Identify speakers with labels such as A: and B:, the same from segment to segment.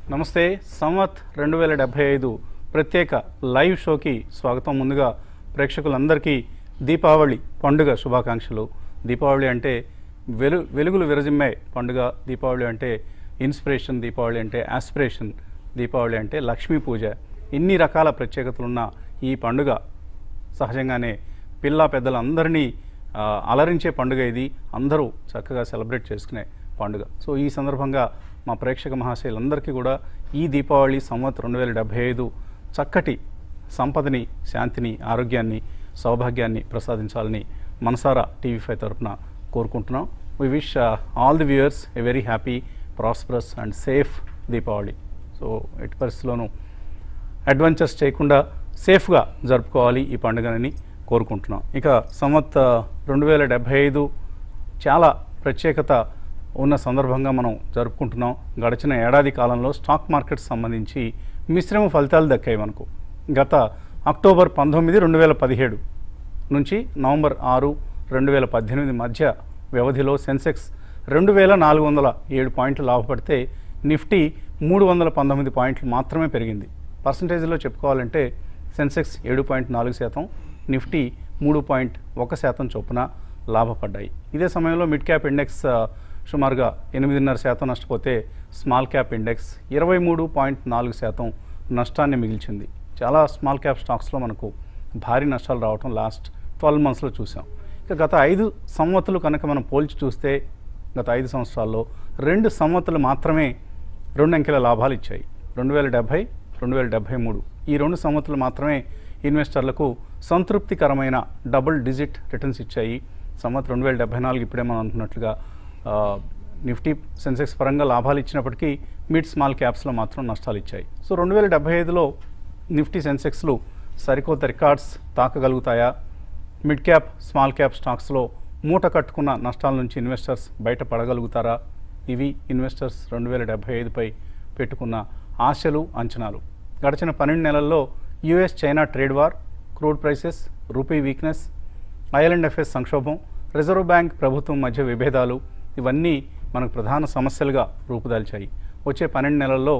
A: నమస్తే సంవత్ రెండు వేల డెబ్భై ఐదు ప్రత్యేక లైవ్ షోకి స్వాగతం ముందుగా ప్రేక్షకులందరికీ దీపావళి పండుగ శుభాకాంక్షలు దీపావళి అంటే వెలు వెలుగులు విరజిమ్మే పండుగ దీపావళి అంటే ఇన్స్పిరేషన్ దీపావళి అంటే ఆస్పిరేషన్ దీపావళి అంటే లక్ష్మీ పూజ ఇన్ని రకాల ప్రత్యేకతలున్న ఈ పండుగ సహజంగానే పిల్ల పెద్దలందరినీ ఆ, అలరించే పండుగ ఇది అందరూ చక్కగా సెలబ్రేట్ చేసుకునే పండుగ సో ఈ సందర్భంగా మా ప్రేక్షక మహాశయులందరికీ కూడా ఈ దీపావళి సంవత్ రెండు వేల డెబ్భై ఐదు చక్కటి సంపదని శాంతిని ఆరోగ్యాన్ని సౌభాగ్యాన్ని ప్రసాదించాలని మనసారా టీవీ ఫైవ్ తరఫున కోరుకుంటున్నాం we wish all the viewers a very happy prosperous and safe Deepavali so ఎట్టి పరిస్థితుల్లోనూ అడ్వెంచర్స్ చేయకుండా సేఫ్గా జరుపుకోవాలి ఈ పండుగని కోరుకుంటున్నాం ఇక సంవత్ రెండు వేల డెబ్భై ఐదు చాలా ప్రత్యేకత ఉన్న సందర్భంగా మనం జరుపుకుంటున్నాం గడిచిన ఏడాది కాలంలో స్టాక్ మార్కెట్ సంబంధించి మిశ్రమ ఫలితాలు దక్కాయి మనకు గత అక్టోబర్ పంతొమ్మిది రెండు వేల పదిహేడు నుంచి నవంబర్ ఆరు రెండు వేల పద్దెనిమిది మధ్య వ్యవధిలో సెన్సెక్స్ రెండు వేల నాలుగు వందల ఏడు పాయింట్లు లాభపడితే నిఫ్టీ మూడు వందల పంతొమ్మిది పాయింట్లు మాత్రమే పెరిగింది పర్సంటేజ్లో చెప్పుకోవాలంటే సెన్సెక్స్ ఏడు పాయింట్ నాలుగు శాతం నిఫ్టీ మూడు పాయింట్ ఒక శాతం చొప్పున లాభపడ్డాయి ఇదే సమయంలో మిడ్ క్యాప్ ఇండెక్స్ ఆ, సుమారుగా ఎనిమిదిన్నర శాతం నష్టపోతే స్మాల్ క్యాప్ ఇండెక్స్ ఇరవై మూడు పాయింట్ నాలుగు శాతం నష్టాన్ని మిగిల్చింది చాలా స్మాల్ క్యాప్ స్టాక్స్లో మనకు భారీ నష్టాలు రావటం లాస్ట్ ట్వెల్వ్ మంత్స్లో చూసాం ఇక గత ఐదు సంవత్సరాలు కనుక మనం పోల్చి చూస్తే గత ఐదు సంవత్సరాల్లో రెండు సంవత్సరాలు మాత్రమే రెండు అంకెల లాభాలు ఇచ్చాయి రెండు వేల డెబ్భై రెండు వేల డెబ్భై మూడు ఈ రెండు సంవత్సరాలు మాత్రమే ఇన్వెస్టర్లకు సంతృప్తికరమైన డబుల్ డిజిట్ రిటర్న్స్ ఇచ్చాయి సంవత్ రెండు వేల డెబ్భై నాలుగు ఇప్పుడే మనం అనుకున్నట్లుగా ఆ, నిఫ్టీ సెన్సెక్స్ పరంగా లాభాలు ఇచ్చినప్పటికీ మిడ్ స్మాల్ క్యాప్స్లో మాత్రం నష్టాలు ఇచ్చాయి సో రెండు వేల డెబ్భై ఐదులో నిఫ్టీ సెన్సెక్స్లు సరికొత్త రికార్డ్స్ తాకగలుగుతాయా మిడ్ క్యాప్ స్మాల్ క్యాప్ స్టాక్స్లో మూట కట్టుకున్న నష్టాల నుంచి ఇన్వెస్టర్స్ బయటపడగలుగుతారా ఇవి ఇన్వెస్టర్స్ రెండు వేల డెబ్భై ఐదుపై పెట్టుకున్న ఆశలు అంచనాలు గడిచిన పన్నెండు నెలల్లో US China trade war crude prices rupee weakness IL and FS సంక్షోభం రిజర్వ్ బ్యాంక్ ప్రభుత్వం మధ్య విభేదాలు ఇవన్నీ మనకు ప్రధాన సమస్యలుగా రూపుదాల్చాయి వచ్చే పన్నెండు నెలల్లో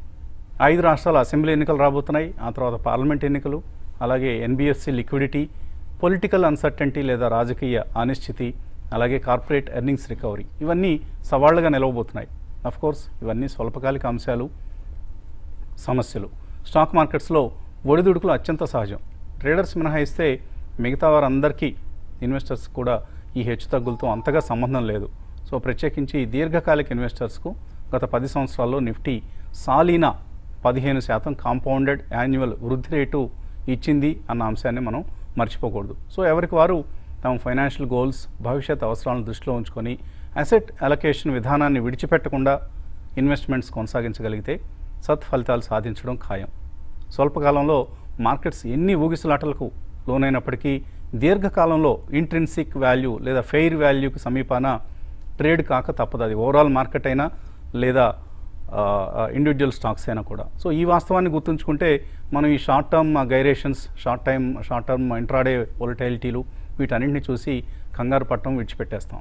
A: ఐదు రాష్ట్రాల అసెంబ్లీ ఎన్నికలు రాబోతున్నాయి ఆ తర్వాత పార్లమెంట్ ఎన్నికలు అలాగే ఎన్బిఎఫ్సి లిక్విడిటీ పొలిటికల్ అన్సర్టెంటీ లేదా రాజకీయ అనిశ్చితి అలాగే కార్పొరేట్ ఎర్నింగ్స్ రికవరీ ఇవన్నీ సవాళ్లుగా నిలవబోతున్నాయి కోర్స్ ఇవన్నీ స్వల్పకాలిక అంశాలు సమస్యలు స్టాక్ మార్కెట్స్లో ఒడిదుడుకులు అత్యంత సహజం ట్రేడర్స్ మినహాయిస్తే మిగతా వారందరికీ ఇన్వెస్టర్స్ కూడా ఈ హెచ్చుతగ్గులతో అంతగా సంబంధం లేదు సో ప్రత్యేకించి దీర్ఘకాలిక ఇన్వెస్టర్స్కు గత పది సంవత్సరాల్లో నిఫ్టీ సాలీనా పదిహేను శాతం కాంపౌండెడ్ యాన్యువల్ వృద్ధి రేటు ఇచ్చింది అన్న అంశాన్ని మనం మర్చిపోకూడదు సో ఎవరికి వారు తమ ఫైనాన్షియల్ గోల్స్ భవిష్యత్ అవసరాలను దృష్టిలో ఉంచుకొని అసెట్ అలొకేషన్ విధానాన్ని విడిచిపెట్టకుండా ఇన్వెస్ట్మెంట్స్ కొనసాగించగలిగితే సత్ఫలితాలు సాధించడం ఖాయం స్వల్పకాలంలో మార్కెట్స్ ఎన్ని ఊగిసలాటలకు లోనైనప్పటికీ దీర్ఘకాలంలో ఇంట్రిన్సిక్ వాల్యూ లేదా ఫెయిర్ వాల్యూకి సమీపాన ట్రేడ్ కాక తప్పదు అది ఓవరాల్ మార్కెట్ అయినా లేదా ఇండివిజువల్ స్టాక్స్ అయినా కూడా సో ఈ వాస్తవాన్ని గుర్తుంచుకుంటే మనం ఈ short term gyrations short time short term intraday వొలటైలిటీలు వీటన్నింటిని చూసి కంగారు పట్టడం విడిచిపెట్టేస్తాం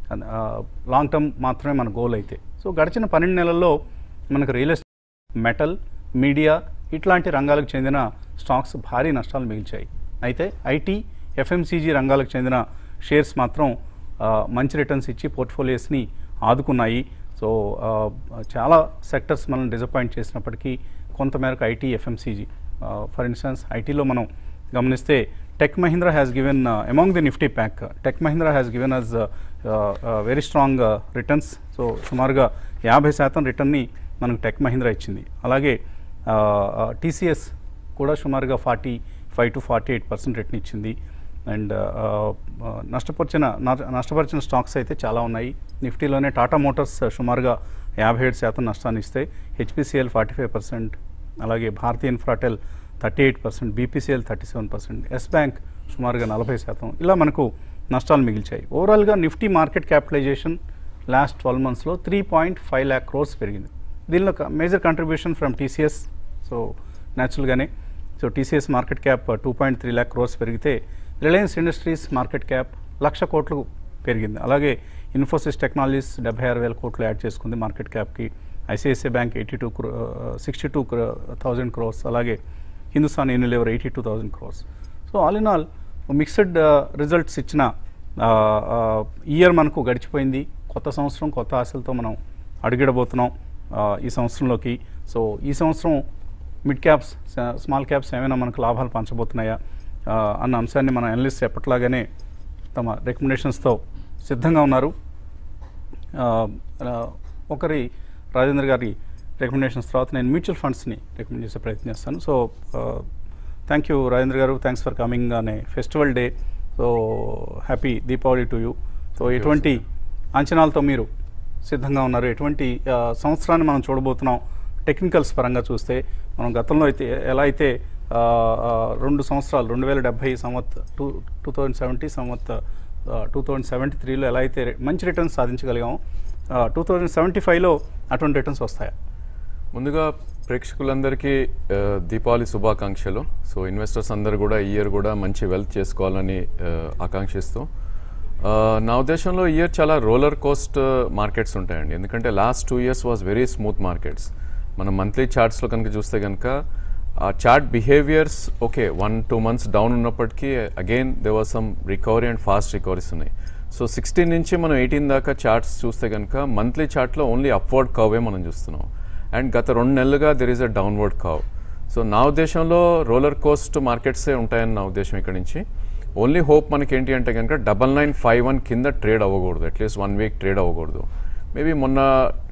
A: లాంగ్ టర్మ్ మాత్రమే మన గోల్ అయితే సో గడిచిన పన్నెండు నెలల్లో మనకు రియల్ ఎస్టేట్ మెటల్ మీడియా ఇట్లాంటి రంగాలకు చెందిన స్టాక్స్ భారీ నష్టాలు మిగిల్చాయి అయితే ఐటీ ఎఫ్ఎంసీజీ రంగాలకు చెందిన షేర్స్ మాత్రం ఆ, మంచి రిటర్న్స్ ఇచ్చి పోర్ట్ఫోలియోస్ని ఆదుకున్నాయి సో ఆ, చాలా సెక్టర్స్ మనం డిసప్పాయింట్ చేసినప్పటికీ కొంతమేరకు ఐటీ ఎఫ్ఎంసీజీ ఫర్ ఇన్స్టెన్స్ ఐటీలో మనం గమనిస్తే Tech Mahindra has given among the Nifty pack Tech Mahindra has given us very strong returns so సుమారుగా యాభై శాతం రిటర్న్ని మనకు టెక్ మహీంద్రా ఇచ్చింది అలాగే టీసీఎస్ కూడా సుమారుగా forty five to forty eight percent return ఇచ్చింది అండ్ నష్టపరిచిన నష్ట- నష్టపరిచిన స్టాక్స్ అయితే చాలా ఉన్నాయి నిఫ్టీలోనే టాటా మోటార్స్ సుమారుగా యాభై ఏడు శాతం నష్టాన్ని ఇస్తే హెచ్పిసిఎల్ ఫార్టీ ఫైవ్ పర్సెంట్ అలాగే Bharti Infratel thirty eight percent BPCL thirty seven percent Yes Bank సుమారుగా నలభై శాతం ఇలా మనకు నష్టాలు మిగిల్చాయి ఓవరాల్గా Nifty market capitalisation last twelve మంత్స్లో three point five lakh crores పెరిగింది దీనిలో major contribution from TCS so న్యాచురల్గానే so TCS market cap two point three lakh crores పెరిగితే Reliance Industries market cap lakh కోట్లు పెరిగింది అలాగే ఇన్ఫోసిస్ టెక్నాలజీస్ డెబ్బై ఆరు వేల కోట్లు యాడ్ చేసుకుంది మార్కెట్ క్యాప్కి ICICI Bank eighty two crore sixty two crore thousand crores అలాగే Hindustan Unilever eighty two thousand crores so all in all mixed results ఇచ్చిన ఇయర్ మనకు గడిచిపోయింది కొత్త సంవత్సరం కొత్త ఆశలతో మనం అడుగిడబోతున్నాం ఆ, ఈ సంవత్సరంలోకి సో ఈ సంవత్సరం మిడ్ క్యాప్స్ స- స్మాల్ క్యాప్స్ ఏమైనా మనకు లాభాలు పంచబోతున్నాయా ఆ, అన్న అంశాన్ని మన అనలిస్ట్ ఎప్పటిలాగానే తమ రికమెండేషన్స్తో సిద్ధంగా ఉన్నారు ఆ, ఆ, ఒకరి రాజేంద్ర గారి రికమెండేషన్స్ తర్వాత నేను మ్యూచువల్ ఫండ్స్ని రికమెండ్ చేసే ప్రయత్నం చేస్తాను so thank you Rajendra garu thanks for coming అనే festival day so happy Deepavali to you so
B: you,
A: ఎటువంటి
B: sir.
A: అంచనాలతో మీరు సిద్ధంగా ఉన్నారు ఎటువంటి ఆ, సంవత్సరాన్ని మనం చూడబోతున్నాం టెక్నికల్స్ పరంగా చూస్తే మనం గతంలో అయితే ఎలా అయితే ఆ, ఆ, రెండు సంవత్సరాలు రెండు వేల డెబ్భై సంవత్ టూ టూ థౌజండ్ సెవెంటీ సంవత్ టూ థౌజండ్ సెవెంటీ త్రీలో ఎలా అయితే రే- మంచి రిటర్న్స్ సాధించగలిగామో టూ థౌజండ్ సెవెంటీ ఫైవ్లో అటువంటి రిటర్న్స్ వస్తాయా
B: ముందుగా ప్రేక్షకులందరికీ ఆ, దీపావళి శుభాకాంక్షలు సో ఇన్వెస్టర్స్ అందరు కూడా ఈ ఇయర్ కూడా మంచి వెల్త్ చేసుకోవాలని ఆ, ఆకాంక్షిస్తూ ఆ, నా ఉద్దేశంలో ఈ ఇయర్ చాలా రోలర్ కోస్ట్ మార్కెట్స్ ఉంటాయండి ఎందుకంటే last two years was very smooth markets మనం మంత్లీ చార్ట్స్లో కనుక చూస్తే కనుక ఆ chart behaviours okay one two months down ఉన్నప్పటికీ again they was some recovery and fast recoveries ఉన్నాయి సో సిక్స్టీన్ నుంచి మనం ఎయిటీన్ దాకా చార్ట్స్ చూస్తే కనుక మంత్లీ చార్ట్లో ఓన్లీ అప్వర్డ్ కర్వే మనం చూస్తున్నాం అండ్ గత రెండు నెలలుగా there is a downward curve so నా ఉద్దేశంలో రోలర్ కోస్ట్ మార్కెట్సే ఉంటాయని నా ఉద్దేశం ఇక్కడ నుంచి ఓన్లీ హోప్ మనకి ఏంటి అంటే కనుక డబల్ నైన్ ఫైవ్ వన్ కింద ట్రేడ్ అవ్వకూడదు అట్లీస్ట్ వన్ వీక్ ట్రేడ్ అవ్వకూడదు మేబీ మొన్న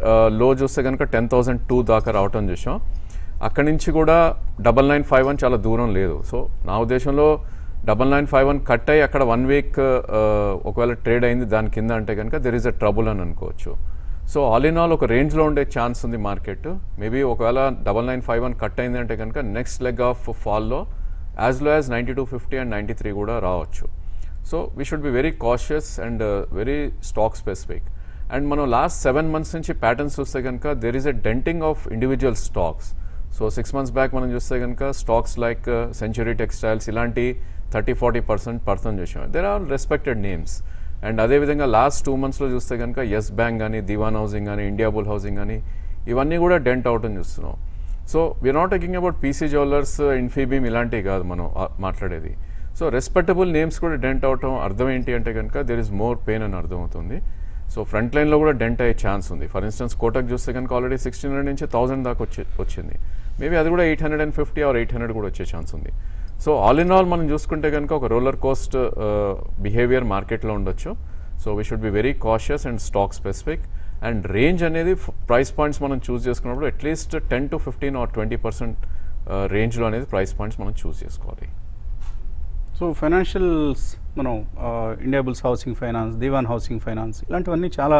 B: లో చూస్తే కనుక టెన్ థౌసండ్ టూ దాకా రావటం చూసాం అక్కడి నుంచి కూడా డబల్ నైన్ ఫైవ్ వన్ చాలా దూరం లేదు సో నా ఉద్దేశంలో double nine five one cut అయ్యి అక్కడ వన్ వీక్ ఒకవేళ ట్రేడ్ అయింది దాని కింద అంటే కనుక దెర్ ఈస్ అ ట్రబుల్ అని అనుకోవచ్చు సో ఆల్ ఇన్ ఆల్ ఒక రేంజ్లో ఉండే ఛాన్స్ ఉంది మార్కెట్ మేబీ ఒకవేళ double nine five one cut అయింది అంటే కనుక నెక్స్ట్ లెగ్ ఆఫ్ ఫాల్లో as low as ninety two fifty and ninety three కూడా రావచ్చు so we should be very cautious and very stock specific and మనం last seven months నుంచి patterns చూస్తే కనుక there is a denting of individual stocks so six months back మనం చూస్తే కనుక stocks like century textiles ఇలాంటి థర్టీ ఫార్టీ పర్సెంట్ పర్సన్ చూసాం there are respected names and అదేవిధంగా లాస్ట్ టూ మంత్స్లో చూస్తే కనుక ఎస్ బ్యాంక్ కానీ దివాన్ హౌసింగ్ కానీ ఇండియా బుల్ హౌసింగ్ కానీ ఇవన్నీ కూడా డెంట్ అవుట్ అని చూస్తున్నాం so we are not talking about PC jewellers Infibeam ఇలాంటివి కాదు మనం ఆ, మాట్లాడేది సో రెస్పెక్టబుల్ నేమ్స్ కూడా డెంట్ అవటం అర్థం ఏంటి అంటే కనుక దెర్ ఇస్ మోర్ పెయిన్ అని అర్థమవుతుంది సో ఫ్రంట్ లైన్లో కూడా డెంట్ అయ్యే ఛాన్స్ ఉంది ఫర్ ఇన్స్టెన్స్ కోటక్ చూస్తే కనుక ఆల్రెడీ సిక్స్టీన్ హండ్రెడ్ నుంచి థౌసండ్ దాకా వచ్చి వచ్చింది మేబీ అది కూడా eight hundred and fifty or eight hundred కూడా వచ్చే ఛాన్స్ ఉంది సో ఆల్ ఇన్ ఆల్ మనం చూసుకుంటే కనుక ఒక రోలర్ కోస్ట్ బిహేవియర్ మార్కెట్లో ఉండొచ్చు so we should be very cautious and stock specific and range అనేది ప్రైస్ పాయింట్స్ మనం చూస్ చేసుకున్నప్పుడు at least ten to fifteen or twenty percent రేంజ్లో అనేది ప్రైస్ పాయింట్స్ మనం చూస్ చేసుకోవాలి
A: సో ఫైనాన్షియల్స్ మనం India bulls housing finance Dewan housing finance ఇలాంటివన్నీ చాలా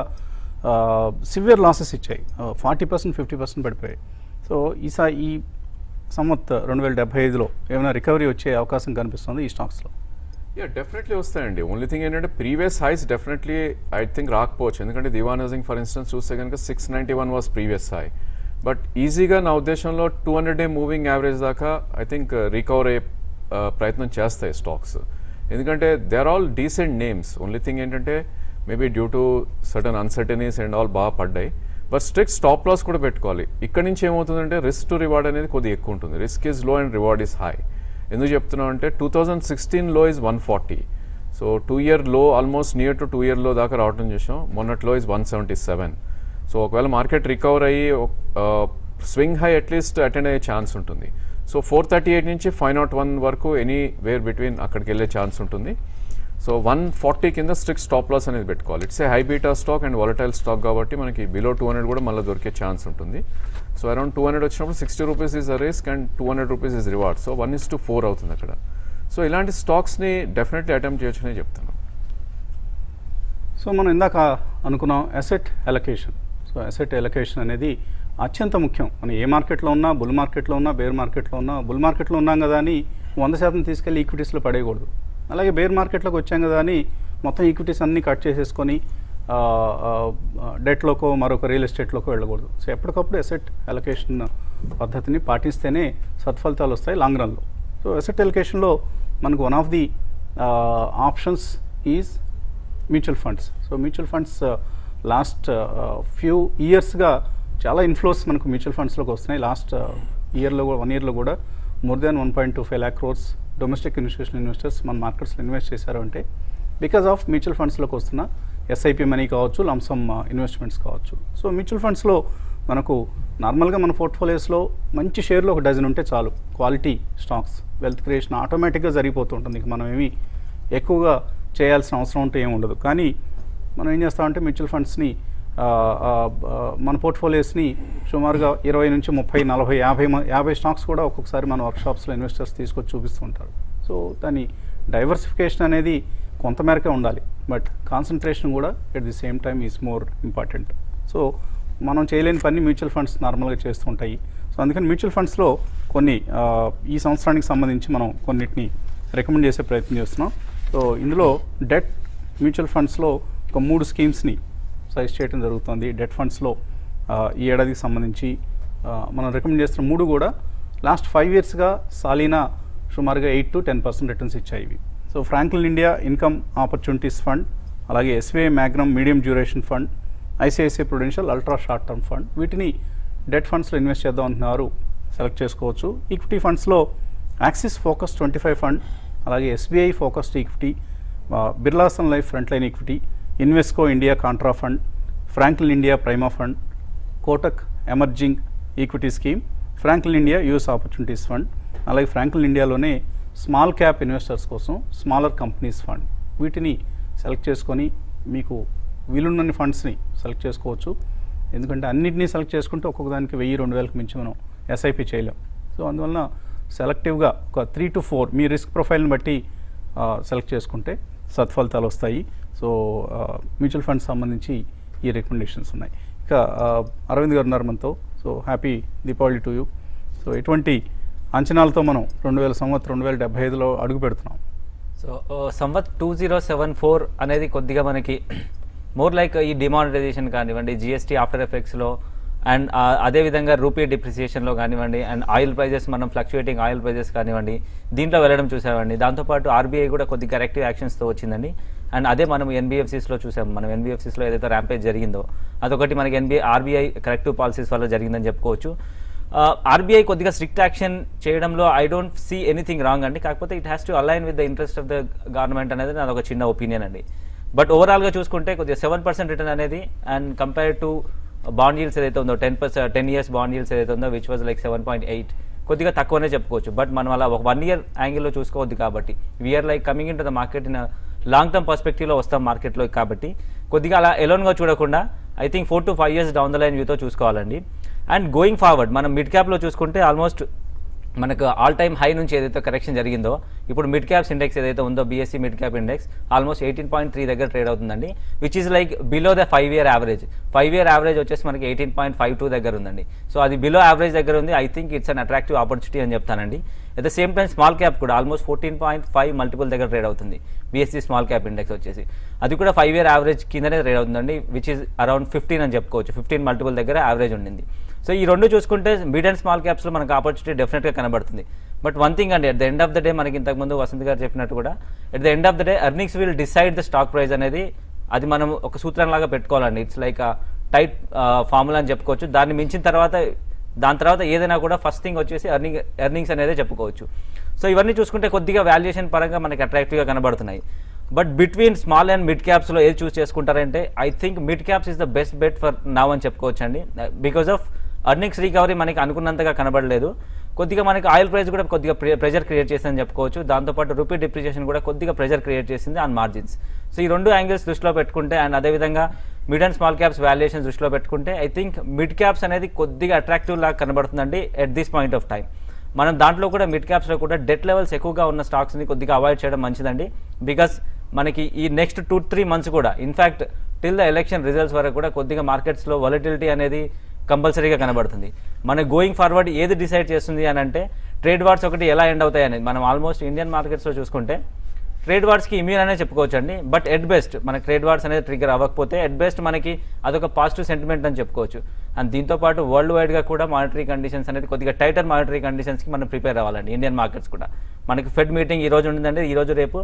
A: సివియర్ లాసెస్ ఇచ్చాయి ఫార్టీ పర్సెంట్ ఫిఫ్టీ పర్సెంట్ పడిపోయాయి సో ఈసా ఈ సంవత్ రెండు వేల డెబ్బై ఐదులో ఏమైనా రికవరీ వచ్చే అవకాశం కనిపిస్తుంది ఈ స్టాక్స్లో
B: యా డెఫినెట్లీ వస్తాయండి ఓన్లీ థింగ్ ఏంటంటే previous highs definitely I think రాకపోవచ్చు ఎందుకంటే దివాన్ హౌసింగ్ ఫర్ ఇన్స్టెన్స్ చూస్తే కనుక six ninety one was previous high but ఈజీగా నా ఉద్దేశంలో two hundred day moving average దాకా ఐ థింక్ రికవర్ అయ్యే ఆ, ప్రయత్నం చేస్తాయి స్టాక్స్ ఎందుకంటే they are all decent names only thing ఏంటంటే maybe due to certain uncertainties and all బాగా పడ్డాయి బట్ స్ట్రిక్ట్ స్టాప్ లాస్ కూడా పెట్టుకోవాలి ఇక్కడ నుంచి ఏమవుతుందంటే రిస్క్ టు రివార్డ్ అనేది కొద్దిగా ఎక్కువ ఉంటుంది risk is low and reward is high ఎందుకు చెప్తున్నాం అంటే టూ థౌజండ్ సిక్స్టీన్ లో is one forty so two year లో almost near to two year లో దాకా రావడం చూసాం మొన్నట్లో is one seventy seven so ఒకవేళ మార్కెట్ రికవర్ అయ్యి స్వింగ్ హై అట్లీస్ట్ అటెండ్ అయ్యే ఛాన్స్ ఉంటుంది సో ఫోర్ థర్టీ ఎయిట్ నుంచి ఫైవ్ నాట్ వన్ వరకు ఎనీ వేర్ బిట్వీన్ అక్కడికి వెళ్ళే ఛాన్స్ ఉంటుంది సో వన్ ఫార్టీ కింద స్ట్రిక్ట్ స్టాప్ లాస్ అనేది పెట్టుకోవాలి it's a high beta stock and volatile stock కాబట్టి మనకి బిలో టూ హండ్రెడ్ కూడా మళ్ళీ దొరికే ఛాన్స్ ఉంటుంది సో అరౌండ్ టూ హండ్రెడ్ వచ్చినప్పుడు sixty rupees is a risk and two hundred rupees is reward so one is to four అవుతుంది అక్కడ so ఇలాంటి స్టాక్స్ని డెఫినెట్లీ అటెంప్ట్ చేయొచ్చనే చెప్తాను
A: సో మనం ఇందాక అనుకున్నాం asset allocation so asset allocation అనేది అత్యంత ముఖ్యం మనం ఏ మార్కెట్లో ఉన్నా బుల్ మార్కెట్లో ఉన్నా బేర్ మార్కెట్లో ఉన్నా బుల్ మార్కెట్లో ఉన్నాం కదా అని వంద శాతం తీసుకెళ్ళి ఈక్విటీస్లో పడేయకూడదు అలాగే బేర్ మార్కెట్లోకి వచ్చాం కదా అని మొత్తం ఈక్విటీస్ అన్నీ కట్ చేసేసుకొని డెట్లోకో మరొక రియల్ ఎస్టేట్లోకో వెళ్ళకూడదు సో ఎప్పటికప్పుడు అసెట్ ఎలకేషన్ పద్ధతిని పాటిస్తేనే సత్ఫలితాలు వస్తాయి లాంగ్ రన్లో సో అసెట్ ఎలకేషన్లో మనకు one of the options is mutual funds so mutual funds last few ఇయర్స్గా చాలా ఇన్ఫ్లోస్ మనకు మ్యూచువల్ ఫండ్స్లోకి వస్తున్నాయి లాస్ట్ ఇయర్లో కూడా వన్ ఇయర్లో కూడా more than one point two five lakh crores domestic institutional investors మన మార్కెట్స్లో ఇన్వెస్ట్ చేశారు అంటే బికాస్ ఆఫ్ మ్యూచువల్ ఫండ్స్లోకి వస్తున్న ఎస్ఐపి మనీ కావచ్చు లంసమ్ ఇన్వెస్ట్మెంట్స్ కావచ్చు సో మ్యూచువల్ ఫండ్స్లో మనకు నార్మల్గా మన పోర్ట్ఫోలియోస్లో మంచి షేర్లో ఒక డజన్ ఉంటే చాలు క్వాలిటీ స్టాక్స్ వెల్త్ క్రియేషన్ ఆటోమేటిక్గా జరిగిపోతుంటుంది ఇక మనం ఏమి ఎక్కువగా చేయాల్సిన అవసరం ఉంటే ఏమి ఉండదు కానీ మనం ఏం చేస్తామంటే మ్యూచువల్ ఫండ్స్ని ఆ, ఆ, ఆ, మన పోర్ట్ఫోలియోస్ని సుమారుగా ఇరవై నుంచి ముప్పై నలభై యాభై మ- యాభై స్టాక్స్ కూడా ఒక్కొక్కసారి మన వర్క్షాప్స్లో ఇన్వెస్టర్స్ తీసుకొచ్చి చూపిస్తుంటారు సో దాని డైవర్సిఫికేషన్ అనేది కొంతమేరకే ఉండాలి బట్ కాన్సన్ట్రేషన్ కూడా at the same time is more important so మనం చేయలేని పని మ్యూచువల్ ఫండ్స్ నార్మల్గా చేస్తుంటాయి సో అందుకని మ్యూచువల్ ఫండ్స్లో కొన్ని ఆ, ఈ సంవత్సరానికి సంబంధించి మనం కొన్నిటిని రికమెండ్ చేసే ప్రయత్నం చేస్తున్నాం సో ఇందులో డెట్ మ్యూచువల్ ఫండ్స్లో ఒక మూడు స్కీమ్స్ని సజెస్ట్ చేయడం జరుగుతుంది డెట్ ఫండ్స్లో ఈ ఏడాదికి సంబంధించి ఆ, మనం రికమెండ్ చేస్తున్న మూడు కూడా లాస్ట్ ఫైవ్ ఇయర్స్గా సాలీనా సుమారుగా eight to ten percent returns ఇచ్చాయి ఇవి so Franklin India income opportunities fund అలాగే SBI magnum medium duration fund ICICI prudential ultra short term fund వీటిని డెట్ ఫండ్స్లో ఇన్వెస్ట్ చేద్దాం అంటున్నారు సెలెక్ట్ చేసుకోవచ్చు ఈక్విటీ ఫండ్స్లో Axis focus twenty five fund అలాగే SBI focused equity Birla Sun life front line equity Invesco India contra fund Franklin India prima fund Kotak emerging equity scheme Franklin India US opportunities fund అలాగే Franklin ఇండియాలోనే small cap investors కోసం smaller companies fund వీటిని select చేసుకొని మీకు వీలున్నన్ని ఫండ్స్ని select చేసుకోవచ్చు ఎందుకంటే అన్నింటినీ select చేసుకుంటే ఒక్కొక్క దానికి వెయ్యి రెండు వేలకు మించి మనం ఎస్ఐపి చేయలేం సో అందువలన సెలెక్టివ్గా ఒక త్రీ టు ఫోర్ మీ రిస్క్ ప్రొఫైల్ని బట్టి సెలెక్ట్ చేసుకుంటే సత్ఫలితాలు వస్తాయి సో మ్యూచువల్ ఫండ్స్ సంబంధించి ఈ రికమెండేషన్స్ ఉన్నాయి ఇక ఆ, అరవింద్ గారు ఉన్నారు మనతో so happy Deepavali to you so ఎటువంటి అంచనాలతో మనం రెండు వేల సంవత్సరం రెండు వేల డెబ్బై ఐదులో అడుగు పెడుతున్నాం
C: సో సంవత్ టూ జీరో సెవెన్ ఫోర్ అనేది కొద్దిగా మనకి మోర్ లైక్ ఈ డిమానిటైజేషన్ కానివ్వండి జిఎస్టీ ఆఫ్టర్ ఎఫెక్ట్స్లో అండ్ అదేవిధంగా రూపీ డిప్రిసియేషన్లో కానివ్వండి అండ్ ఆయిల్ ప్రైజెస్ మనం ఫ్లక్చుయేటింగ్ ఆయిల్ ప్రైజెస్ కానివ్వండి దీంట్లో వెళ్ళడం చూసామండి దాంతోపాటు ఆర్బీఐ కూడా కొద్ది కరెక్టివ్ యాక్షన్స్తో వచ్చిందండి అండ్ అదే మనం ఎన్బిఎఫ్సిస్లో చూసాం మనం ఎన్బిఎఫ్సిస్లో ఏదైతే ర్యాంపేజ్ జరిగిందో అదొకటి మనకి ఎన్బిఐ ఆర్బీఐ కరెక్టివ్ పాలసీస్ వల్ల జరిగిందని చెప్పుకోవచ్చు ఆర్బీఐ కొద్దిగా స్ట్రిక్ట్ యాక్షన్ చేయడంలో I don't see anything wrong అండి కాకపోతే it has to align with the interest of the government అనేది నాది ఒక చిన్న ఒపీనియన్ అండి బట్ ఓవరాల్గా చూసుకుంటే కొద్దిగా సెవెన్ పర్సెంట్ రిటర్న్ అనేది and compare to bond yields ఏదైతే ఉందో ten percent ten years bond yields ఏదైతే ఉందో which was like seven point eight కొద్దిగా తక్కువనే చెప్పుకోవచ్చు బట్ మనం అలా ఒక వన్ ఇయర్ యాంగిల్లో చూసుకోవద్దు కాబట్టి we are like coming in to the market in long term పర్స్పెక్టివ్లో వస్తాం మార్కెట్లో కాబట్టి కొద్దిగా అలా ఎలోన్గా చూడకుండా I think four to five years down the line వ్యూతో చూసుకోవాలండి అండ్ గోయింగ్ ఫార్వర్డ్ మనం మిడ్ క్యాప్లో చూసుకుంటే ఆల్మోస్ట్ మనకు ఆల్ టైమ్ హై నుంచి ఏదైతే కరెక్షన్ జరిగిందో ఇప్పుడు మిడ్ క్యాప్స్ ఇండెక్స్ ఏదైతే ఉందో BSE mid cap index almost eighteen point three దగ్గర ట్రేడ్ అవుతుందండి which is like below the five year average five year average వచ్చేసి మనకి ఎయిటీన్ పాయింట్ ఫైవ్ టూ దగ్గర ఉందండి సో అది బిలో యావరేజ్ దగ్గర ఉంది I think it's an attractive opportunity అని చెప్తానండి at the same time small cap కూడా almost fourteen point five multiple దగ్గర ట్రేడ్ అవుతుంది బీఎస్సీ స్మాల్ క్యాప్ ఇండెక్స్ వచ్చేసి అది కూడా ఫైవ్ ఇయర్ యావరేజ్ కిందనే ట్రేడ్ అవుతుందండి విచ్ ఈస్ అరౌండ్ ఫిఫ్టీన్ అని చెప్పుకోవచ్చు ఫిఫ్టీన్ మల్టిపుల్ దగ్గర యావరేజ్ ఉండింది సో ఈ రెండు చూసుకుంటే మిడ్ అండ్ స్మాల్ క్యాప్స్లో మనకు ఆపర్చునిటీ డెఫినెట్గా కనబడుతుంది బట్ వన్ థింగ్ అండి at the end of the day మనకి ఇంతకుముందు వసంత్ గారు చెప్పినట్టు కూడా at the end of the day earnings will decide the stock price అనేది అది మనం ఒక సూత్రం లాగా పెట్టుకోవాలండి ఇట్స్ లైక్ టైట్ ఫార్ములా అని చెప్పుకోవచ్చు దాన్ని మించిన తర్వాత దాని తర్వాత ఏదైనా కూడా ఫస్ట్ థింగ్ వచ్చేసి ఎర్నింగ్ ఎర్నింగ్స్ అనేది చెప్పుకోవచ్చు సో ఇవన్నీ చూసుకుంటే కొద్దిగా వాల్యుయేషన్ పరంగా మనకి అట్రాక్టివ్గా కనబడుతున్నాయి but between small and mid క్యాప్స్లో ఏది చూస్ చేసుకుంటారంటే I think mid caps is the best bet for now అని చెప్పుకోవచ్చు అండి బికాస్ ఆఫ్ అర్నింగ్స్ రికవరీ మనకి అనుకున్నంతగా కనబడలేదు కొద్దిగా మనకి ఆయిల్ ప్రైస్ కూడా కొద్దిగా ప్రెజర్ క్రియేట్ చేసిందని చెప్పుకోవచ్చు దాంతోపాటు రూపీ డిప్రిసియేషన్ కూడా కొద్దిగా ప్రెజర్ క్రియేట్ చేసింది ఆన్ మార్జిన్స్ సో ఈ రెండు యాంగిల్స్ దృష్టిలో పెట్టుకుంటే అండ్ అదేవిధంగా mid and small caps valuation దృష్టిలో పెట్టుకుంటే ఐ థింక్ మిడ్ క్యాప్స్ అనేది కొద్దిగా అట్రాక్టివ్ లాగా కనబడుతుందండి at this point of time మనం దాంట్లో కూడా మిడ్ క్యాప్స్లో కూడా డెట్ లెవెల్స్ ఎక్కువగా ఉన్న స్టాక్స్ని కొద్దిగా అవాయిడ్ చేయడం మంచిదండి బికాస్ మనకి ఈ నెక్స్ట్ టూ త్రీ మంత్స్ కూడా in fact till the election results వరకు కూడా కొద్దిగా మార్కెట్స్లో వాలటిలిటీ అనేది కంపల్సరీగా కనబడుతుంది మన గోయింగ్ ఫార్వర్డ్ ఏది డిసైడ్ చేస్తుంది అని అంటే ట్రేడ్ వార్స్ ఒకటి ఎలా ఎండ్ అవుతాయి అనేది మనం ఆల్మోస్ట్ ఇండియన్ మార్కెట్స్లో చూసుకుంటే ట్రేడ్ వార్స్కి ఇమ్యూన్ అనే చెప్పుకోవచ్చు అండి బట్ ఎట్ బెస్ట్ మన ట్రేడ్ వార్స్ అనేది ట్రిగర్ అవ్వకపోతే ఎట్ బెస్ట్ మనకి అదొక పాజిటివ్ సెంటిమెంట్ అని చెప్పుకోవచ్చు అండ్ దీంతో పాటు వరల్డ్ వైడ్గా కూడా మానిటరీ కండిషన్స్ అనేది కొద్దిగా టైటర్ మానిటరీ కండిషన్స్కి మనం ప్రిపేర్ అవ్వాలండి ఇండియన్ మార్కెట్స్ కూడా మనకి ఫెడ్ మీటింగ్ ఈ రోజు ఉండిందండి ఈ రోజు రేపు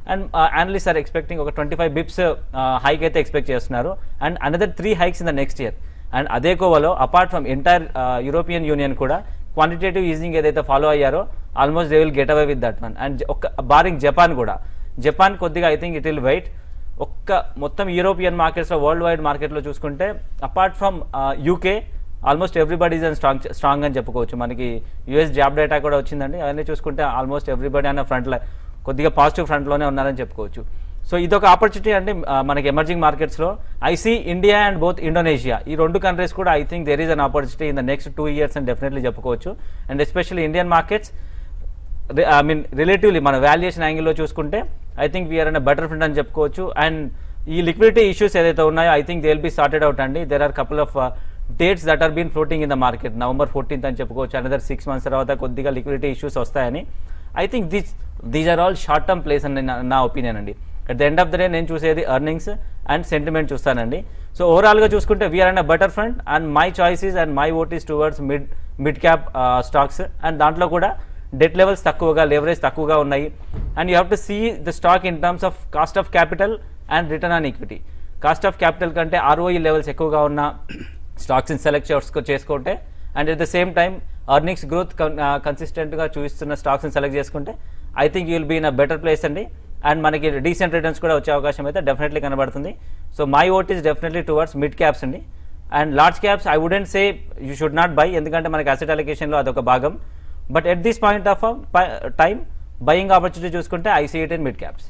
C: అండ్ అనలిస్ట్ ఆర్ ఎక్స్పెక్టింగ్ ఒక ట్వంటీ ఫైవ్ బిప్స్ హైక్ అయితే ఎక్స్పెక్ట్ చేస్తున్నారు and another three hikes in the next year and అదే కోవలో apart from entire European union కూడా క్వాంటిటేటివ్ ఈజింగ్ ఏదైతే ఫాలో అయ్యారో almost they will get away with that one and ఒక barring Japan కూడా Japan కొద్దిగా I think it will wait ఒక్క మొత్తం యూరోపియన్ మార్కెట్స్లో వరల్డ్ వైడ్ మార్కెట్లో చూసుకుంటే apart from UK almost everybody is strong strong అని చెప్పుకోవచ్చు మనకి యూఎస్ జాబ్ డేటా కూడా వచ్చిందండి అవన్నీ చూసుకుంటే ఆల్మోస్ట్ ఎవ్రీబడి అన్న ఫ్రంట్లో కొద్దిగా పాజిటివ్ ఫ్రంట్లోనే ఉన్నారని చెప్పుకోవచ్చు సో ఇదొక ఆపర్చునిటీ అంటే ఆ, మనకి ఎమర్జింగ్ మార్కెట్స్లో I see India and both Indonesia ఈ రెండు కంట్రీస్ కూడా I think there is an opportunity in the next two years అని డెఫినెట్లీ చెప్పుకోవచ్చు and especially Indian markets I mean relatively మన వాల్యుయేషన్ యాంగిల్లో చూసుకుంటే I think we are on better front అని చెప్పుకోవచ్చు అండ్ ఈ లిక్విడిటీ ఇష్యూస్ ఏదైతే ఉన్నాయో I think they will be sorted out అండి there are couple of dates that are been floating in the market November fourteenth అని చెప్పుకోవచ్చు అనదర్ సిక్స్ మంత్స్ తర్వాత కొద్దిగా లిక్విడిటీ ఇష్యూస్ వస్తాయని I think this these are all short term place అని నా- నా opinion అండి at the end of the day నేను చూసేది ఎర్నింగ్స్ అండ్ సెంటిమెంట్ చూస్తానండి సో ఓవరాల్గా చూసుకుంటే we are and a better front and my choices and my vote is towards mid mid cap stocks and దాంట్లో కూడా డెట్ లెవెల్స్ తక్కువగా leverage తక్కువగా ఉన్నాయి and you have to see the stock in terms of cost of capital and return on equity cost of capital కంటే ROE levels ఎక్కువగా ఉన్న స్టాక్స్ని select చేసుకో చేసుకుంటే and at the same time earnings growth కన్సిస్టెంట్గా చూపిస్తున్న స్టాక్స్ని సెలెక్ట్ చేసుకుంటే I think you will be in a better place అండి అండ్ మనకి డీసెంట్ రిటర్న్స్ కూడా వచ్చే అవకాశం అయితే డెఫినెట్లీ కనబడుతుంది so my vote is definitely towards mid caps అండి and large caps I wouldn't say you should not buy ఎందుకంటే మనకి అసెట్ అలికేషన్లో అదొక భాగం but at this point of time buying opportunity చూసుకుంటే I see it in mid caps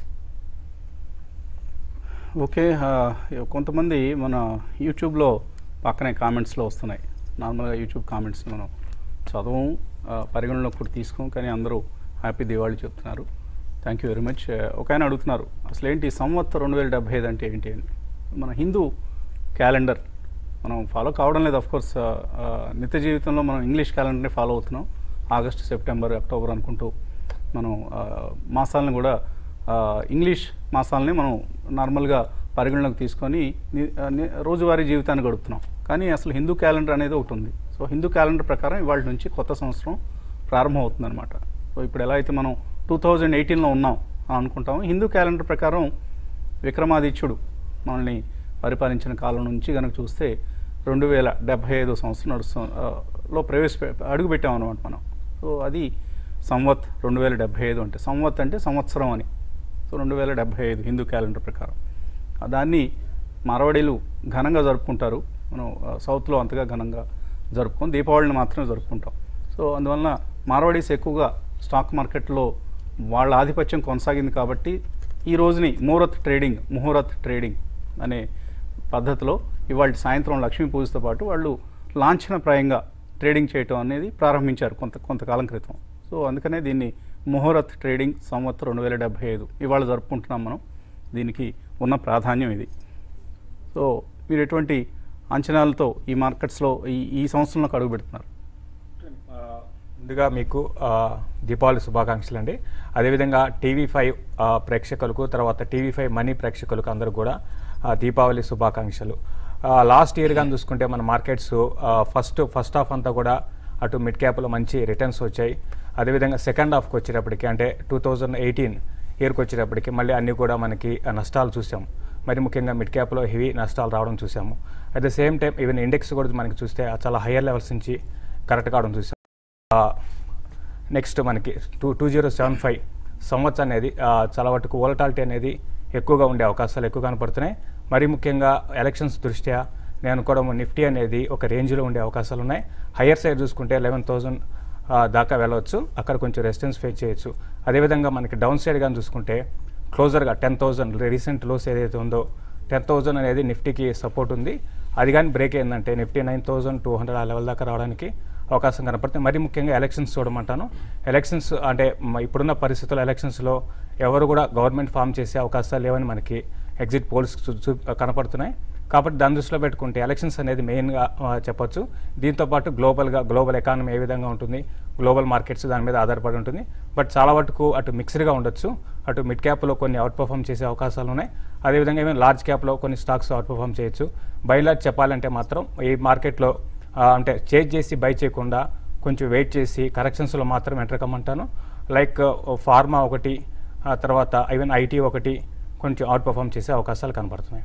A: okay ఆ, కొంతమంది మన యూట్యూబ్లో పక్కనే కామెంట్స్లో వస్తున్నాయి నార్మల్గా యూట్యూబ్ కామెంట్స్ మనం చదవం ఆ, పరిగణలోకి కూడా తీసుకోం కానీ అందరూ హ్యాపీ దివాళీ చెప్తున్నారు థ్యాంక్ యూ వెరీ మచ్ ఒక ఆయన అడుగుతున్నారు అసలు ఏంటి సంవత్ రెండు వేల డెబ్బై ఐదు అంటే ఏంటి అని మన హిందూ క్యాలెండర్ మనం ఫాలో కావడం లేదు కోర్స్ నిత్య జీవితంలో మనం ఇంగ్లీష్ క్యాలెండర్ని ఫాలో అవుతున్నాం ఆగస్ట్ సెప్టెంబర్ అక్టోబర్ అనుకుంటూ మనం ఆ, మాసాలను కూడా ఆ, ఇంగ్లీష్ మాసాలని మనం నార్మల్గా పరిగణలోకి తీసుకొని ని- ఆ, ని- రోజువారీ జీవితాన్ని గడుపుతున్నాం కానీ అసలు హిందూ క్యాలెండర్ అనేది ఒకటి ఉంది సో హిందూ క్యాలెండర్ ప్రకారం ఇవాళ నుంచి కొత్త సంవత్సరం ప్రారంభం అవుతుందన్నమాట సో ఇప్పుడు ఎలా అయితే మనం టూ థౌజండ్ ఎయిటీన్లో ఉన్నాం అని అనుకుంటాం హిందూ క్యాలెండర్ ప్రకారం విక్రమాదిత్యుడు మనల్ని పరిపాలించిన కాలం నుంచి కనుక చూస్తే రెండు వేల డెబ్భై ఐదో సంవత్సరం నడుస్తు ఆ, లో ప్రవేశ అడుగు పెట్టామన్నమాట మనం సో అది సంవత్ రెండు వేల డెబ్భై ఐదు అంటే సంవత్ అంటే సంవత్సరం అని సో రెండు వేల డెబ్భై ఐదు హిందూ క్యాలెండర్ ప్రకారం ఆ దాన్ని మార్వాడీలు ఘనంగా జరుపుకుంటారు మనం ఆ, సౌత్లో అంతగా ఘనంగా జరుపుకోం దీపావళిని మాత్రమే జరుపుకుంటాం సో అందువలన మార్వాడీస్ ఎక్కువగా స్టాక్ మార్కెట్లో వాళ్ళ ఆధిపత్యం కొనసాగింది కాబట్టి ఈ రోజుని ముహూర్త్ ట్రేడింగ్ ముహూర్త్ ట్రేడింగ్ అనే పద్ధతిలో ఇవాళ సాయంత్రం లక్ష్మీ పూజతో పాటు వాళ్ళు లాంఛనప్రాయంగా ట్రేడింగ్ చేయటం అనేది ప్రారంభించారు కొంత కొంతకాలం క్రితం సో అందుకనే దీన్ని ముహూర్త్ ట్రేడింగ్ సంవత్సరం రెండు వేల డెబ్బై ఐదు ఇవాళ జరుపుకుంటున్నాం మనం దీనికి ఉన్న ప్రాధాన్యం ఇది సో మీరు ఎటువంటి అంచనాలతో ఈ మార్కెట్స్లో ఈ ఈ సంవత్సరంలోకి అడుగు పెడుతున్నారు
D: ఆ, ముందుగా మీకు ఆ, దీపావళి శుభాకాంక్షలు అండి అదేవిధంగా టీవీ ఫైవ్ ఆ, ప్రేక్షకులకు తర్వాత టీవీ ఫైవ్ మనీ ప్రేక్షకులకు అందరూ కూడా ఆ, దీపావళి శుభాకాంక్షలు ఆ, లాస్ట్ ఇయర్ కానీ చూసుకుంటే మన మార్కెట్స్ ఆ, ఫస్ట్ ఫస్ట్ హాఫ్ అంతా కూడా అటు మిడ్ క్యాప్లో మంచి రిటర్న్స్ వచ్చాయి అదేవిధంగా సెకండ్ హాఫ్కి వచ్చేటప్పటికి అంటే టూ థౌజండ్ ఎయిటీన్ ఇయర్కి వచ్చేటప్పటికి మళ్ళీ అన్నీ కూడా మనకి ఆ, నష్టాలు చూసాం మరి ముఖ్యంగా మిడ్ క్యాప్లో హెవీ నష్టాలు రావడం చూసాము at the same time even index కూడా మనకి చూస్తే ఆ చాలా హయ్యర్ లెవెల్స్ నుంచి కరెక్ట్ కావడం చూసాం నెక్స్ట్ మనకి two two zero seven five సంవత్సరం అనేది ఆ, చాలా వరకు వోలటాలిటీ అనేది ఎక్కువగా ఉండే అవకాశాలు ఎక్కువ కనపడుతున్నాయి మరి ముఖ్యంగా ఎలక్షన్స్ దృష్ట్యా నేను అనుకోవడం నిఫ్టీ అనేది ఒక రేంజ్లో ఉండే అవకాశాలు ఉన్నాయి హయ్యర్ సైడ్ చూసుకుంటే లెవెన్ థౌజండ్ దాకా వెళ్ళవచ్చు అక్కడ కొంచెం రెసిస్టెన్స్ ఫేస్ చేయొచ్చు అదేవిధంగా మనకి డౌన్ సైడ్ కానీ చూసుకుంటే క్లోజర్గా టెన్ థౌజండ్ రీసెంట్ లోస్ ఏదైతే ఉందో టెన్ థౌజండ్ అనేది నిఫ్టీకి సపోర్ట్ ఉంది అది కానీ బ్రేక్ అయిందంటే Nifty nine thousand two hundred ఆ లెవెల్ దాకా రావడానికి అవకాశం కనపడుతుంది మరి ముఖ్యంగా ఎలక్షన్స్ చూడమంటాను ఎలక్షన్స్ అంటే మ- ఇప్పుడున్న పరిస్థితుల్లో ఎలక్షన్స్లో ఎవరు కూడా గవర్నమెంట్ ఫామ్ చేసే అవకాశాలు లేవని మనకి ఎగ్జిట్ పోల్స్ చూ- చూ- కనపడుతున్నాయి కాబట్టి దాని దృష్టిలో పెట్టుకుంటే ఎలక్షన్స్ అనేది మెయిన్గా ఆ, చెప్పొచ్చు దీంతోపాటు గ్లోబల్గా గ్లోబల్ ఎకానమీ ఏ విధంగా ఉంటుంది గ్లోబల్ మార్కెట్స్ దాని మీద ఆధారపడి ఉంటుంది బట్ చాలా వరకు అటు మిక్స్డ్గా ఉండొచ్చు అటు మిడ్ క్యాప్లో కొన్ని అవుట్ పర్ఫామ్ చేసే అవకాశాలు ఉన్నాయి అదేవిధంగా ఈవెన్ లార్జ్ క్యాప్లో కొన్ని స్టాక్స్ అవుట్ పర్ఫామ్ చేయొచ్చు బైలాట్ చెప్పాలంటే మాత్రం ఈ మార్కెట్లో ఆ, అంటే చేంజ్ చేసి బై చేయకుండా కొంచెం వెయిట్ చేసి కరెక్షన్స్లో మాత్రం ఎంటర్ కమ్మంటాను లైక్ ఫార్మా ఒకటి ఆ తర్వాత ఈవెన్ ఐటీ ఒకటి కొంచెం అవుట్ పర్ఫామ్ చేసే అవకాశాలు కనబడుతున్నాయి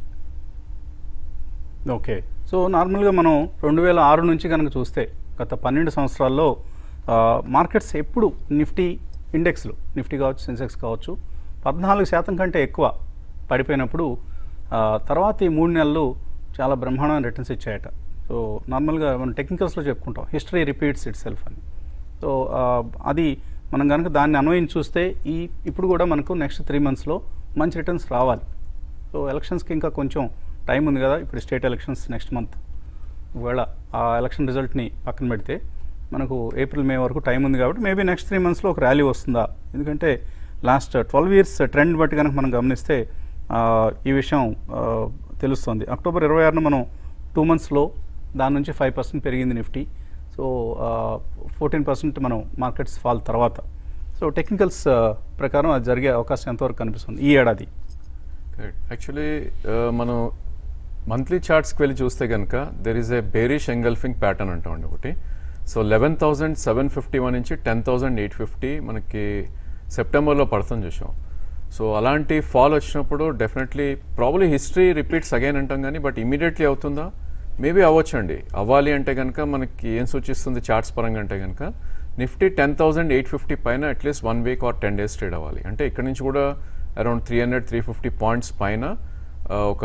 A: ఓకే సో నార్మల్గా మనం రెండు వేల ఆరు నుంచి కనుక చూస్తే గత పన్నెండు సంవత్సరాల్లో ఆ, మార్కెట్స్ ఎప్పుడు నిఫ్టీ ఇండెక్స్లు నిఫ్టీ కావచ్చు సెన్సెక్స్ కావచ్చు పద్నాలుగు శాతం కంటే ఎక్కువ పడిపోయినప్పుడు ఆ, తర్వాత ఈ మూడు నెలలు చాలా బ్రహ్మాండమైన రిటర్న్స్ ఇచ్చాయట సో నార్మల్గా మనం టెక్నికల్స్లో చెప్పుకుంటాం హిస్టరీ రిపీట్స్ ఇట్ సెల్ఫ్ అని సో ఆ, అది మనం కనుక దాన్ని అన్వయించి చూస్తే ఈ ఇప్పుడు కూడా మనకు నెక్స్ట్ త్రీ మంత్స్లో మంచి రిటర్న్స్ రావాలి సో ఎలక్షన్స్కి ఇంకా కొంచెం టైం ఉంది కదా ఇప్పుడు స్టేట్ ఎలక్షన్స్ నెక్స్ట్ మంత్ ఒకవేళ ఆ ఎలక్షన్ రిజల్ట్ని పక్కన పెడితే మనకు ఏప్రిల్ మే వరకు టైం ఉంది కాబట్టి మేబీ నెక్స్ట్ త్రీ మంత్స్లో ఒక ర్యాలీ వస్తుందా ఎందుకంటే లాస్ట్ ట్వెల్వ్ ఇయర్స్ ట్రెండ్ బట్టి కనుక మనం గమనిస్తే ఆ, ఈ విషయం ఆ, తెలుస్తుంది అక్టోబర్ ఇరవై ఆరున మనం టూ మంత్స్లో దాని నుంచి ఫైవ్ పర్సెంట్ పెరిగింది నిఫ్టీ సో ఫోర్టీన్ పర్సెంట్ మనం మార్కెట్స్ ఫాల్ తర్వాత సో టెక్నికల్స్ ప్రకారం అది జరిగే అవకాశం ఎంతవరకు కనిపిస్తుంది ఈ ఏడాది
B: యాక్చువల్లీ మనం మంత్లీ చార్ట్స్కి వెళ్ళి చూస్తే కనుక there is a bearish engulfing pattern అంటామండి ఒకటి so eleven thousand seven fifty one నుంచి టెన్ థౌజండ్ ఎయిట్ ఫిఫ్టీ మనకి సెప్టెంబర్లో పడుతుంది చూసాం సో అలాంటి ఫాల్ వచ్చినప్పుడు definitely probably history repeats again అంటాం కానీ బట్ ఇమీడియట్లీ అవుతుందా మేబీ అవ్వచ్చండి అవ్వాలి అంటే కనుక మనకి ఏం సూచిస్తుంది చార్ట్స్ పరంగా అంటే కనుక Nifty ten thousand eight fifty పైన at least one week or ten days trade అవ్వాలి అంటే ఇక్కడ నుంచి కూడా around three hundred three fifty points పైన ఆ, ఒక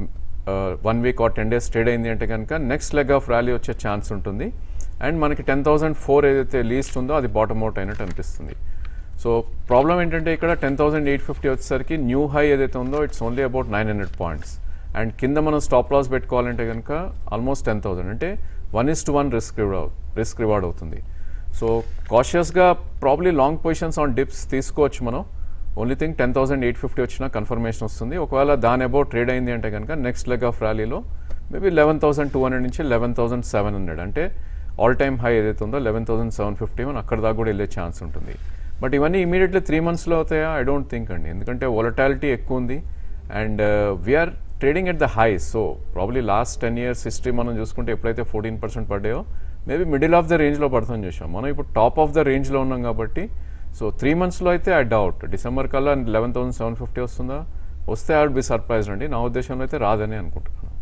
B: one week or ten days trade అయింది అంటే కనుక నెక్స్ట్ లెగ్ ఆఫ్ ర్యాలీ వచ్చే ఛాన్స్ ఉంటుంది అండ్ మనకి టెన్ థౌసండ్ ఫోర్ ఏదైతే లీస్ట్ ఉందో అది బాటమ్ అవుట్ అయినట్టు అనిపిస్తుంది సో ప్రాబ్లం ఏంటంటే ఇక్కడ టెన్ థౌసండ్ ఎయిట్ ఫిఫ్టీ వచ్చేసరికి న్యూ హై ఏదైతే ఉందో it's only about nine hundred points and కింద మనం స్టాప్ లాస్ పెట్టుకోవాలంటే కనుక ఆల్మోస్ట్ టెన్ థౌసండ్ అంటే one is to one risk reward risk reward అవుతుంది సో కాషియస్గా probably long positions on dips తీసుకోవచ్చు మనం only thing ten thousand eight fifty వచ్చిన కన్ఫర్మేషన్ వస్తుంది ఒకవేళ దాని అబౌట్ ట్రేడ్ అయింది అంటే కనుక నెక్స్ట్ లెగ్ ఆఫ్ ర్యాలీలో maybe eleven thousand two hundred నుంచి లెవెన్ థౌసండ్ సెవెన్ హండ్రెడ్ అంటే ఆల్ టైమ్ హై ఏదైతే ఉందో eleven thousand seven fifty one అక్కడ దాకా కూడా వెళ్ళే ఛాన్స్ ఉంటుంది బట్ ఇవన్నీ ఇమీడియట్లీ త్రీ మంత్స్లో అవుతాయా ఐ డోంట్ థింక్ అండి ఎందుకంటే వొలటాలిటీ ఎక్కువ ఉంది and we are trading at the high so probably last ten years history మనం చూసుకుంటే ఎప్పుడైతే ఫోర్టీన్ పర్సెంట్ పడ్డాయో మేబీ మిడిల్ ఆఫ్ ద రేంజ్లో పడుతుంది చూసాం మనం ఇప్పుడు టాప్ ఆఫ్ ద రేంజ్లో ఉన్నాం కాబట్టి సో త్రీ మంత్స్లో అయితే ఐ డౌట్ డిసెంబర్ కల్లా లెవెన్ థౌసండ్ సెవెన్ ఫిఫ్టీ వస్తుందా వస్తే ఐ వుడ్ బి సర్ప్రైజ్ అండి నా ఉద్దేశంలో అయితే రాదని అనుకుంటున్నాను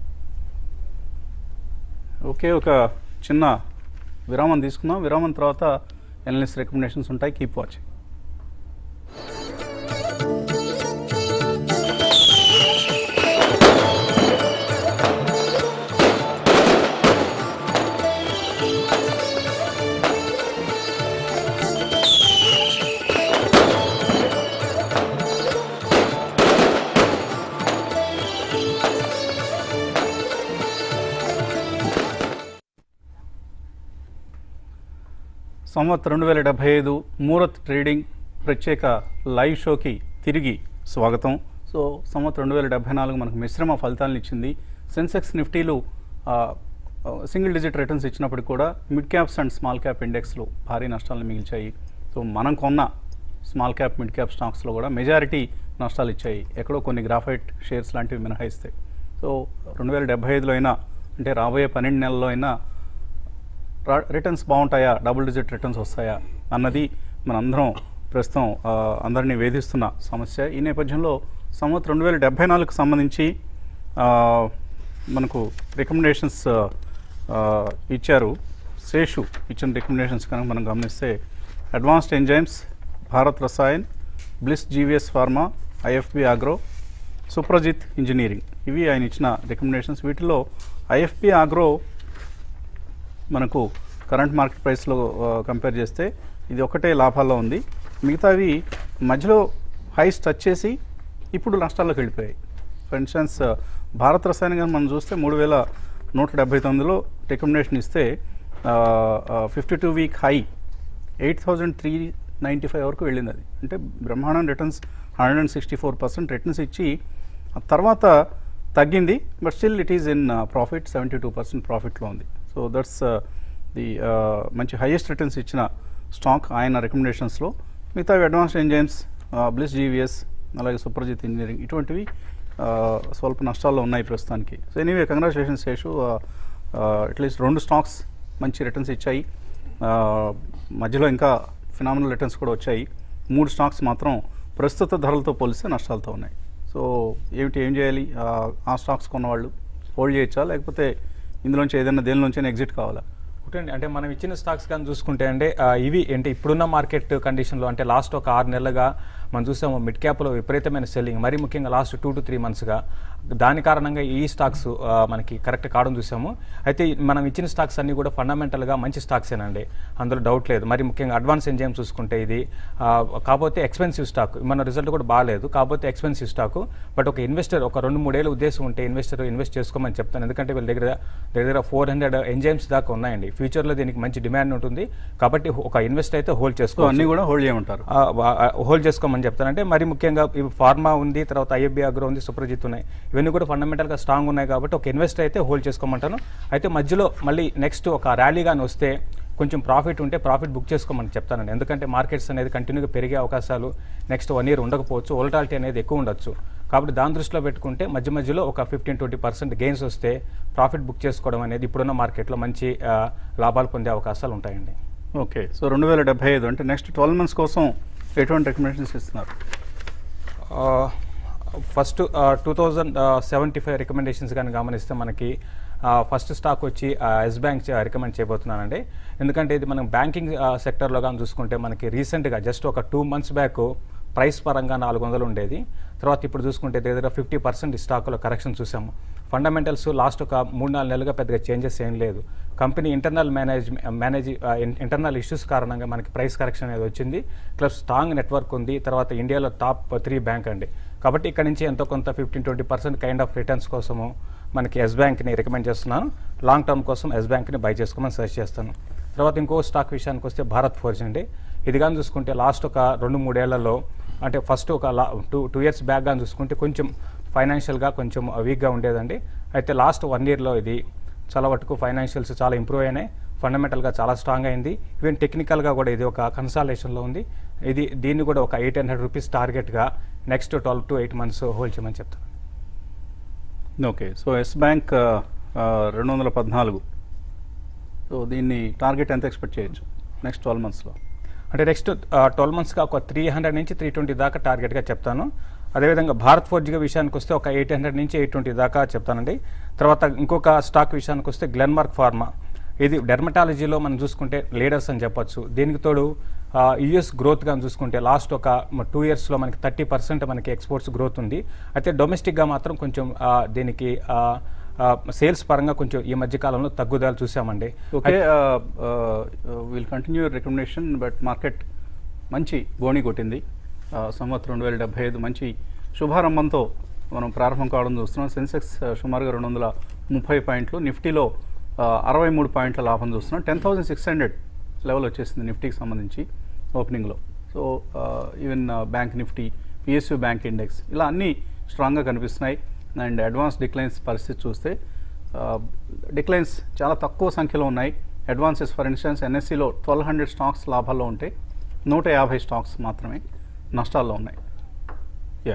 A: ఓకే ఒక చిన్న విరామం తీసుకుందాం విరామం తర్వాత ఎనలిస్ట్ రికమెండేషన్స్ ఉంటాయి కీప్ వాచింగ్ సంవత్ రెండు వేల డెబ్బై ఐదు మూరత్ ట్రేడింగ్ ప్రత్యేక లైవ్ షోకి తిరిగి స్వాగతం సో సంవత్ రెండు వేల డెబ్బై నాలుగు మనకు మిశ్రమ ఫలితాలను ఇచ్చింది సెన్సెక్స్ నిఫ్టీలు ఆ, ఆ, సింగిల్ డిజిట్ రిటర్న్స్ ఇచ్చినప్పటికి కూడా mid caps and small cap ఇండెక్స్లు భారీ నష్టాలను మిగిల్చాయి సో మనం కొన్న స్మాల్ క్యాప్ మిడ్ క్యాప్ స్టాక్స్లో కూడా మెజారిటీ నష్టాలు ఇచ్చాయి ఎక్కడో కొన్ని గ్రాఫైట్ షేర్స్ లాంటివి మినహాయిస్తాయి సో రెండు వేల డెబ్బై ఐదులో అయినా అంటే రాబోయే పన్నెండు నెలల్లో అయినా రా- రిటర్న్స్ బాగుంటాయా డబుల్ డిజిట్ రిటర్న్స్ వస్తాయా అన్నది మనందరం ప్రస్తుతం ఆ, అందరినీ వేధిస్తున్న సమస్య ఈ నేపథ్యంలో సంవత్సరం రెండు వేల డెబ్బై నాలుగుకు సంబంధించి ఆ, మనకు రికమెండేషన్స్ ఇచ్చారు శేషు ఇచ్చిన రికమెండేషన్స్ కనుక మనం గమనిస్తే Advanced Enzymes Bharat Rasayan Bliss GVS Pharma IFB Agro Suprajit Engineering ఇవి ఆయన ఇచ్చిన రికమెండేషన్స్ వీటిలో ఐఎఫ్బి ఆగ్రో మనకు కరెంట్ మార్కెట్ ప్రైస్లో కంపేర్ చేస్తే ఇది ఒకటే లాభాల్లో ఉంది మిగతావి మధ్యలో హైస్ టచ్ చేసి ఇప్పుడు నష్టాల్లోకి వెళ్ళిపోయాయి ఫర్ ఇన్స్టెన్స్ భారత్ రసాయన కానీ మనం చూస్తే మూడు వేల నూట డెబ్బై తొమ్మిదిలో రికమెండేషన్ ఇస్తే fifty two week high eight thousand three ninety five వరకు వెళ్ళింది అది అంటే బ్రహ్మాండం returns hundred and sixty four percent returns ఇచ్చి ఆ తర్వాత తగ్గింది but still it is in profit seventy two percent ప్రాఫిట్లో ఉంది సో దట్స్ ది మంచి హైయెస్ట్ రిటర్న్స్ ఇచ్చిన స్టాక్ ఆయన రికమెండేషన్స్లో మిగతా అడ్వాన్స్డ్ ఎంజైమ్స్ బ్లిస్ జీవీఎస్ అలాగే సూపర్జిత్ ఇంజనీరింగ్ ఇటువంటివి uh, స్వల్ప నష్టాల్లో ఉన్నాయి ప్రస్తుతానికి so anyway congratulations Seshu at least రెండు స్టాక్స్ మంచి రిటర్న్స్ ఇచ్చాయి Uh, మధ్యలో ఇంకా ఫినామినల్ రిటర్న్స్ కూడా వచ్చాయి మూడు స్టాక్స్ మాత్రం ప్రస్తుత ధరలతో పోలిస్తే నష్టాలతో ఉన్నాయి సో ఏమిటి ఏం చేయాలి ఆ, ఆ స్టాక్స్ కొన్నవాళ్ళు హోల్డ్ చేయొచ్చా లేకపోతే ఇందులోంచి ఏదైనా దేనిలోంచి ఎగ్జిట్ కావాలా
D: ఒకటండి అంటే మనం ఇచ్చిన స్టాక్స్ కానీ చూసుకుంటే అంటే ఆ, ఇవి అంటే ఇప్పుడున్న మార్కెట్ కండిషన్లో అంటే లాస్ట్ ఒక ఆరు నెలలుగా మనం చూసాము మిడ్ క్యాప్లో విపరీతమైన సెల్లింగ్ మరీ ముఖ్యంగా లాస్ట్ టూ టు త్రీ మంత్స్గా దాని కారణంగా ఈ స్టాక్స్ ఆ, మనకి కరెక్ట్ కావడం చూసాము అయితే ఈ మనం ఇచ్చిన స్టాక్స్ అన్నీ కూడా ఫండమెంటల్గా మంచి స్టాక్సేనండి అందులో డౌట్ లేదు మరి ముఖ్యంగా అడ్వాన్స్ ఎంజైమ్ చూసుకుంటే ఇది ఆ, కాకపోతే ఎక్స్పెన్సివ్ స్టాక్ మన రిజల్ట్ కూడా బాగాలేదు కాకపోతే ఎక్స్పెన్సివ్ స్టాక్ బట్ ఒక ఇన్వెస్టర్ ఒక రెండు మూడేళ్ళ ఉద్దేశం ఉంటే ఇన్వెస్టర్ ఇన్వెస్ట్ చేసుకోమని చెప్తాను ఎందుకంటే వీళ్ళ దగ్గర దగ్గర ఫోర్ హండ్రెడ్ ఎంజైమ్స్ దాకా ఉన్నాయండి ఫ్యూచర్లో దీనికి మంచి డిమాండ్ ఉంటుంది కాబట్టి ఒక ఇన్వెస్ట్ అయితే హోల్డ్
A: సో
D: చేసుకోవాలి
A: అన్నీ కూడా హోల్డ్ చేయమంటారు
D: హోల్డ్ చేసుకోమని చెప్తానంటే మరి ముఖ్యంగా ఇవి ఫార్మా ఉంది తర్వాత ఐఎఫ్బి అగ్రో ఉంది సుప్రజిత్ ఉన్నాయి ఇవన్నీ కూడా ఫండమెంటల్గా స్ట్రాంగ్ ఉన్నాయి కాబట్టి ఒక ఇన్వెస్ట్ అయితే హోల్డ్ చేసుకోమంటాను అయితే మధ్యలో మళ్ళీ నెక్స్ట్ ఒక ర్యాలీ కానీ వస్తే కొంచెం ప్రాఫిట్ ఉంటే ప్రాఫిట్ బుక్ చేసుకోమని చెప్తానండి ఎందుకంటే మార్కెట్స్ అనేది కంటిన్యూగా పెరిగే అవకాశాలు నెక్స్ట్ వన్ ఇయర్ ఉండకపోవచ్చు వోల్టాలిటీ అనేది ఎక్కువ ఉండొచ్చు కాబట్టి దాని దృష్టిలో పెట్టుకుంటే మధ్య మధ్యలో ఒక ఫిఫ్టీన్ ట్వంటీ పర్సెంట్ గెయిన్స్ వస్తే ప్రాఫిట్ బుక్ చేసుకోవడం అనేది ఇప్పుడున్న మార్కెట్లో మంచి ఆ, లాభాలు పొందే అవకాశాలు ఉంటాయండి
A: ఓకే సో రెండు వేల డెబ్బై ఐదు అంటే నెక్స్ట్ ట్వెల్వ్ మంత్స్ కోసం ఎటువంటి రికమెండేషన్స్ ఇస్తున్నారు
D: first two thousand seventy five recommendations కానీ గమనిస్తే మనకి ఫస్ట్ స్టాక్ వచ్చి ఎస్ బ్యాంక్ రికమెండ్ చేయబోతున్నానండి ఎందుకంటే ఇది మనం బ్యాంకింగ్ సెక్టర్లో కానీ చూసుకుంటే మనకి రీసెంట్గా జస్ట్ ఒక టూ మంత్స్ బ్యాక్ ప్రైస్ పరంగా నాలుగు వందలు ఉండేది తర్వాత ఇప్పుడు చూసుకుంటే దగ్గర ఫిఫ్టీ పర్సెంట్ స్టాక్లో కరెక్షన్ చూసాము ఫండమెంటల్స్ లాస్ట్ ఒక మూడు నాలుగు నెలలుగా పెద్దగా చేంజెస్ ఏం లేదు company internal manage manage internal issues కారణంగా మనకి ప్రైస్ కరెక్షన్ అనేది వచ్చింది ప్లస్ స్ట్రాంగ్ నెట్వర్క్ ఉంది తర్వాత ఇండియాలో టాప్ త్రీ బ్యాంక్ అండి కాబట్టి ఇక్కడ నుంచి ఎంతో కొంత fifteen twenty percent kind of returns కోసము మనకి ఎస్ బ్యాంక్ని రికమెండ్ చేస్తున్నాను లాంగ్ టర్మ్ కోసం ఎస్ బ్యాంక్ని బై చేసుకోమని సజెస్ట్ చేస్తాను తర్వాత ఇంకో స్టాక్ విషయానికి వస్తే భారత్ ఫోర్జ్ అండి ఇది కానీ చూసుకుంటే లాస్ట్ ఒక రెండు మూడేళ్లలో అంటే ఫస్ట్ ఒక లా టూ టూ ఇయర్స్ బ్యాక్ కానీ చూసుకుంటే కొంచెం ఫైనాన్షియల్గా కొంచెం వీక్గా ఉండేదండి అయితే లాస్ట్ వన్ ఇయర్లో ఇది చాలా వరకు ఫైనాన్షియల్స్ చాలా ఇంప్రూవ్ అయినాయి ఫండమెంటల్గా చాలా స్ట్రాంగ్ అయింది ఈవెన్ టెక్నికల్గా కూడా ఇది ఒక కన్సాలేషన్లో ఉంది ఇది దీన్ని కూడా ఒక ఎయిట్ హండ్రెడ్ రూపీస్ టార్గెట్గా next twelve to eight months hold చేయమని చెప్తాను
A: ఓకే సో ఎస్ బ్యాంక్ రెండు వందల పద్నాలుగు సో దీన్ని టార్గెట్ ఎంత ఎక్స్పెక్ట్ చేయొచ్చు నెక్స్ట్ ట్వెల్వ్ మంత్స్లో
D: అంటే నెక్స్ట్ ట్వెల్వ్ మంత్స్గా ఒక త్రీ హండ్రెడ్ నుంచి త్రీ ట్వంటీ దాకా టార్గెట్గా చెప్తాను అదేవిధంగా భారత్ ఫోర్జ్గా విషయానికి వస్తే ఒక ఎయిట్ హండ్రెడ్ నుంచి ఎయిట్ ట్వంటీ దాకా చెప్తానండి తర్వాత ఇంకొక స్టాక్ విషయానికి వస్తే గ్లెన్మార్క్ ఫార్మా ఇది డెర్మటాలజీలో మనం చూసుకుంటే లీడర్స్ అని చెప్పొచ్చు దీనికి తోడు యుఎస్ గ్రోత్ కానీ చూసుకుంటే లాస్ట్ ఒక టూ ఇయర్స్లో మనకి థర్టీ పర్సెంట్ మనకి ఎక్స్పోర్ట్స్ గ్రోత్ ఉంది అయితే డొమెస్టిక్గా మాత్రం కొంచెం ఆ, దీనికి సేల్స్ పరంగా కొంచెం ఈ మధ్య కాలంలో తగ్గుదల చూసామండి
A: okay will continue recommendation but market మంచి గోణి కొట్టింది ఆ, సంవత్సరం రెండు వేల డెబ్బై ఐదు మంచి శుభారంభంతో మనం ప్రారంభం కావడం చూస్తున్నాం సెన్సెక్స్ ఆ, సుమారుగా రెండు వందల ముప్పై పాయింట్లు నిఫ్టీలో ఆ, అరవై మూడు పాయింట్ల లాభం చూస్తున్నాం ten thousand six hundred level వచ్చేసింది నిఫ్టీకి సంబంధించి ఓపెనింగ్లో so even bank Nifty PSU bank index ఇలా అన్నీ స్ట్రాంగ్గా కనిపిస్తున్నాయి అండ్ అడ్వాన్స్ డిక్లైన్స్ పరిస్థితి చూస్తే డిక్లైన్స్ చాలా తక్కువ సంఖ్యలో ఉన్నాయి అడ్వాన్సెస్ ఫర్ ఇన్స్టెన్స్ ఎన్ఎస్సిలో ట్వెల్వ్ హండ్రెడ్ స్టాక్స్ లాభాల్లో ఉంటే నూట యాభై స్టాక్స్ మాత్రమే నష్టాల్లో ఉన్నాయి యా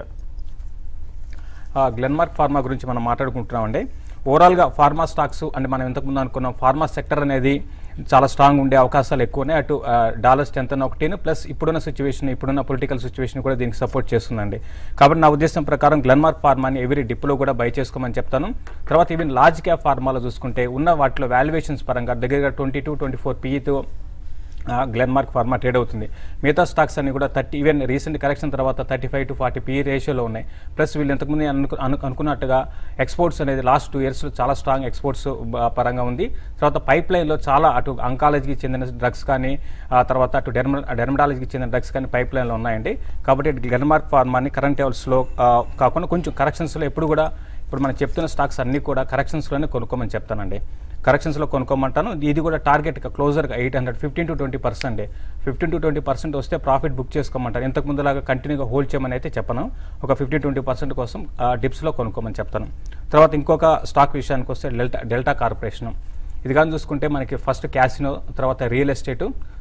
D: గ్లెన్మార్క్ ఫార్మా గురించి మనం మాట్లాడుకుంటున్నామండి ఓవరాల్గా ఫార్మా స్టాక్స్ అంటే మనం ఇంతకుముందు అనుకున్నాం ఫార్మా సెక్టర్ అనేది చాలా స్ట్రాంగ్ ఉండే అవకాశాలు ఎక్కువ ఉన్నాయి అటు డాలర్ స్ట్రెంత్ అన్న ఒకటి ప్లస్ ఇప్పుడున్న సిచ్యువేషన్ ఇప్పుడున్న పొలిటికల్ సిచ్యువేషన్ కూడా దీనికి సపోర్ట్ చేస్తుందండి కాబట్టి నా ఉద్దేశం ప్రకారం గ్లెన్మార్క్ ఫార్మాని ఎవరీ డిప్లో కూడా బై చేసుకోమని చెప్తాను తర్వాత ఈవెన్ లార్జ్ క్యాప్ ఫార్మాలో చూసుకుంటే ఉన్న వాటిలో వాల్యుయేషన్స్ పరంగా దగ్గరగా ట్వంటీ టూ ట్వంటీ ఫోర్ పీఈతో గ్లెన్మార్క్ ఫార్మా ట్రేడ్ అవుతుంది మిగతా స్టాక్స్ అన్ని కూడా థర్టీ ఈవెన్ రీసెంట్ కరెక్షన్ తర్వాత thirty five to forty P రేషియోలో ఉన్నాయి ప్లస్ వీళ్ళు ఇంతకుముందు అను అను అనుకున్నట్టుగా ఎక్స్పోర్ట్స్ అనేది లాస్ట్ టూ ఇయర్స్లో చాలా స్ట్రాంగ్ ఎక్స్పోర్ట్స్ పరంగా ఉంది తర్వాత పైప్ లైన్లో చాలా అటు అంకాలజీకి చెందిన డ్రగ్స్ కానీ ఆ తర్వాత అటు డెర్మ డెర్మటాలజీకి చెందిన డ్రగ్స్ కానీ పైప్ లైన్లో ఉన్నాయండి కాబట్టి గ్లెన్మార్క్ ఫార్మాని కరెంట్ లెవెల్స్లో కాకుండా కొంచెం కరెక్షన్స్లో ఎప్పుడు కూడా ఇప్పుడు మనం చెప్తున్న స్టాక్స్ అన్నీ కూడా కరెక్షన్స్లోనే కొనుక్కోమని చెప్తానండి కరెక్షన్స్లో కొనుక్కోమంటాను ఇది కూడా టార్గెట్ క్లోజర్గా eight hundred fifteen to twenty percent fifteen to twenty percent వస్తే ప్రాఫిట్ బుక్ చేసుకోమంటాను ఇంతకు ముందులాగా కంటిన్యూగా హోల్డ్ చేయమని అయితే చెప్పను ఒక ఫిఫ్టీన్ ట్వంటీ పర్సెంట్ కోసం డిప్స్లో కొనుక్కోమని చెప్తాను తర్వాత ఇంకొక స్టాక్ విషయానికి వస్తే డెల్టా డెల్టా కార్పొరేషన్ ఇది కానీ చూసుకుంటే మనకి ఫస్ట్ క్యాసినో తర్వాత రియల్ ఎస్టేట్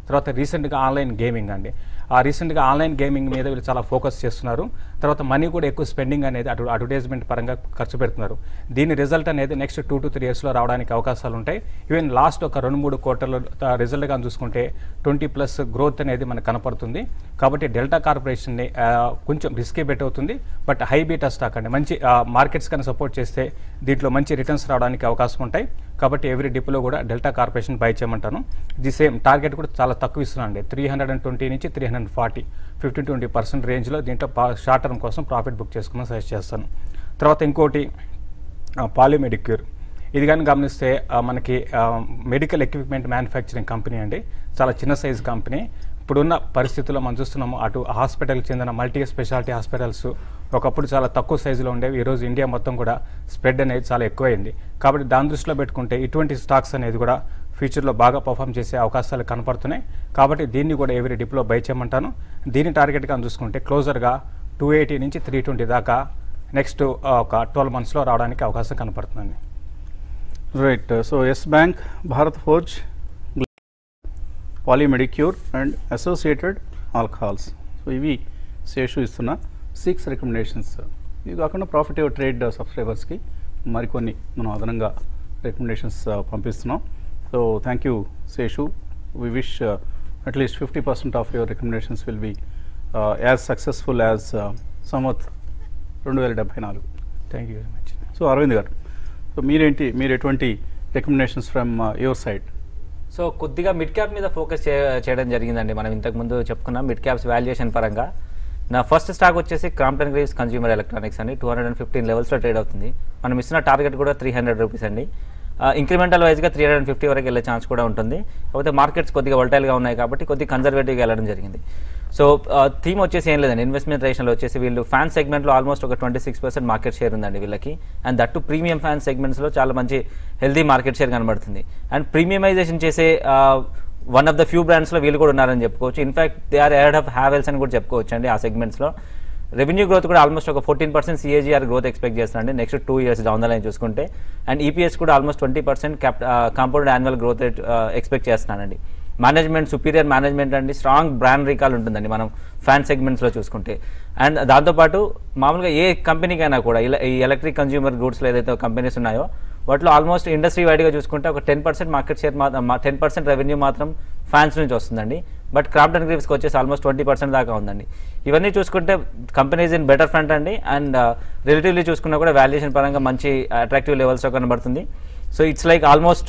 D: తర్వాత రీసెంట్గా ఆన్లైన్ గేమింగ్ అండి ఆ రీసెంట్గా ఆన్లైన్ గేమింగ్ మీద వీళ్ళు చాలా ఫోకస్ చేస్తున్నారు తర్వాత మనీ కూడా ఎక్కువ స్పెండింగ్ అనేది అటు అడ్వర్టైజ్మెంట్ పరంగా ఖర్చు పెడుతున్నారు దీని రిజల్ట్ అనేది నెక్స్ట్ టూ టు త్రీ ఇయర్స్లో రావడానికి అవకాశాలు ఉంటాయి ఈవెన్ లాస్ట్ ఒక రెండు మూడు క్వార్టర్ల రిజల్ట్ కానీ చూసుకుంటే ట్వంటీ ప్లస్ గ్రోత్ అనేది మనకు కనపడుతుంది కాబట్టి డెల్టా కార్పొరేషన్ని ఆ, కొంచెం రిస్కీ బెట్ అవుతుంది బట్ హై బీటా స్టాక్ అండి మంచి మార్కెట్స్ కన్నా సపోర్ట్ చేస్తే దీంట్లో మంచి రిటర్న్స్ రావడానికి అవకాశం ఉంటాయి కాబట్టి ఎవ్రీ డిప్లో కూడా డెల్టా కార్పొరేషన్ బై చేయమంటాను ది సేమ్ టార్గెట్ కూడా చాలా తక్కువ ఇస్తున్నాను అండి త్రీ హండ్రెడ్ అండ్ ట్వంటీ నుంచి three hundred forty fifteen twenty percent రేంజ్లో దీంట్లో షార్ట్ టర్మ్ కోసం ప్రాఫిట్ బుక్ చేసుకోమని సజెస్ట్ చేస్తాను తర్వాత ఇంకోటి పాలిమెడిక్యూర్ ఇది కానీ గమనిస్తే ఆ, మనకి మెడికల్ ఎక్విప్మెంట్ మ్యానుఫ్యాక్చరింగ్ కంపెనీ అండి చాలా చిన్న సైజ్ కంపెనీ ఇప్పుడున్న పరిస్థితుల్లో మనం చూస్తున్నాము అటు హాస్పిటల్కి చెందిన మల్టీ స్పెషాలిటీ హాస్పిటల్స్ ఒకప్పుడు చాలా తక్కువ సైజులో ఉండేవి ఈరోజు ఇండియా మొత్తం కూడా స్ప్రెడ్ అనేది చాలా ఎక్కువైంది కాబట్టి దాని దృష్టిలో పెట్టుకుంటే ఇటువంటి స్టాక్స్ అనేది కూడా ఫ్యూచర్లో బాగా పర్ఫామ్ చేసే అవకాశాలు కనపడుతున్నాయి కాబట్టి దీన్ని కూడా ఎవరి డిప్లో బై చేయమంటాను దీని టార్గెట్గా చూసుకుంటే క్లోజర్గా టూ ఎయిటీ నుంచి త్రీ ట్వంటీ దాకా నెక్స్ట్ ఒక ట్వెల్వ్ మంత్స్లో రావడానికి అవకాశం కనపడుతుందండి
A: right so Yes Bank Bharat Forge Polymedicure and Associated Alcohols so ఇవి శేషు ఇస్తున్న సిక్స్ రికమెండేషన్స్ ఇవి కాకుండా ప్రాఫిటివ్ ట్రేడ్ సబ్స్క్రైబర్స్కి మరికొన్ని మనం అదనంగా రికమెండేషన్స్ పంపిస్తున్నాం so thank you Seshu we wish at least fifty percent of your recommendations will be as successful as Samvat రెండు వేల డెబ్బై నాలుగు
D: thank you very much
A: so Arvind garu so మీరేంటి మీరు ఎటువంటి recommendations from your side
C: so కొద్దిగా మిడ్ క్యాప్ మీద ఫోకస్ చే చేయడం జరిగిందండి మనం ఇంతకుముందు చెప్పుకున్నాం మిడ్ క్యాప్స్ వాల్యుయేషన్ పరంగా నా ఫస్ట్ స్టాక్ వచ్చేసి క్రాంప్టన్ గ్రీవ్స్ కన్స్యూమర్ ఎలక్ట్రానిక్స్ అండి టూ హండ్రెడ్ అండ్ ఫిఫ్టీన్ లెవెల్స్లో ట్రేడ్ అవుతుంది మనం ఇస్తున్న టార్గెట్ కూడా త్రీ హండ్రెడ్ రూపీస్ అండి ఇంక్రిమెంటల్ వైజ్గా త్రీ హండ్రెడ్ ఫిఫ్టీ వరకు వెళ్ళే ఛాన్స్ కూడా ఉంటుంది కాకపోతే మార్కెట్స్ కొద్దిగా వల్టైల్గా ఉన్నాయి కాబట్టి కొద్దిగా కన్జర్వేటివ్గా వెళ్ళడం జరిగింది సో థీమ్ వచ్చేసి ఏం లేదండి ఇన్వెస్ట్మెంట్ రేషన్లో వచ్చేసి వీళ్ళు ఫ్యాన్ సెగ్మెంట్లో ఆల్మోస్ట్ ఒక twenty six percent market share ఉందండి వీళ్ళకి అండ్ దట్టు ప్రీమియం ఫ్యాన్ సెగ్మెంట్స్లో చాలా మంచి హెల్దీ మార్కెట్ షేర్ కనబడుతుంది అండ్ ప్రీమియమైజేషన్ చేసే వన్ ఆఫ్ ద ఫ్యూ బ్రాండ్స్లో వీళ్ళు కూడా ఉన్నారని చెప్పుకోవచ్చు in fact they are ahead of Havells అని కూడా చెప్పుకోవచ్చు అండి ఆ సెగ్మెంట్స్లో రెవెన్యూ గ్రోత్ కూడా ఆల్మోస్ట్ ఒక fourteen percent CAGR growth expect చేస్తున్నాండి next two years down the line చూసుకుంటే అండ్ ఈపీఎస్ కూడా almost twenty percent cap compound annual growth rate expect చేస్తున్నానండి మేనేజ్మెంట్ సుపీరియర్ మేనేజ్మెంట్ అండి స్ట్రాంగ్ బ్రాండ్ రీకాల్ ఉంటుందండి మనం fan సెగ్మెంట్స్లో చూసుకుంటే అండ్ దాంతోపాటు మామూలుగా ఏ కంపెనీకైనా కూడా ఇలా ఈ ఎలక్ట్రిక్ కన్జ్యూమర్ గూడ్స్లో ఏదైతే కంపెనీస్ ఉన్నాయో వాటిలో ఆల్మోస్ట్ ఇండస్ట్రీ వైడ్గా చూసుకుంటే ఒక టెన్ పర్సెంట్ మార్కెట్ షేర్ మాత్రం టెన్ పర్సెంట్ రెవెన్యూ మాత్రం ఫ్యాన్స్ నుంచి వస్తుందండి బట్ క్రాఫ్ట్ అండ్ గ్రీవ్స్కి వచ్చేసి ఆల్మోస్ట్ ట్వంటీ పర్సెంట్ దాకా ఉందండి ఇవన్నీ చూసుకుంటే కంపెనీస్ ఇన్ బెటర్ ఫ్రంట్ అండి అండ్ రిలేటివ్లీ చూసుకున్నా కూడా వాల్యుయేషన్ పరంగా మంచి అట్రాక్టివ్ లెవెల్స్లో కనబడుతుంది సో ఇట్స్ లైక్ ఆల్మోస్ట్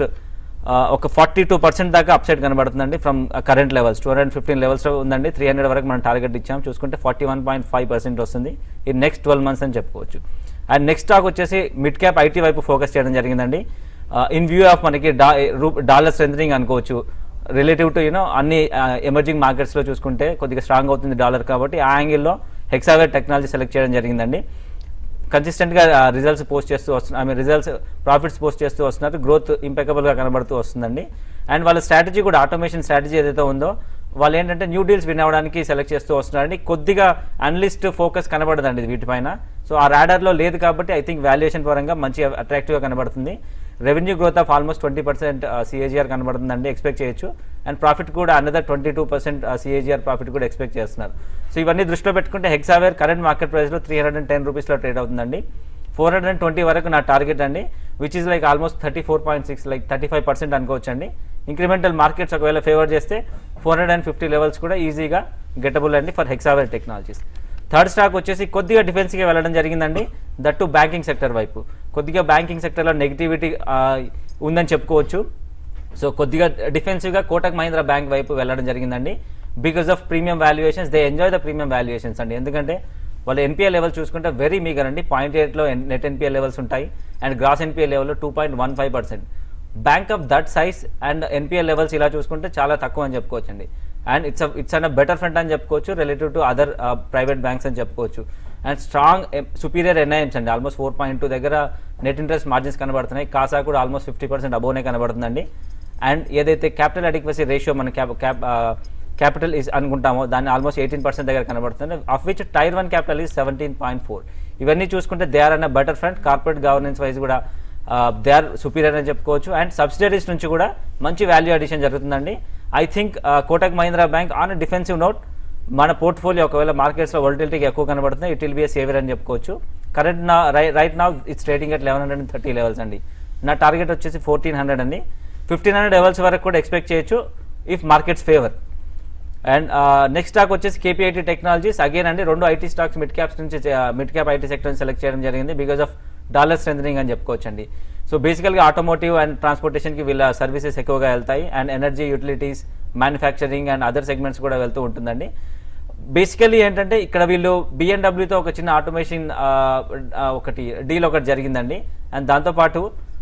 C: ఒక ఫార్టీ టూ పర్సెంట్ దాకా అప్సైడ్ కనబడుతుందండి from current levels two hundred fifteen లెవెల్స్లో ఉందండి త్రీ హండ్రెడ్ వరకు మనం టార్గెట్ ఇచ్చాం చూసుకుంటే forty one point five percent వస్తుంది ఈ నెక్స్ట్ ట్వెల్వ్ మంత్స్ అని చెప్పుకోవచ్చు అండ్ నెక్స్ట్ స్టాక్ వచ్చేసి మిడ్ క్యాప్ ఐటీ వైపు ఫోకస్ చేయడం జరిగిందండి ఇన్ వ్యూ ఆఫ్ మనకి డా డాలర్ స్ట్రెంథనింగ్ అనుకోవచ్చు రిలేటివ్ టు యూనో అన్ని ఎమర్జింగ్ మార్కెట్స్లో చూసుకుంటే కొద్దిగా స్ట్రాంగ్ అవుతుంది డాలర్ కాబట్టి ఆ యాంగిల్లో హెక్సావేర్ టెక్నాలజీ సెలెక్ట్ చేయడం జరిగిందండి కన్సిస్టెంట్గా రిజల్ట్స్ పోస్ట్ చేస్తూ వస్తున్నారు I mean results profits post చేస్తూ వస్తున్నారు గ్రోత్ ఇంపెకబుల్గా కనబడుతూ వస్తుందండి అండ్ వాళ్ళ స్ట్రాటజీ కూడా ఆటోమేషన్ స్ట్రాటజీ ఏదైతే ఉందో వాళ్ళు ఏంటంటే న్యూ డీల్స్ విన్ అవ్వడానికి సెలెక్ట్ చేస్తూ వస్తున్నారండి కొద్దిగా అనలిస్ట్ ఫోకస్ కనబడదండి ఇది వీటిపైన సో ఆ రాడర్లో లేదు కాబట్టి ఐ థింక్ వాల్యుయేషన్ పరంగా మంచి అట్రాక్టివ్గా కనబడుతుంది revenue growth of almost twenty percent CAGR కనబడుతుందండి ఎక్స్పెక్ట్ చేయొచ్చు అండ్ ప్రాఫిట్ కూడా another twenty two percent CAGR profit కూడా ఎక్స్పెక్ట్ చేస్తున్నారు సో ఇవన్నీ దృష్టిలో పెట్టుకుంటే హెక్సావేర్ కరెంట్ మార్కెట్ ప్రైస్లో త్రీ హండ్రెడ్ అండ్ టెన్ రూపీస్లో ట్రేడ్ అవుతుందండి ఫోర్ హండ్రెడ్ అండ్ ట్వంటీ వరకు నా టార్గెట్ అండి which is like almost thirty four point six like thirty five percent అనుకోవచ్చు అండి ఇంక్రిమెంటల్ మార్కెట్స్ ఒకవేళ ఫేవర్ చేస్తే four hundred and fifty levels కూడా ఈజీగా గెటబుల్ అండి for Hexaware technologies third stock వచ్చేసి కొద్దిగా డిఫెన్స్గా వెళ్ళడం జరిగిందండి దట్ టు బ్యాంకింగ్ సెక్టర్ వైపు కొద్దిగా బ్యాంకింగ్ సెక్టర్లో నెగిటివిటీ ఉందని చెప్పుకోవచ్చు సో కొద్దిగా డిఫెన్సివ్గా కోటక్ మహీంద్రా బ్యాంక్ వైపు వెళ్ళడం జరిగిందండి because of premium valuations they enjoy the premium valuations అండి ఎందుకంటే వాళ్ళ ఎన్పిఎల్ లెవెల్ చూసుకుంటే వెరీ మీగర్ అండి పాయింట్ ఎయిట్లో నెట్ ఎన్పిఎల్ లెవెల్స్ ఉంటాయి అండ్ గ్రాస్ ఎన్పిఎల్ లెవెల్లో two point one five percent bank of that size and NPL levels ఇలా చూసుకుంటే చాలా తక్కువ అని చెప్పుకోవచ్చు అండి and it's it's an better front అని చెప్పుకోవచ్చు relative to other private banks అని చెప్పుకోవచ్చు అండ్ స్ట్రాంగ్ సుపీరియర్ ఎన్ఐఎమ్స్ అండి ఆల్మోస్ట్ ఫోర్ పాయింట్ టూ దగ్గర నెట్ ఇంట్రెస్ట్ మార్జిన్స్ కనబడుతున్నాయి కాసా కూడా ఆల్మోస్ట్ ఫిఫ్టీ పర్సెంట్ అబోనే కనబడుతుందండి అండ్ ఏదైతే క్యాపిటల్ అడిక్వసీ రేషియో మన క్యాప్ క్యాప్ క్యాపిటల్ ఇస్ అనుకుంటామో దాన్ని ఆల్మోస్ట్ ఎయిటీన్ పర్సెంట్ దగ్గర కనబడుతుంది of which tier one capital is seventeen point four ఇవన్నీ చూసుకుంటే దే ఆర్ అన్న better front corporate governance wise కూడా దే ఆర్ సుపీరియర్ అని చెప్పుకోవచ్చు అండ్ సబ్సిడరీస్ నుంచి కూడా మంచి వాల్యూ అడిషన్ జరుగుతుందండి I think Kotak Mahindra bank on defensive note మన పోర్ట్ఫోలియో ఒకవేళ మార్కెట్స్లో వోల్టిలిటీకి ఎక్కువ కనబడుతుంది ఇట్ విల్ బి సేవర్ అని చెప్పుకోవచ్చు కరెంట్ నా రైట్ నా it's trading at eleven hundred and thirty levels అండి నా టార్గెట్ వచ్చేసి ఫోర్టీన్ హండ్రెడ్ అండి ఫిఫ్టీన్ హండ్రెడ్ లెవెల్స్ వరకు కూడా ఎక్స్పెక్ట్ చేయొచ్చు if markets favour and next stock వచ్చేసి కేపీఐటీ టెక్నాలజీస్ అగైన్ అండి రెండు ఐటీ స్టాక్స్ మిడ్ క్యాప్స్ నుంచి మిడ్ క్యాప్ ఐటీ సెక్టర్ నుంచి సెలెక్ట్ చేయడం జరిగింది బికాస్ ఆఫ్ డాలర్ స్ట్రెంథనింగ్ అని చెప్పుకోవచ్చు అండి సో బేసికల్గా ఆటోమోటివ్ అండ్ ట్రాన్స్పోర్టేషన్కి వీళ్ళ సర్వీసెస్ ఎక్కువగా వెళ్తాయి and energy utilities manufacturing and other segments కూడా వెళ్తూ ఉంటుందండి బేసికలీ ఏంటంటే ఇక్కడ వీళ్ళు బిఎన్డబ్ల్యూతో ఒక చిన్న ఆటోమేషన్ ఒకటి డీల్ ఒకటి జరిగిందండి అండ్ దాంతోపాటు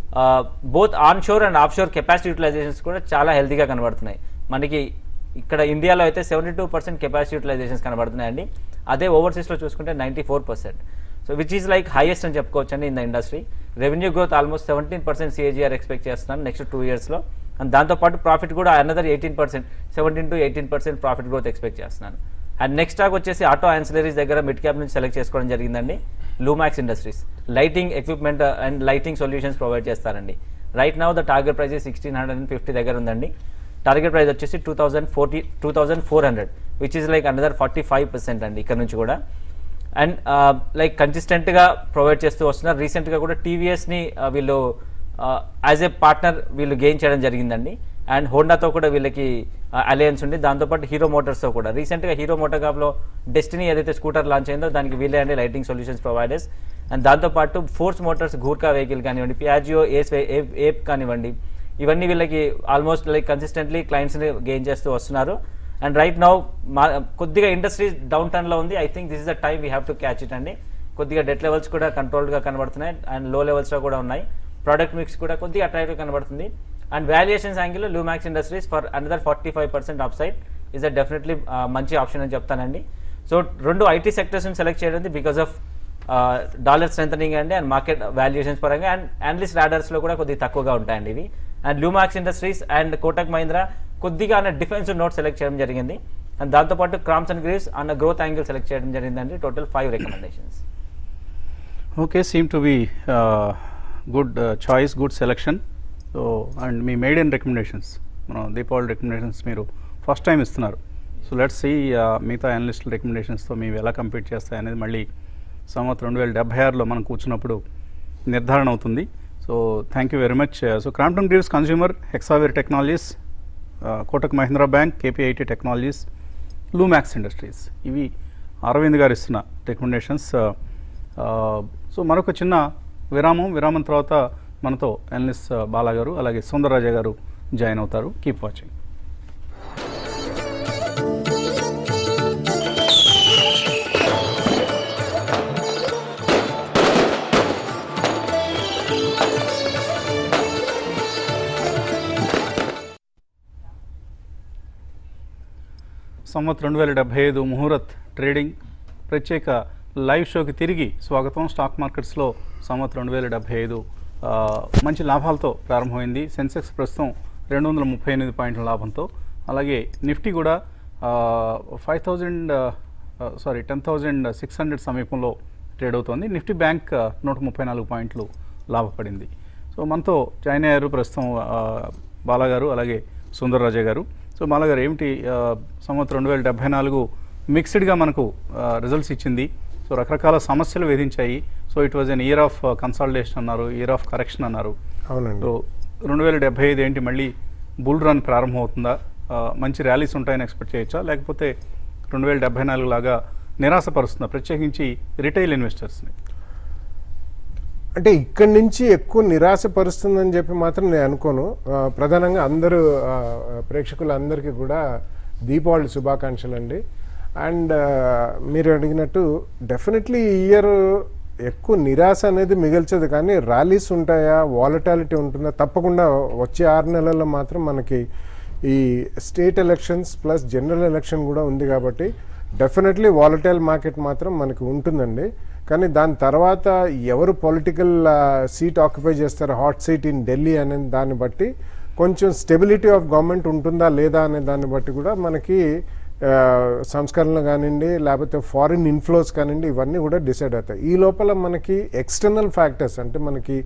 C: both on shore and off shore capacity utilisations కూడా చాలా హెల్తీగా కనబడుతున్నాయి మనకి ఇక్కడ ఇండియాలో అయితే seventy two percent capacity utilisations కనబడుతున్నాయండి అదే ఓవర్సీస్లో చూసుకుంటే ninety four percent so which is like highest అని చెప్పుకోవచ్చు అండి in the industry revenue growth almost seventeen percent CAGR expect చేస్తున్నాను నెక్స్ట్ టూ ఇయర్స్లో అండ్ దాంతోపాటు ప్రాఫిట్ కూడా another eighteen percent seventeen to eighteen percent profit growth expect చేస్తున్నాను and next stock వచ్చేసి auto ancillaries దగ్గర మిడ్ క్యాప్ నుంచి select చేసుకోవడం జరిగిందండి Lumax industries lighting equipment and lighting solutions provide చేస్తారండి right now the target price sixteen hundred and fifty దగ్గర ఉందండి target price వచ్చేసి two thousand forty two thousand four hundred which is like another forty five percent అండి ఇక్కడ నుంచి కూడా and like కన్సిస్టెంట్గా provide చేస్తూ వస్తున్నారు రీసెంట్గా కూడా టీవీఎస్ని వీళ్ళు యాజ్ ఏ పార్ట్నర్ వీళ్ళు గెయిన్ చేయడం జరిగిందండి అండ్ హోండాతో కూడా వీళ్ళకి అలయన్స్ ఉంది దాంతోపాటు హీరో మోటార్స్తో కూడా రీసెంట్గా హీరో మోటార్ కాప్లో డెస్టినీ ఏదైతే స్కూటర్ లాంచ్ అయిందో దానికి వీళ్ళే అండి లైటింగ్ సొల్యూషన్స్ ప్రొవైడర్స్ అండ్ దాంతోపాటు ఫోర్స్ మోటార్స్ గూర్కా వెహికల్ కానివ్వండి పియాజియో ఏస్ ఏప్ కానివ్వండి ఇవన్నీ వీళ్ళకి ఆల్మోస్ట్ లైక్ కన్సిస్టెంట్లీ క్లయింట్స్ని గెయిన్ చేస్తూ వస్తున్నారు అండ్ రైట్ నౌ మా కొద్దిగా ఇండస్ట్రీ డౌన్ టర్న్లో ఉంది I think this is the time we have to catch it అండి కొద్దిగా డెట్ లెవెల్స్ కూడా కంట్రోల్డ్గా కనబడుతున్నాయి అండ్ లో లెవెల్స్లో కూడా ఉన్నాయి ప్రోడక్ట్ మిక్స్ కూడా కొద్దిగా అట్రాక్టివ్ కనబడుతుంది and valuations angle Lumax industries for another forty five percent up side is uh definitely మంచి ఆప్షన్ అని చెప్తానండి సో రెండు ఐటీ సెక్టర్స్ని సెలెక్ట్ చేయడం బికాస్ ఆఫ్ డాలర్ స్ట్రెంథనింగ్ అండి అండ్ మార్కెట్ వాల్యుయేషన్స్ పరంగా అండ్ అనలిస్ట్ రాడర్స్లో కూడా కొద్దిగా తక్కువగా ఉంటాయండి ఇవి and Lumax industries and Kotak Mahindra కొద్దిగా అన్న డిఫెన్సివ్ నోట్ సెలెక్ట్ చేయడం జరిగింది అండ్ దాంతోపాటు క్రామ్స్ అండ్ గ్రీవ్స్ అన్న గ్రోత్ యాంగిల్ సెలెక్ట్ చేయడం జరిగిందండి total five recommendations
A: okay seem to be good choice good selection so and me made in recommendations మనం దీపావళి రికమెండేషన్స్ మీరు ఫస్ట్ టైం ఇస్తున్నారు సో లెట్స్ సీ మిగతా అనలిస్టుల రికమెండేషన్స్తో మేము ఎలా కంపీట్ చేస్తాయి అనేది మళ్ళీ సంవత్సరం రెండు వేల డెబ్బై ఆరులో మనం కూర్చున్నప్పుడు నిర్ధారణ అవుతుంది so thank you very much so Crompton Greaves consumer Hexaware technologies Kotak Mahindra bank KPIT technologies Lumax industries ఇవి అరవింద్ గారు ఇస్తున్న రికమెండేషన్స్ సో మరొక చిన్న విరామం విరామం తర్వాత మనతో ఎన్ఎస్ బాలా గారు అలాగే సుందరరాజ గారు జాయిన్ అవుతారు కీప్ వాచింగ్ సంవత్ రెండు వేల డెబ్బై ఐదు ముహూర్త్ ట్రేడింగ్ ప్రత్యేక లైవ్ షోకి తిరిగి స్వాగతం స్టాక్ మార్కెట్స్లో సంవత్ రెండు వేల డెబ్బై ఐదు ఆ, మంచి లాభాలతో ప్రారంభమైంది సెన్సెక్స్ ప్రస్తుతం రెండు వందల ముప్పై ఎనిమిది పాయింట్ల లాభంతో అలాగే నిఫ్టీ కూడా five thousand sorry ten thousand six hundred సమీపంలో ట్రేడ్ అవుతోంది నిఫ్టీ బ్యాంక్ ఆ, నూట ముప్పై నాలుగు పాయింట్లు లాభపడింది సో మనతో జాయిన్ అయ్యారు ప్రస్తుతం ఆ, బాలా గారు అలాగే సుందరరాజ గారు సో బాలా గారు ఏమిటి ఆ, సంవత్సరం రెండు వేల డెబ్బై నాలుగు మిక్స్డ్గా మనకు రిజల్ట్స్ ఇచ్చింది సో రకరకాల సమస్యలు వేధించాయి so it was an year of consolidation అన్నారు ఇయర్ ఆఫ్ కరెక్షన్ అన్నారు
E: అవునండి
A: సో రెండు వేల డెబ్బై ఐదు ఏంటి మళ్ళీ బుల్ రన్ ప్రారంభం అవుతుందా ఆ, మంచి ర్యాలీస్ ఉంటాయని ఎక్స్పెక్ట్ చేయొచ్చా లేకపోతే రెండు వేల డెబ్బై నాలుగు లాగా నిరాశపరుస్తుందా ప్రత్యేకించి రిటైల్ ఇన్వెస్టర్స్ని
E: అంటే ఇక్కడి నుంచి ఎక్కువ నిరాశపరుస్తుందని చెప్పి మాత్రం నేను అనుకోను ఆ, ప్రధానంగా అందరూ ఆ, ప్రేక్షకులందరికీ కూడా దీపావళి శుభాకాంక్షలు అండి అండ్ మీరు అడిగినట్టు డెఫినెట్లీ ఈ ఇయర్ ఎక్కువ నిరాశ అనేది మిగల్చదు కానీ ర్యాలీస్ ఉంటాయా వాలటాలిటీ ఉంటుందా తప్పకుండా వచ్చే ఆరు నెలల్లో మాత్రం మనకి ఈ state elections plus general election కూడా ఉంది కాబట్టి డెఫినెట్లీ వాలటైల్ మార్కెట్ మాత్రం మనకి ఉంటుందండి కానీ దాని తర్వాత ఎవరు పొలిటికల్ సీట్ ఆక్యుపై చేస్తారో హాట్ సీట్ ఇన్ ఢిల్లీ అనే దాన్ని బట్టి కొంచెం స్టెబిలిటీ ఆఫ్ గవర్నమెంట్ ఉంటుందా లేదా అనే దాన్ని బట్టి కూడా మనకి ఆ, సంస్కరణలు కానివ్వండి లేకపోతే ఫారిన్ ఇన్ఫ్లోస్ కానివ్వండి ఇవన్నీ కూడా డిసైడ్ అవుతాయి ఈ లోపల మనకి ఎక్స్టర్నల్ ఫ్యాక్టర్స్ అంటే మనకి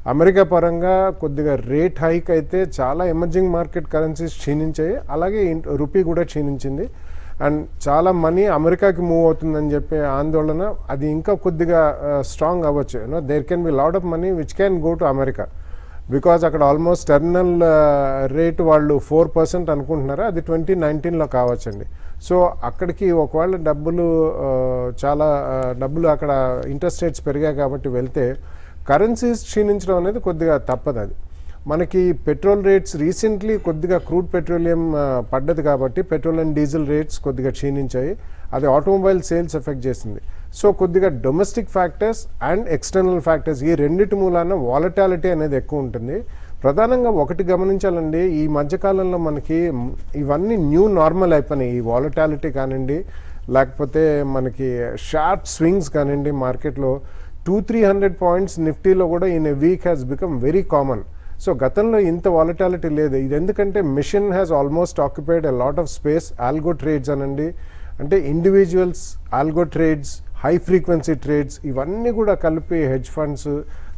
E: అమెరికా పరంగా కొద్దిగా రేట్ హైక్ అయితే చాలా ఎమర్జింగ్ మార్కెట్ కరెన్సీస్ క్షీణించాయి అలాగే ఇన్- రూపీ కూడా క్షీణించింది అండ్ చాలా మనీ అమెరికాకి మూవ్ అవుతుందని చెప్పే ఆందోళన అది ఇంకా కొద్దిగా స్ట్రాంగ్ అవ్వచ్చు you know there can be lot of money which can go to America because అక్కడ ఆల్మోస్ట్ టెర్మినల్ రేట్ వాళ్ళు ఫోర్ పర్సెంట్ అనుకుంటున్నారు అది ట్వంటీ నైన్టీన్లో కావచ్చండి సో అక్కడికి ఒకవేళ డబ్బులు ఆ, చాలా ఆ, డబ్బులు అక్కడ ఇంట్రెస్ట్ రేట్స్ పెరిగాయి కాబట్టి వెళ్తే కరెన్సీస్ క్షీణించడం అనేది కొద్దిగా తప్పదు అది మనకి పెట్రోల్ రేట్స్ రీసెంట్లీ కొద్దిగా క్రూడ్ పెట్రోలియం ఆ, పడ్డది కాబట్టి పెట్రోల్ అండ్ డీజిల్ రేట్స్ కొద్దిగా క్షీణించాయి అది ఆటోమొబైల్ సేల్స్ ఎఫెక్ట్ చేసింది సో కొద్దిగా domestic factors and external factors ఈ రెండిటి మూలాన వాలటాలిటీ అనేది ఎక్కువ ఉంటుంది ప్రధానంగా ఒకటి గమనించాలండి ఈ మధ్యకాలంలో మనకి మ్, ఇవన్నీ న్యూ నార్మల్ అయిపోయినాయి ఈ వాలటాలిటీ కానివ్వండి లేకపోతే మనకి షార్ప్ స్వింగ్స్ కానివ్వండి మార్కెట్లో టూ త్రీ హండ్రెడ్ పాయింట్స్ నిఫ్టీలో కూడా in a week has become very common so గతంలో ఇంత వాలటాలిటీ లేదు ఇది ఎందుకంటే machine has almost occupied a lot of space algo trades అనండి అంటే individuals algo trades high frequency trades ఇవన్నీ కూడా కలిపి హెడ్జ్ ఫండ్స్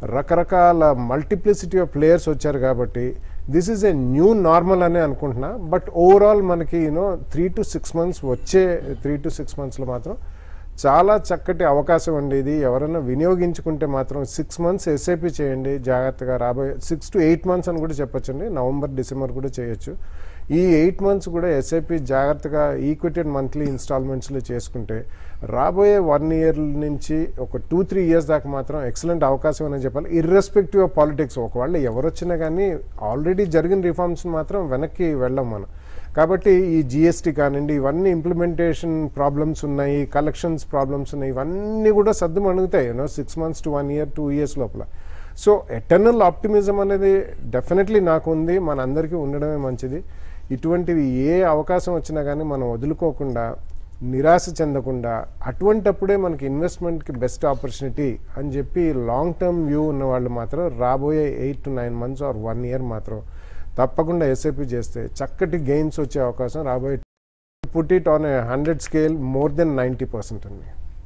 E: రకరకాల మల్టిప్లిసిటీ ఆఫ్ ప్లేయర్స్ వచ్చారు కాబట్టి this is a new normal అనే అనుకుంటున్నా బట్ ఓవరాల్ మనకి you know three to six months వచ్చే త్రీ టు సిక్స్ మంత్స్లో మాత్రం చాలా చక్కటి అవకాశం అండి ఇది ఎవరైనా వినియోగించుకుంటే మాత్రం సిక్స్ మంత్స్ ఎస్ఐపి చేయండి జాగ్రత్తగా రాబోయే సిక్స్ టు ఎయిట్ మంత్స్ అని కూడా చెప్పొచ్చండి నవంబర్ డిసెంబర్ కూడా చేయొచ్చు ఈ ఎయిట్ మంత్స్ కూడా ఎస్ఐపి జాగ్రత్తగా ఈక్విటెడ్ మంత్లీ ఇన్స్టాల్మెంట్స్లో చేసుకుంటే రాబోయే వన్ ఇయర్ నుంచి ఒక టూ త్రీ ఇయర్స్ దాకా మాత్రం ఎక్సలెంట్ అవకాశం అని చెప్పాలి ఇర్రెస్పెక్టివ్ ఆఫ్ పాలిటిక్స్ ఒకవేళ ఎవరు వచ్చినా కానీ ఆల్రెడీ జరిగిన రిఫార్మ్స్ మాత్రం వెనక్కి వెళ్ళాం మనం కాబట్టి ఈ జిఎస్టీ కానివ్వండి ఇవన్నీ ఇంప్లిమెంటేషన్ ప్రాబ్లమ్స్ ఉన్నాయి కలెక్షన్స్ ప్రాబ్లమ్స్ ఉన్నాయి ఇవన్నీ కూడా సర్దు మణుగుతాయి you know six months to one year two years లోపల సో ఎటర్నల్ ఆప్టిమిజం అనేది డెఫినెట్లీ నాకు ఉంది మనందరికీ ఉండడమే మంచిది ఇటువంటివి ఏ అవకాశం వచ్చినా కానీ మనం వదులుకోకుండా నిరాశ చెందకుండా అటువంటప్పుడే మనకి ఇన్వెస్ట్మెంట్కి బెస్ట్ ఆపర్చునిటీ అని చెప్పి లాంగ్ టర్మ్ వ్యూ ఉన్న వాళ్ళు మాత్రం రాబోయే eight to nine months or one year మాత్రం తప్పకుండా ఎస్ఐపి చేస్తే చక్కటి గెయిన్స్ వచ్చే అవకాశం రాబోయే put it on a hundred scale more than ninety percent అండి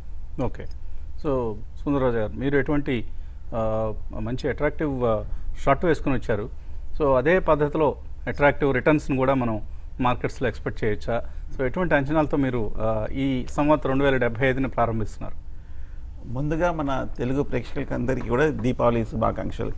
A: ఓకే సో సుందరరాజు గారు మీరు ఎటువంటి ఆ, మంచి అట్రాక్టివ్ షార్ట్ వేసుకుని వచ్చారు సో అదే పద్ధతిలో అట్రాక్టివ్ రిటర్న్స్ని కూడా మనం మార్కెట్స్లో ఎక్స్పెక్ట్ చేయొచ్చా సో ఎటువంటి అంచనాలతో మీరు ఆ, ఈ సంవత్సరం రెండు వేల డెబ్బై ఐదుని ప్రారంభిస్తున్నారు
F: ముందుగా మన తెలుగు ప్రేక్షకులకి అందరికీ కూడా దీపావళి శుభాకాంక్షలు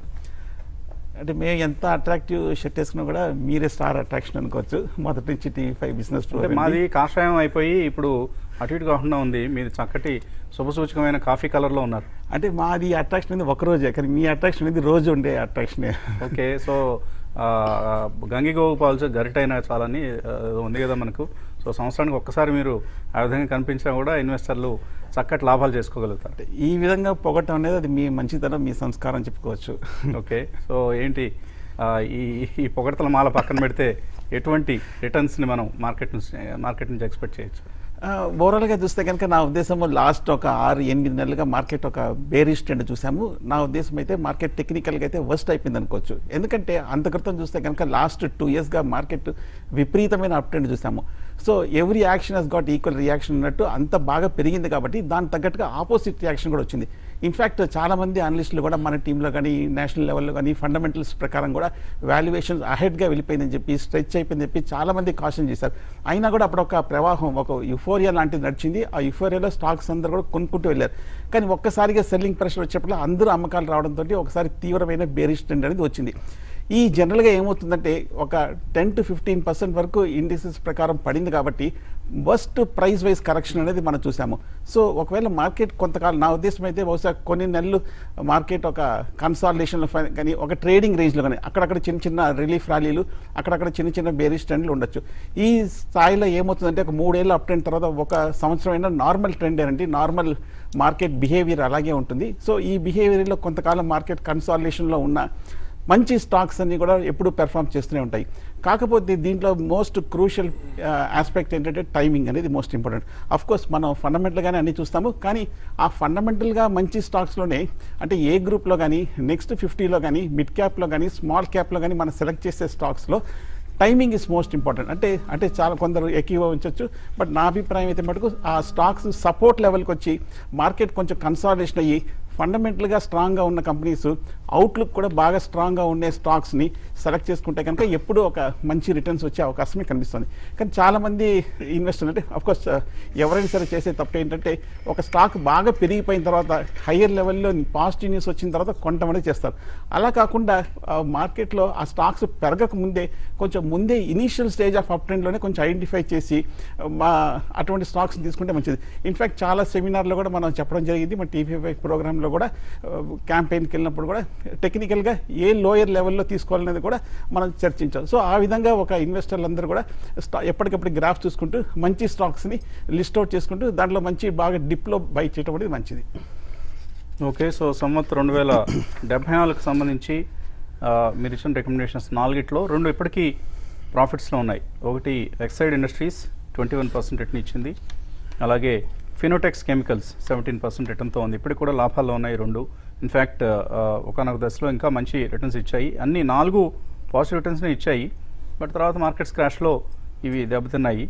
F: అంటే మేము ఎంత అట్రాక్టివ్ షర్ట్ వేసుకున్నా కూడా మీరే స్టార్ అట్రాక్షన్ అనుకోవచ్చు మొదటి నుంచి టీవీ ఫైవ్ బిజినెస్
A: అంటే మాది కాషాయం అయిపోయి ఇప్పుడు అటు ఇటు కాకుండా ఉంది మీది చక్కటి శుభసూచకమైన కాఫీ కలర్లో ఉన్నారు
F: అంటే మాది అట్రాక్షన్ అనేది ఒక రోజే కానీ మీ అట్రాక్షన్ అనేది రోజు ఉండే అట్రాక్షనే
A: ఓకే సో ఆ, గంగిగోవు పాల్చు గరిటైనా చాలని ఆ, ఉంది కదా మనకు సో సంవత్సరానికి ఒక్కసారి మీరు ఆ విధంగా కనిపించినా కూడా ఇన్వెస్టర్లు చక్కటి లాభాలు చేసుకోగలుగుతారు
F: అంటే ఈ విధంగా పొగటం అనేది అది మీ మంచితనం మీ సంస్కారం చెప్పుకోవచ్చు
A: ఓకే సో ఏంటి ఆ, ఈ ఈ పొగడతల మాల పక్కన పెడితే ఎటువంటి రిటర్న్స్ని మనం మార్కెట్ నుంచి మార్కెట్ నుంచి ఎక్స్పెక్ట్ చేయొచ్చు
F: ఓవరాల్గా చూస్తే కనుక నా ఉద్దేశంలో లాస్ట్ ఒక ఆరు ఎనిమిది నెలలుగా మార్కెట్ ఒక బేరిష్ ట్రెండ్ చూసాము నా ఉద్దేశం అయితే మార్కెట్ టెక్నికల్గా అయితే వర్స్ట్ అయిపోయింది అనుకోవచ్చు ఎందుకంటే అంత క్రితం చూస్తే కనుక లాస్ట్ టూ ఇయర్స్గా మార్కెట్ విపరీతమైన అప్ ట్రెండ్ చూసాము so every action he's got equal reaction ఉన్నట్టు అంత బాగా పెరిగింది కాబట్టి దాని తగ్గట్టుగా ఆపోజిట్ రియాక్షన్ కూడా వచ్చింది ఇన్ఫ్యాక్ట్ చాలా మంది అనలిస్టులు కూడా మన టీంలో కానీ నేషనల్ లెవెల్లో కానీ ఫండమెంటల్స్ ప్రకారం కూడా వాల్యుయేషన్ అహెడ్గా వెళ్ళిపోయిందని చెప్పి స్ట్రెచ్ అయిపోయిందని చెప్పి చాలా మంది కాషన్ చేశారు అయినా కూడా అప్పుడు ఒక ప్రవాహం ఒక యుఫోరియా లాంటిది నడిచింది ఆ యుఫోరియాలో స్టాక్స్ అందరూ కూడా కొనుక్కుంటూ వెళ్ళారు కానీ ఒక్కసారిగా సెల్లింగ్ ప్రెషర్ వచ్చేప్పుడు అందరూ అమ్మకాలు రావడంతో ఒకసారి తీవ్రమైన బేరిష్ ట్రెండ్ అనేది వచ్చింది ఈ జనరల్గా ఏమవుతుందంటే ఒక టెన్ టు ఫిఫ్టీన్ పర్సెంట్ వరకు ఇండిసెస్ ప్రకారం పడింది కాబట్టి వర్స్ట్ ప్రైస్ వైజ్ కరెక్షన్ అనేది మనం చూసాము సో ఒకవేళ మార్కెట్ కొంతకాలం నా ఉద్దేశం అయితే బహుశా కొన్ని నెలలు మార్కెట్ ఒక కన్సాలిడేషన్లో కానీ ఒక ట్రేడింగ్ రేంజ్లో కానీ అక్కడక్కడ చిన్న చిన్న రిలీఫ్ ర్యాలీలు అక్కడక్కడ చిన్న చిన్న బేరిష్ ట్రెండ్లు ఉండొచ్చు ఈ స్థాయిలో ఏమవుతుందంటే ఒక మూడేళ్ళు అప్ ట్రెండ్ తర్వాత ఒక సంవత్సరం అయినా నార్మల్ ట్రెండ్ ఏంటంటే నార్మల్ మార్కెట్ బిహేవియర్ అలాగే ఉంటుంది సో ఈ బిహేవియర్లో కొంతకాలం మార్కెట్ కన్సాలిడేషన్లో ఉన్న మంచి స్టాక్స్ అన్ని కూడా ఎప్పుడు పెర్ఫామ్ చేస్తూనే ఉంటాయి కాకపోతే దీంట్లో మోస్ట్ క్రూషియల్ ఆస్పెక్ట్ ఏంటంటే టైమింగ్ అనేది మోస్ట్ ఇంపార్టెంట్ అఫ్ కోర్స్ మనం ఫండమెంటల్గానే అన్ని చూస్తాము కానీ ఆ ఫండమెంటల్గా మంచి స్టాక్స్లోనే అంటే ఏ గ్రూప్లో కానీ నెక్స్ట్ ఫిఫ్టీలో కానీ మిడ్ క్యాప్లో కానీ స్మాల్ క్యాప్లో కానీ మనం సెలెక్ట్ చేసే స్టాక్స్లో టైమింగ్ ఇస్ మోస్ట్ ఇంపార్టెంట్ అంటే అంటే చాలా కొందరు ఎక్కువ ఉంచవచ్చు బట్ నా అభిప్రాయం అయితే మటుకు ఆ స్టాక్స్ సపోర్ట్ లెవెల్కి వచ్చి మార్కెట్ కొంచెం కన్సాలిడేషన్ అయ్యి ఫండమెంటల్గా స్ట్రాంగ్గా ఉన్న కంపెనీస్ అవుట్లుక్ కూడా బాగా స్ట్రాంగ్గా ఉండే స్టాక్స్ని సెలెక్ట్ చేసుకుంటే కనుక ఎప్పుడూ ఒక మంచి రిటర్న్స్ వచ్చే అవకాశమే కనిపిస్తుంది కానీ చాలామంది ఇన్వెస్టర్ అంటే అఫ్కోర్స్ ఎవరైనా సరే చేసే తప్పు ఏంటంటే ఒక స్టాక్ బాగా పెరిగిపోయిన తర్వాత హయ్యర్ లెవెల్లో పాజిటివ్ న్యూస్ వచ్చిన తర్వాత కొంతమంది చేస్తారు అలా కాకుండా మార్కెట్లో ఆ స్టాక్స్ పెరగక ముందే కొంచెం ముందే ఇనీషియల్ స్టేజ్ ఆఫ్ అప్ ట్రెండ్లోనే కొంచెం ఐడెంటిఫై చేసి ఆ, మా అటువంటి స్టాక్స్ తీసుకుంటే మంచిది ఇన్ఫ్యాక్ట్ చాలా సెమినార్లో కూడా మనం చెప్పడం జరిగింది మన టీవీ ఫైవ్ ప్రోగ్రాంలో కూడా క్యాంపెయిన్కి వెళ్ళినప్పుడు కూడా టెక్నికల్గా ఏ లోయర్ లెవెల్లో తీసుకోవాలనేది కూడా మనం చర్చించాం సో ఆ విధంగా ఒక ఇన్వెస్టర్లు అందరూ కూడా స్టా ఎప్పటికప్పుడు గ్రాఫ్ చూసుకుంటూ మంచి స్టాక్స్ని లిస్ట్ అవుట్ చేసుకుంటూ దాంట్లో మంచి బాగా డిప్లో బై చేయడం అనేది మంచిది
A: ఓకే సో సంవత్ రెండు వేల డెబ్బై నాలుగుకి సంబంధించి ఆ, మీరు ఇచ్చిన రికమెండేషన్స్ నాలుగిట్లో రెండు ఇప్పటికీ ప్రాఫిట్స్లో ఉన్నాయి ఒకటి Exide industries twenty one percent return ఇచ్చింది అలాగే ఫినోటెక్స్ కెమికల్స్ సెవెంటీన్ పర్సెంట్ రిటర్న్తో ఉంది ఇప్పటికి కూడా లాభాల్లో ఉన్నాయి రెండు ఇన్ఫ్యాక్ట్ ఒకనొక దశలో ఇంకా మంచి రిటర్న్స్ ఇచ్చాయి అన్ని నాలుగు పాజిటివ్ రిటర్న్స్ని ఇచ్చాయి బట్ తర్వాత మార్కెట్స్ క్రాష్లో ఇవి దెబ్బతిన్నాయి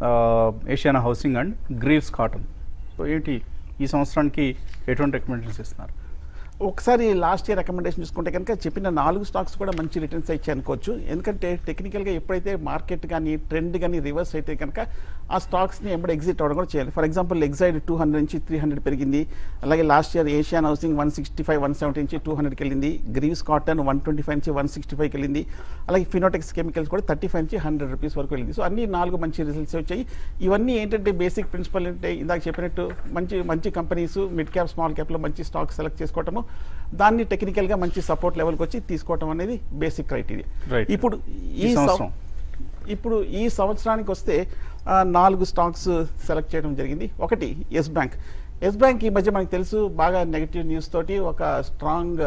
A: Ashiana Housing and Greaves Cotton so ఏంటి ఈ సంవత్సరానికి ఎటువంటి రికమెండేషన్స్ ఇస్తున్నారు
F: ఒకసారి లాస్ట్ ఇయర్ రికమెండేషన్ చూసుకుంటే కనుక చెప్పిన నాలుగు స్టాక్స్ కూడా మంచి రిటర్న్స్ ఇచ్చాయి అనుకోవచ్చు ఎందుకంటే టెక్నికల్గా ఎప్పుడైతే మార్కెట్ కానీ ట్రెండ్ కానీ రివర్స్ అయితే కనుక ఆ స్టాక్స్ని ఎప్పుడు ఎగ్జిట్ అవ్వడం కూడా చేయాలి for example Exide two hundred నుంచి త్రీ హండ్రెడ్ పెరిగింది అలాగే last year Asian Housing one sixty five one seventy నుంచి టూ హండ్రెడ్కి వెళ్ళింది Greaves Cotton one twenty five నుంచి వన్ సిక్స్టీ ఫైవ్కి వెళ్ళింది అలాగే ఫినోటెక్స్ కెమికల్స్ కూడా థర్టీ ఫైవ్ నుంచి హండ్రెడ్ రూపీస్ వరకు వెళ్ళింది సో అన్ని నాలుగు మంచి రిజల్ట్స్ వచ్చాయి ఇవన్నీ ఏంటంటే బేసిక్ ప్రిన్సిపల్ అంటే ఇందాక చెప్పినట్టు మంచి మంచి కంపెనీస్ మిడ్ క్యాప్ స్మాల్ క్యాప్లో మంచి స్టాక్ సెలెక్ట్ చేసుకోవటము దాన్ని టెక్నికల్గా మంచి సపోర్ట్ లెవెల్కి వచ్చి తీసుకోవటం అనేది బేసిక్ క్రైటీరియా
A: Right.
F: ఇప్పుడు
A: ఈ
F: ఈ సం-
A: సంవత్సరం.
F: ఇప్పుడు ఈ సంవత్సరానికి వస్తే ఆ, నాలుగు స్టాక్స్ సెలెక్ట్ చేయడం జరిగింది ఒకటి ఎస్ బ్యాంక్ ఎస్ బ్యాంక్ ఈ మధ్య మనకు తెలుసు బాగా నెగిటివ్ న్యూస్ తోటి ఒక స్ట్రాంగ్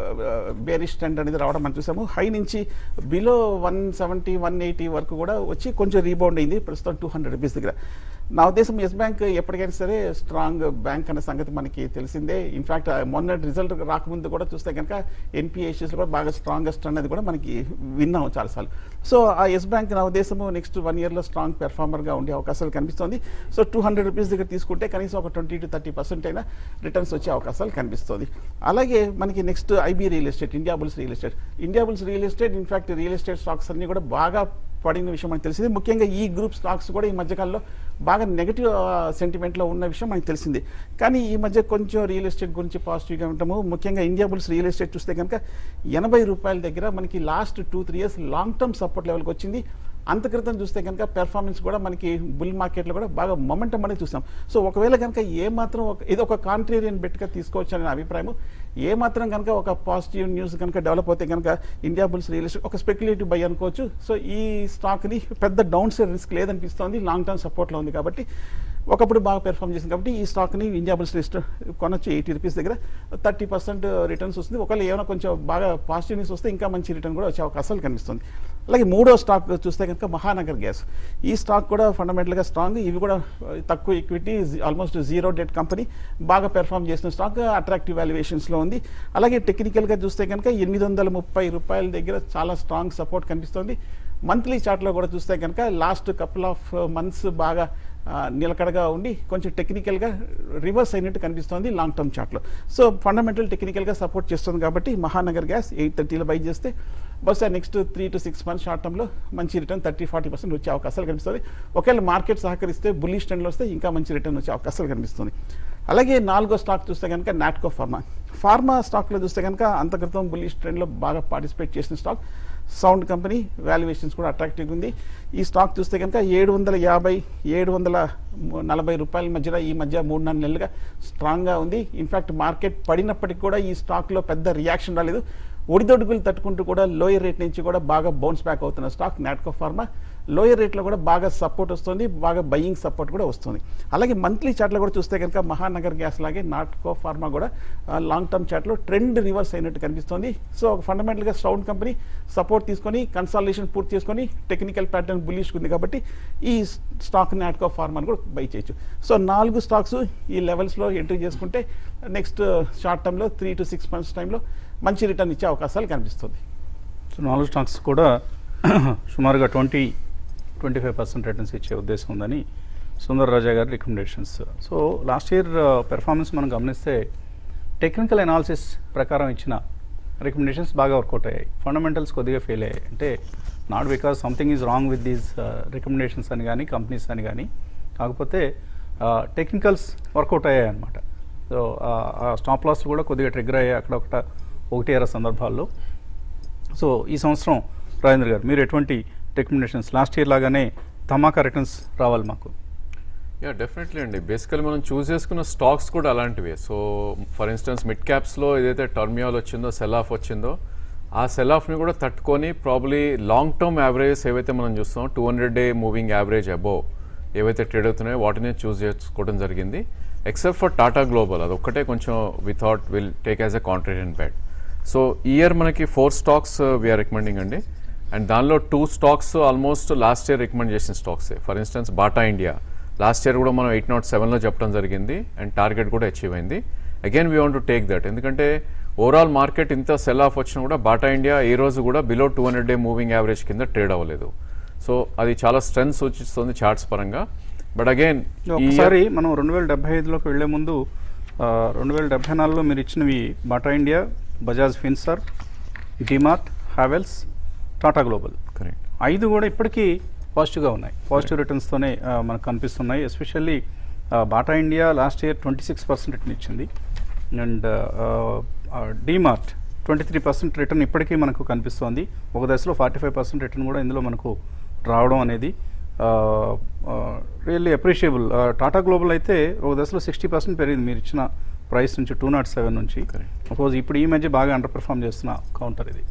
F: బేరిష్ ట్రెండ్ అనేది రావడం మనం చూసాము హై నుంచి below one seventy one eighty వరకు కూడా వచ్చి కొంచెం రీబౌండ్ అయింది ప్రస్తుతం టూ హండ్రెడ్ రూపీస్ దగ్గర నా ఉద్దేశం ఎస్ బ్యాంక్ ఎప్పటికైనా సరే స్ట్రాంగ్ బ్యాంక్ అనే సంగతి మనకి తెలిసిందే ఇన్ఫాక్ట్ మొన్న రిజల్ట్ రాకముందు కూడా చూస్తే కనుక ఎన్పిఎస్ఎస్లో కూడా బాగా స్ట్రాంగెస్ట్ అనేది కూడా మనకి విన్నాము చాలాసార్లు సో ఆ ఎస్ బ్యాంక్ నా ఉద్దేశము నెక్స్ట్ వన్ ఇయర్లో స్ట్రాంగ్ పెర్ఫార్మర్గా ఉండే అవకాశాలు కనిపిస్తుంది సో టూ హండ్రెడ్ రూపీస్ దగ్గర తీసుకుంటే కనీసం ఒక ట్వంటీ టు థర్టీ పర్సెంట్ అయినా రిటర్న్స్ వచ్చే అవకాశాలు కనిపిస్తుంది అలాగే మనకి next IB real estate India Bulls real estate India Bulls real estate in fact real estate stocks అన్ని కూడా బాగా పడిన విషయం మనకు తెలిసింది ముఖ్యంగా ఈ గ్రూప్ స్టాక్స్ కూడా ఈ మధ్యకాలంలో బాగా నెగిటివ్ సెంటిమెంట్లో ఉన్న విషయం మనకు తెలిసింది కానీ ఈ మధ్య కొంచెం రియల్ ఎస్టేట్ గురించి పాజిటివ్గా ఉంటాము ముఖ్యంగా ఇండియా బుల్స్ రియల్ ఎస్టేట్ చూస్తే కనుక ఎనభై రూపాయల దగ్గర మనకి last two three years long term support లెవెల్కి వచ్చింది అంత క్రితం చూస్తే కనుక పెర్ఫార్మెన్స్ కూడా మనకి బుల్ మార్కెట్లో కూడా బాగా మొమెంటం అనేది చూసాం సో ఒకవేళ కనుక ఏ మాత్రం ఒక ఇది ఒక కాంట్రేరియన్ బెట్గా తీసుకోవచ్చు అనే నా అభిప్రాయం ఏ మాత్రం కనుక ఒక పాజిటివ్ న్యూస్ కనుక డెవలప్ అవుతే కనుక ఇండియా బుల్స్ రియల్ ఎస్టేట్ ఒక స్పెక్యులేటివ్ బై అనుకోవచ్చు సో ఈ స్టాక్ని పెద్ద డౌన్ సైడ్ రిస్క్ లేదనిపిస్తోంది లాంగ్ టర్మ్ సపోర్ట్లో ఉంది కాబట్టి ఒకప్పుడు బాగా పెర్ఫామ్ చేసింది కాబట్టి ఈ స్టాక్ని ఇండియా బుల్స్ లిస్ట్ కొనొచ్చు ఎయిటీ రూపీస్ దగ్గర థర్టీ పర్సెంట్ రిటర్న్స్ వస్తుంది ఒకవేళ ఏమైనా కొంచెం బాగా పాజిటివ్ న్యూస్ వస్తే ఇంకా మంచి రిటర్న్ కూడా వచ్చే అవకాశాలు కనిపిస్తుంది అలాగే మూడో స్టాక్ చూస్తే కనుక మహానగర్ గ్యాస్ ఈ స్టాక్ కూడా ఫండమెంటల్గా స్ట్రాంగ్ ఇవి కూడా ఆ, తక్కువ equity almost zero debt company బాగా పెర్ఫామ్ చేసిన స్టాక్ అట్రాక్టివ్ వాల్యుయేషన్స్లో ఉంది అలాగే టెక్నికల్గా చూస్తే కనుక ఎనిమిది వందల ముప్పై రూపాయల దగ్గర చాలా స్ట్రాంగ్ సపోర్ట్ కనిపిస్తుంది మంత్లీ చార్ట్లో కూడా చూస్తే కనుక లాస్ట్ కపుల్ ఆఫ్ మంత్స్ బాగా ఆ, నిలకడగా ఉండి కొంచెం టెక్నికల్గా రివర్స్ అయినట్టు కనిపిస్తుంది లాంగ్ టర్మ్ చార్ట్లో సో ఫండమెంటల్ టెక్నికల్గా సపోర్ట్ చేస్తుంది కాబట్టి మహానగర్ గ్యాస్ ఎయిట్ థర్టీలో బై చేస్తే బహుశా next three to six months short టర్మ్లో మంచి రిటర్న్ థర్టీ ఫార్టీ పర్సెంట్ వచ్చే అవకాశాలు కనిపిస్తుంది ఒకవేళ మార్కెట్ సహకరిస్తే బుల్లిష్ ట్రెండ్లో వస్తే ఇంకా మంచి రిటర్న్ వచ్చే అవకాశాలు కనిపిస్తుంది అలాగే నాలుగో స్టాక్ చూస్తే కనుక నాట్కో ఫార్మా ఫార్మా స్టాక్లో చూస్తే కనుక అంత క్రితం బుల్లిష్ ట్రెండ్లో బాగా పార్టిసిపేట్ చేసిన స్టాక్ సౌండ్ కంపెనీ వాల్యుయేషన్స్ కూడా అట్రాక్టివ్గా ఉంది ఈ స్టాక్ చూస్తే కనుక ఏడు వందల యాభై ఏడు వందల నలభై రూపాయల మధ్యలో ఈ మధ్య మూడు నాలుగు నెలలుగా స్ట్రాంగ్గా ఉంది ఇన్ఫ్యాక్ట్ మార్కెట్ పడినప్పటికీ కూడా ఈ స్టాక్లో పెద్ద రియాక్షన్ రాలేదు ఒడిదొడుగులు తట్టుకుంటూ కూడా లోయర్ రేట్ నుంచి కూడా బాగా బౌన్స్ బ్యాక్ అవుతున్న స్టాక్ నాట్కో ఫార్మా లోయర్ రేట్లో కూడా బాగా సపోర్ట్ వస్తుంది బాగా బయింగ్ సపోర్ట్ కూడా వస్తుంది అలాగే మంత్లీ చార్ట్లో కూడా చూస్తే కనుక మహానగర్ గ్యాస్ లాగే నాట్కో ఫార్మా కూడా లాంగ్ టర్మ్ చార్ట్లో ట్రెండ్ రివర్స్ అయినట్టు కనిపిస్తుంది సో ఫండమెంటల్గా సౌండ్ కంపెనీ సపోర్ట్ తీసుకొని కన్సాలిడేషన్ పూర్తి చేసుకొని టెక్నికల్ ప్యాటర్న్ బుల్లిష్ ఉంది కాబట్టి ఈ స్టాక్ నాట్కో ఫార్మాని కూడా బై చేయొచ్చు సో నాలుగు స్టాక్స్ ఈ లెవెల్స్లో ఎంట్రీ చేసుకుంటే నెక్స్ట్ షార్ట్ టర్మ్లో త్రీ టు సిక్స్ మంత్స్ టైంలో మంచి రిటర్న్ ఇచ్చే అవకాశాలు కనిపిస్తుంది
A: సో నాలుగు స్టాక్స్ కూడా సుమారుగా twenty twenty five percent returns ఇచ్చే ఉద్దేశం ఉందని సుందర్ రాజా గారి recommendations so last year performance మనం గమనిస్తే టెక్నికల్ అనాలిసిస్ ప్రకారం ఇచ్చిన రికమెండేషన్స్ బాగా వర్కౌట్ అయ్యాయి ఫండమెంటల్స్ కొద్దిగా ఫెయిల్ అయ్యాయి అంటే not because something is wrong with these recommendations అని కానీ కంపెనీస్ అని కానీ కాకపోతే టెక్నికల్స్ వర్కౌట్ అయ్యాయి అనమాట సో ఆ స్టాప్ లాస్ కూడా కొద్దిగా ట్రిగ్గర్ అయ్యాయి అక్కడ ఒకట ఒకటి అర సందర్భాల్లో సో ఈ సంవత్సరం రాజేంద్ర గారు మీరు ఎటువంటి రికమెండేషన్స్ లాస్ట్ ఇయర్ లాగానే ధమాకా రిటర్న్స్ రావాలి మాకు
B: యా డెఫినెట్లీ అండి బేసికల్ మనం చూస్ చేసుకున్న స్టాక్స్ కూడా అలాంటివే సో ఫర్ ఇన్స్టెన్స్ మిడ్ క్యాప్స్లో ఏదైతే టర్మియాల్ వచ్చిందో సెల్ ఆఫ్ వచ్చిందో ఆ సెల్ ఆఫ్ని కూడా తట్టుకొని ప్రాబ్లీ లాంగ్ టర్మ్ యావరేజెస్ ఏవైతే మనం చూస్తాం two hundred day moving average above ఏవైతే ట్రేడ్ అవుతున్నాయో వాటిని చూస్ చేసుకోవడం జరిగింది ఎక్సెప్ట్ ఫర్ టాటా గ్లోబల్ అది ఒక్కటే కొంచెం without will take as a contrarian bad so ఈ ఇయర్ మనకి ఫోర్ స్టాక్స్ వీఆర్ రికమెండింగ్ అండి అండ్ దానిలో two stocks almost last year recommend చేసిన స్టాక్సే for instance Bata India last year కూడా మనం ఎయిట్ నాట్ సెవెన్లో చెప్పడం జరిగింది అండ్ టార్గెట్ కూడా అచీవ్ అయింది again we want to take that ఎందుకంటే ఓవరాల్ మార్కెట్ ఇంత సెల్ ఆఫ్ వచ్చినా కూడా బాటా ఇండియా ఈ రోజు కూడా below two hundred day moving average కింద ట్రేడ్ అవ్వలేదు సో అది చాలా స్ట్రెంత్ సూచిస్తుంది చార్ట్స్ పరంగా బట్ అగైన్
A: ఒకసారి మనం రెండు వేల డెబ్బై ఐదులోకి వెళ్లే ముందు ఆ, రెండు వేల డెబ్బై నాలుగులో మీరు ఇచ్చినవి Bata India Bajaj Finserv DMart Havells Tata Global
B: correct
A: ఐదు కూడా ఇప్పటికీ పాజిటివ్గా ఉన్నాయి పాజిటివ్ రిటర్న్స్తోనే ఆ, మనకు కనిపిస్తున్నాయి especially Bata India last year twenty six percent return ఇచ్చింది and DMart twenty three percent return ఇప్పటికీ మనకు కనిపిస్తోంది ఒక దశలో ఫార్టీ ఫైవ్ పర్సెంట్ రిటర్న్ కూడా ఇందులో మనకు రావడం అనేది రియల్లీ అప్రిషియబుల్ టాటా గ్లోబల్ అయితే ఒక దశలో సిక్స్టీ పర్సెంట్ పెరిగింది మీరు ఇచ్చిన ప్రైస్ నుంచి టూ నాట్ సెవెన్ నుంచి
B: Correct.
A: సపోజ్ ఇప్పుడు ఈ మధ్య బాగా అండర్ పెర్ఫామ్ చేస్తున్న కౌంటర్ ఇది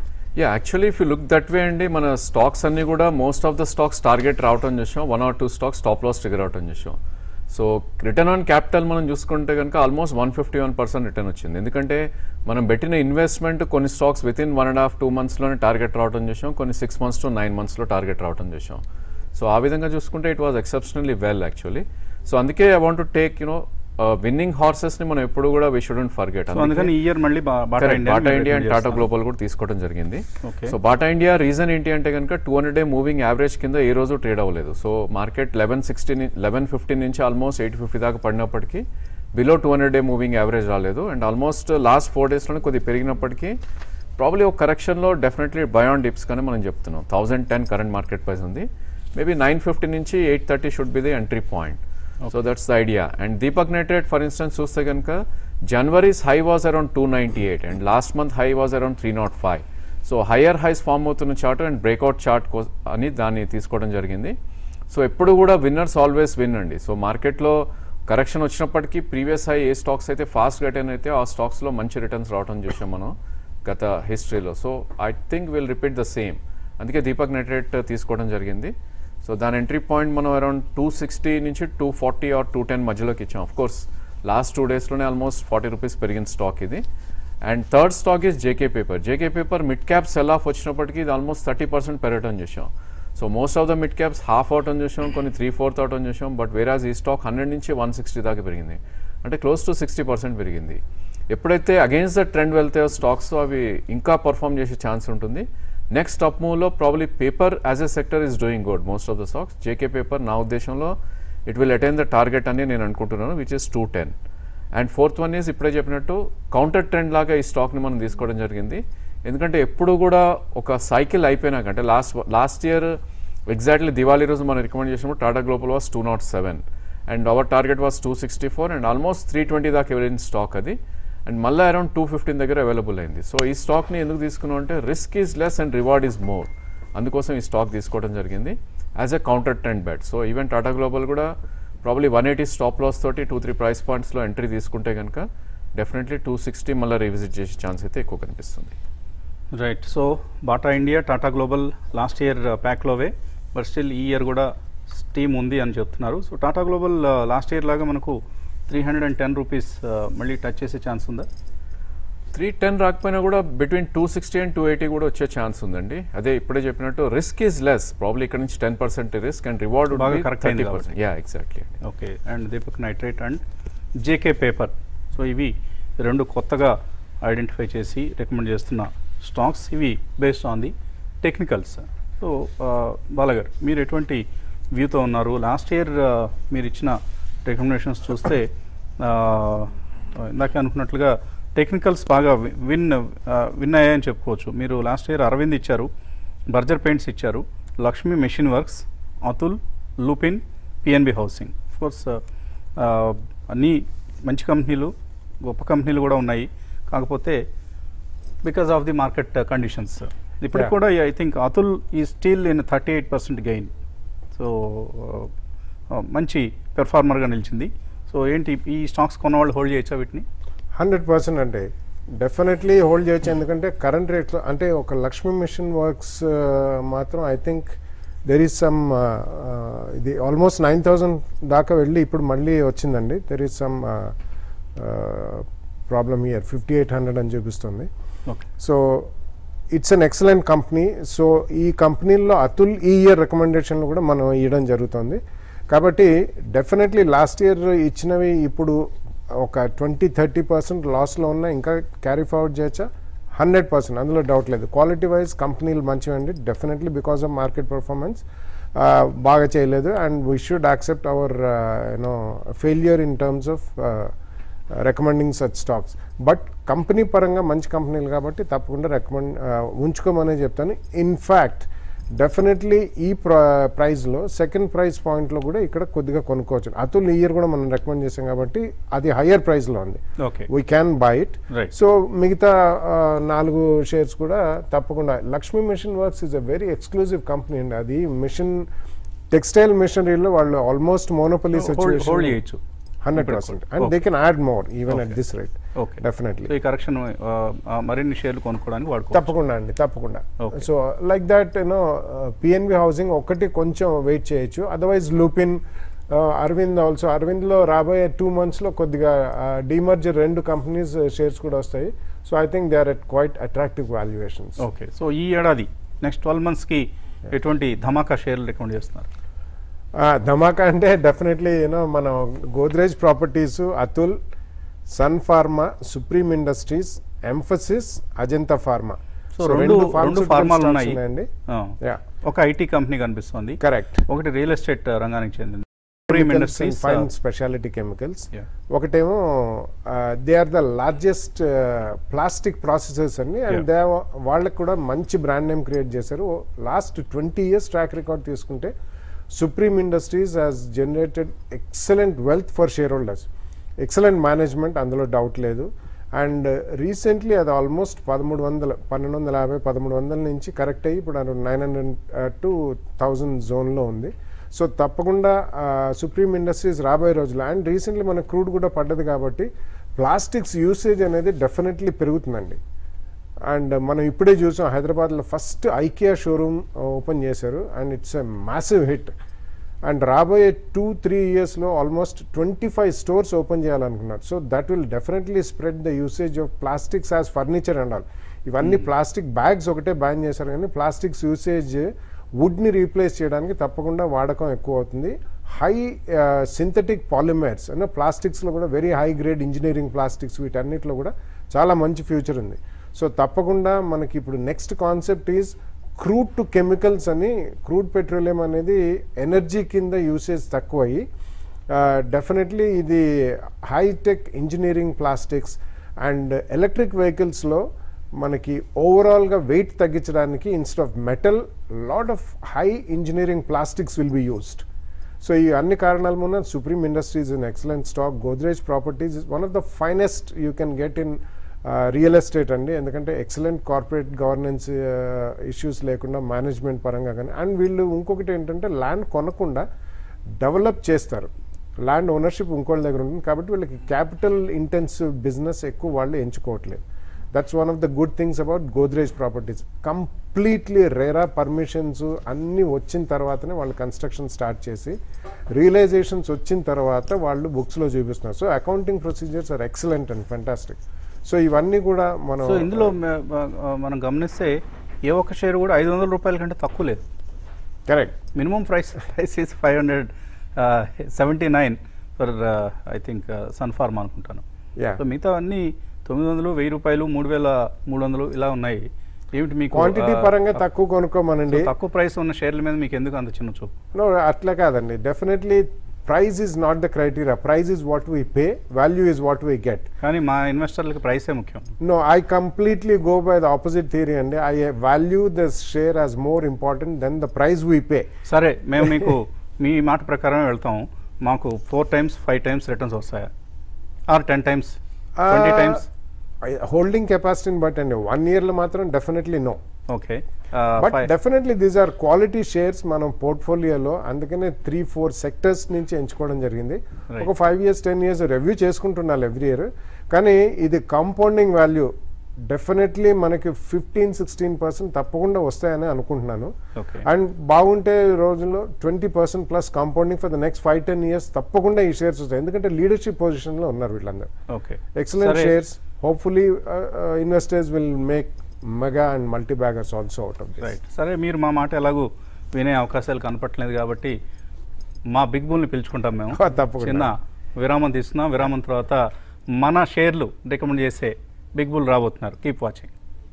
B: yeah actually if you look that way అండి మన స్టాక్స్ అన్ని కూడా most of the stocks target రావటం చూసాం one or two stocks top loss trigger అవటం చూసాం సో రిటర్న్ ఆన్ క్యాపిటల్ మనం చూసుకుంటే కనుక almost one fifty one percent return వచ్చింది ఎందుకంటే మనం పెట్టిన ఇన్వెస్ట్మెంట్ కొన్ని stocks within one and half two మంత్స్లోనే టార్గెట్ రావటం చూసాం కొన్ని సిక్స్ మంత్స్ టు నైన్ మంత్స్లో టార్గెట్ రావటం చూసాం సో ఆ విధంగా చూసుకుంటే it was exceptionally well actually so అందుకే I want to take you know winning హార్సెస్ని మనం ఎప్పుడు కూడా వీ షుడెంట్ ఫర్గెట్
A: సో అందుకని ఈ ఇయర్ మళ్ళీ బా- Bata
B: Correct.
A: India
B: Bata India and Tata Global కూడా తీసుకోవడం జరిగింది
A: Okay.
B: So Bata India reason ఏంటి అంటే కనుక two hundred day moving average కింద ఏ రోజు ట్రేడ్ అవ్వలేదు so market eleven sixteen eleven fifteen నుంచి ఆల్మోస్ట్ ఎయిట్ ఫిఫ్టీ దాకా పడినప్పటికీ below two hundred day moving average రాలేదు అండ్ ఆల్మోస్ట్ లాస్ట్ ఫోర్ డేస్లోనే కొద్దిగా పెరిగినప్పటికీ ప్రాబ్లీ ఒక కరెక్షన్లో డెఫినెట్లీ బయాన్ డిప్స్ కానీ మనం చెప్తున్నాం thousand ten current market price ఉంది మేబీ నైన్ ఫిఫ్టీ నుంచి eight thirty should be the entry point so that's the idea and Deepak Nitrite for instance చూస్తే కనుక January's high was around two ninety eight and last month high was around three naught five so higher highs form అవుతున్న chart and breakout chart అని దాన్ని తీసుకోవడం జరిగింది so ఎప్పుడు కూడా winners always win అండి సో మార్కెట్లో కరెక్షన్ వచ్చినప్పటికీ ప్రీవియస్ హై ఏ స్టాక్స్ అయితే ఫాస్ట్ రిటర్న్ అయితే ఆ స్టాక్స్లో మంచి రిటర్న్స్ రావడం చూసాం మనం గత హిస్టరీలో so I think will repeat the same అందుకే దీపక్ నెట్రేట్ తీసుకోవడం జరిగింది సో దాని ఎంట్రీ పాయింట్ మనం అరౌండ్ టూ సిక్స్టీ నుంచి two forty or two ten మధ్యలోకి ఇచ్చాం ఆఫ్ కోర్స్ లాస్ట్ టూ డేస్లోనే ఆల్మోస్ట్ ఫార్టీ రూపీస్ పెరిగిన స్టాక్ ఇది and third stock is JK Paper JK Paper mid cap sell off వచ్చినప్పటికీ ఇది ఆల్మోస్ట్ థర్టీ పర్సెంట్ పెరగటం చూసాం so most of the mid caps half అవటం చూసాం కొన్ని త్రీ ఫోర్త్ అవటం చూసాం బట్ వేరాజ్ ఈ స్టాక్ హండ్రెడ్ నుంచి వన్ సిక్స్టీ దాకా పెరిగింది అంటే క్లోజ్ టు సిక్స్టీ పర్సెంట్ పెరిగింది ఎప్పుడైతే అగైన్స్ ద ట్రెండ్ వెళ్తాయో స్టాక్స్ అవి ఇంకా పర్ఫామ్ చేసే ఛాన్స్ ఉంటుంది నెక్స్ట్ అప్ మూవ్లో probably paper as a sector is doing good most of the stocks JK Paper నా ఉద్దేశంలో it will attain the target అని నేను అనుకుంటున్నాను which is two ten and fourth one is ఇప్పుడే చెప్పినట్టు కౌంటర్ ట్రెండ్ లాగా ఈ స్టాక్ని మనం తీసుకోవడం జరిగింది ఎందుకంటే ఎప్పుడు కూడా ఒక సైకిల్ అయిపోయినాక అంటే last last year exactly Diwali రోజు మనం రికమెండ్ చేసినప్పుడు Tata Global was two naught seven and our target was two sixty four and almost three twenty దాకా వెళ్ళిన స్టాక్ అది అండ్ మళ్ళీ అరౌండ్ టూ ఫిఫ్టీన్ దగ్గర అవైలబుల్ అయింది సో ఈ స్టాక్ని ఎందుకు తీసుకున్నాం అంటే risk is less and reward is more అందుకోసం ఈ స్టాక్ తీసుకోవడం జరిగింది as a counter trend bet so even Tata Global కూడా probably one eighty stop loss తోటి టూ త్రీ ప్రైస్ పాయింట్స్లో ఎంట్రీ తీసుకుంటే కనుక డెఫినెట్లీ టూ సిక్స్టీ మళ్ళీ రివిజిట్ చేసే ఛాన్స్ అయితే ఎక్కువ కనిపిస్తుంది
A: right so Bata India Tata Global last year ప్యాక్లోవే బట్ స్టిల్ ఈ ఇయర్ కూడా స్టీమ్ ఉంది అని చెప్తున్నారు so Tata Global last year లాగా మనకు three hundred and ten rupees మళ్ళీ టచ్ చేసే ఛాన్స్ ఉందా
B: త్రీ టెన్ రాకపోయినా కూడా between two sixty and two eighty కూడా వచ్చే ఛాన్స్ ఉందండి అదే ఇప్పుడే చెప్పినట్టు రిస్క్ ఈజ్ లెస్ ప్రాబ్లీ ఇక్కడ నుంచి ten percent risk and reward
A: బాగా correct అయింది
B: థర్టీ
A: కాబట్టి.
B: పర్సెంట్ యా ఎగ్జాక్ట్లీ అండి
A: okay and Deepak Nitrite and JK Paper so ఇవి రెండు కొత్తగా ఐడెంటిఫై చేసి రికమెండ్ చేస్తున్న స్టాక్స్ ఇవి based on the technicals so బాలగారు మీరు ఎటువంటి వ్యూతో ఉన్నారు లాస్ట్ ఇయర్ మీరు ఇచ్చిన రికమెండేషన్స్ చూస్తే ఇందాక అనుకున్నట్లుగా టెక్నికల్స్ బాగా వి- విన్ ఆ, విన్ అయ్యాయని చెప్పుకోవచ్చు మీరు లాస్ట్ ఇయర్ అరవింద్ ఇచ్చారు బర్జర్ పెయింట్స్ ఇచ్చారు Lakshmi Machine Works Atul Lupin PNB Housing course అన్నీ మంచి కంపెనీలు గొప్ప కంపెనీలు కూడా ఉన్నాయి కాకపోతే because of the market conditions ఇప్పటికి
E: Yeah.
A: కూడా ఐ థింక్ అతుల్ ఈ steel in thirty eight percent gain so మంచి పెర్ఫార్మర్గా నిలిచింది సో ఏంటి ఈ స్టాక్స్ కొన్నవాళ్ళు హోల్డ్ చేయొచ్చా వీటిని
E: హండ్రెడ్ పర్సెంట్ అంటే డెఫినెట్లీ హోల్డ్ చేయొచ్చు ఎందుకంటే కరెంట్ రేట్లో అంటే ఒక లక్ష్మీ మిషన్ వర్క్స్ మాత్రం I think there is some ఇది ఆల్మోస్ట్ నైన్ థౌజండ్ దాకా వెళ్ళి ఇప్పుడు మళ్ళీ వచ్చిందండి there is some problem year fifty eight hundred అని చూపిస్తుంది
A: okay
E: so it's an excellent company so ఈ కంపెనీల్లో అతుల్ ఈ ఇయర్ రికమెండేషన్లు కూడా మనం ఇవ్వడం జరుగుతుంది కాబట్టి డెఫినెట్లీ లాస్ట్ ఇయర్ ఇచ్చినవి ఇప్పుడు ఒక ట్వంటీ థర్టీ పర్సెంట్ లాస్లో ఉన్న ఇంకా క్యారీ ఫార్వర్డ్ చేయొచ్చా హండ్రెడ్ పర్సెంట్ అందులో డౌట్ లేదు క్వాలిటీ వైజ్ కంపెనీలు మంచివండి definitely because of market performance బాగా చేయలేదు and we should accept our you know failure in terms of recommending such stocks but company పరంగా మంచి కంపెనీలు కాబట్టి తప్పకుండా రికమెండ్ ఉంచుకోమనే చెప్తాను ఇన్ఫ్యాక్ట్ డెఫినెట్లీ ఈ ప్ర ప్రైస్లో సెకండ్ ప్రైస్ పాయింట్లో కూడా ఇక్కడ కొద్దిగా కొనుక్కోవచ్చు అతుల్ ఇయర్ కూడా మనం రికమెండ్ చేసాం కాబట్టి అది హయ్యర్ ప్రైస్లో ఉంది
A: okay
E: we can buy it
A: Right.
E: So మిగతా ఆ, నాలుగు షేర్స్ కూడా తప్పకుండా Lakshmi Machine Works is a very exclusive company అండి అది మిషన్ టెక్స్టైల్ మిషనరీలో వాళ్ళు almost monopoly
A: hold hold
E: situation
A: చేయొచ్చు
E: హండ్రెడ్
A: ఇప్పుడు
E: పర్సెంట్
A: కూడా.
E: And they
A: Okay.
E: Can add more even at
A: Okay.
E: This rate
A: okay
E: definitely
A: so ఈ కరెక్షన్ మరిన్ని షేర్లు కొనుక్కోవడానికి వాడుకో
E: తప్పకుండా అండి తప్పకుండా
A: Okay.
E: So like that you know PNB housing ఒకటి కొంచెం వెయిట్ చేయొచ్చు అదర్వైజ్ లూపిన్ అరవింద్ ఆల్సో అరవింద్లో రాబోయే టూ మంత్స్లో కొద్దిగా డీమర్జర్ రెండు కంపెనీస్ షేర్స్ కూడా వస్తాయి so I think they are at quite attractive valuations
A: okay so ఈ ఏడాది నెక్స్ట్ ట్వెల్వ్ మంత్స్కి ఎటువంటి ధమాకా షేర్లు రికమెండ్ చేస్తున్నారు
E: ధమాకా అంటే డెఫినెట్లీ యూనో మన Godrej Properties Atul Sun Pharma Supreme Industries Mphasis Ajanta Pharma
A: so రెండు రెండు ఫార్మాలు ఉన్నాయి
E: అండి
A: ఆ,
E: యా
A: ఒక ఐటీ కంపెనీ కనిపిస్తుంది
E: కరెక్ట్
A: ఒకటి రియల్ ఎస్టేట్ రంగానికి చెందింది Supreme Industries
E: fine speciality chemicals
A: Yeah.
E: ఒకటేమో they are the largest plastic processors అండి అండ్
A: Yeah.
E: దే వాళ్ళకి కూడా మంచి బ్రాండ్ నేమ్ క్రియేట్ చేశారు last twenty years track record తీసుకుంటే Supreme Industries has generated excellent wealth for share holders excellent management అందులో doubt లేదు and recently అది almost పదమూడు వందల పన్నెండు వందల యాభై పదమూడు వందల నుంచి కరెక్ట్ అయ్యి ఇప్పుడు నైన్ హండ్రెడ్ టు థౌజండ్ జోన్లో ఉంది సో తప్పకుండా సుప్రీం ఇండస్ట్రీస్ రాబోయే రోజులు అండ్ రీసెంట్లీ మన క్రూడ్ కూడా పడ్డది కాబట్టి ప్లాస్టిక్స్ యూసేజ్ అనేది డెఫినెట్లీ పెరుగుతుందండి అండ్ మనం ఇప్పుడే చూసాం హైదరాబాద్లో ఫస్ట్ ఐకియా షోరూమ్ ఓపెన్ చేశారు and it's a massive hit and రాబోయే టూ త్రీ ఇయర్స్లో almost twenty five stores open చేయాలనుకున్నారు so that will definitely spread the usage of plastics as furniture and all ఇవన్నీ plastic bags ఒకటే ban చేశారు కానీ plastics usage వుడ్ని replace చేయడానికి తప్పకుండా వాడకం ఎక్కువ అవుతుంది హై సింథటిక్ పాలిమర్స్ అంటే ప్లాస్టిక్స్లో కూడా very high grade engineering plastics వీటన్నిటిలో కూడా చాలా మంచి ఫ్యూచర్ ఉంది సో తప్పకుండా మనకి ఇప్పుడు next concept is crude to chemicals అని క్రూడ్ పెట్రోలియం అనేది ఎనర్జీ కింద యూసేజ్ తక్కువయ్యి డెఫినెట్లీ ఇది high tech engineering plastics and electric వెహికల్స్లో మనకి ఓవరాల్గా వెయిట్ తగ్గించడానికి instead of metal lot of high engineering plastics will be used so ఈ అన్ని కారణాల మూలన Supreme Industries in excellent stock Godrej Properties is one of the finest you can get in real estate అండి ఎందుకంటే ఎక్సలెంట్ కార్పొరేట్ గవర్నెన్స్ ఇష్యూస్ లేకుండా management పరంగా కానీ and వీళ్ళు ఇంకొకటి ఏంటంటే ల్యాండ్ కొనకుండా డెవలప్ చేస్తారు ల్యాండ్ ఓనర్షిప్ ఇంకోళ్ళ దగ్గర ఉంటుంది కాబట్టి వీళ్ళకి క్యాపిటల్ ఇంటెన్సివ్ బిజినెస్ ఎక్కువ వాళ్ళు ఎంచుకోవట్లేదు that's one of the good things about Godrej Properties completely RERA permissions అన్నీ వచ్చిన తర్వాతనే వాళ్ళు కన్స్ట్రక్షన్ స్టార్ట్ చేసి రియలైజేషన్స్ వచ్చిన తర్వాత వాళ్ళు బుక్స్లో చూపిస్తున్నారు so accounting procedures are excellent and fantastic so ఇవన్నీ కూడా మనం
A: సో ఇందులో మ- మ- మనం గమనిస్తే ఏ ఒక్క షేర్ కూడా ఐదు వందల రూపాయల కంటే తక్కువ లేదు
E: correct
A: minimum price price is five hundred seventy nine for I think Sun Pharma అనుకుంటాను
E: Yeah.
A: సో మిగతా అన్ని తొమ్మిది వందలు వెయ్యి రూపాయలు మూడు వేల మూడు వందలు ఇలా ఉన్నాయి ఏమిటి మీకు
E: క్వాంటిటీ
A: ఆ,
E: పరంగా తక్కువ కొనుక్కోమనండి
A: తక్కువ ప్రైస్ ఉన్న షేర్ల మీద మీకు ఎందుకు అంత చిన్న చూపు
E: నో అట్లా కాదండి definitely price is not the criteria price is what we pay value is what we get
A: కానీ మా ఇన్వెస్టర్లకి ప్రైసే ముఖ్యం
E: No, I completely go by the opposite theory and I uh, value this share as more important than the price we pay.
A: సరే మేము మీకు మీ మాట ప్రకారం వెళ్తాం మాకు four times five times returns వస్తాయా or ten times twenty
E: Uh,
A: times
E: I- holding capacity but అండి one ఇయర్లో మాత్రం definitely no
A: okay
E: but definitely these are quality shares మనం పోర్ట్ఫోలియోలో అందుకనే త్రీ ఫోర్ సెక్టర్స్ నుంచి ఎంచుకోవడం జరిగింది
A: Right.
E: ఒక five years ten years review చేసుకుంటున్నాను ఎవ్రీ ఇయర్ కానీ ఇది కాంపౌండింగ్ వాల్యూ డెఫినెట్లీ మనకి ఫిఫ్టీన్ సిక్స్టీన్ పర్సెంట్ తప్పకుండా వస్తాయని అనుకుంటున్నాను
A: ఓకే
E: అండ్ బాగుంటే రోజుల్లో twenty percent plus compounding for the next five ten years తప్పకుండా ఈ షేర్స్ వస్తాయి ఎందుకంటే లీడర్షిప్ పొజిషన్లో ఉన్నారు వీళ్ళందరూ
A: okay
E: excellent shares hopefully investors will make mega and multi baggers also out of
A: right సరే మీరు మా మాట ఎలాగూ వినే అవకాశాలు కనపట్లేదు కాబట్టి మా బిగ్ బుల్ని పిలుచుకుంటాం మేము
E: తప్పకుండా.
A: చిన్న విరామం తీసుకున్నాం విరామం తర్వాత మన షేర్లు రికమెండ్ చేసే బిగ్ బుల్ రాబోతున్నారు కీప్ వాచింగ్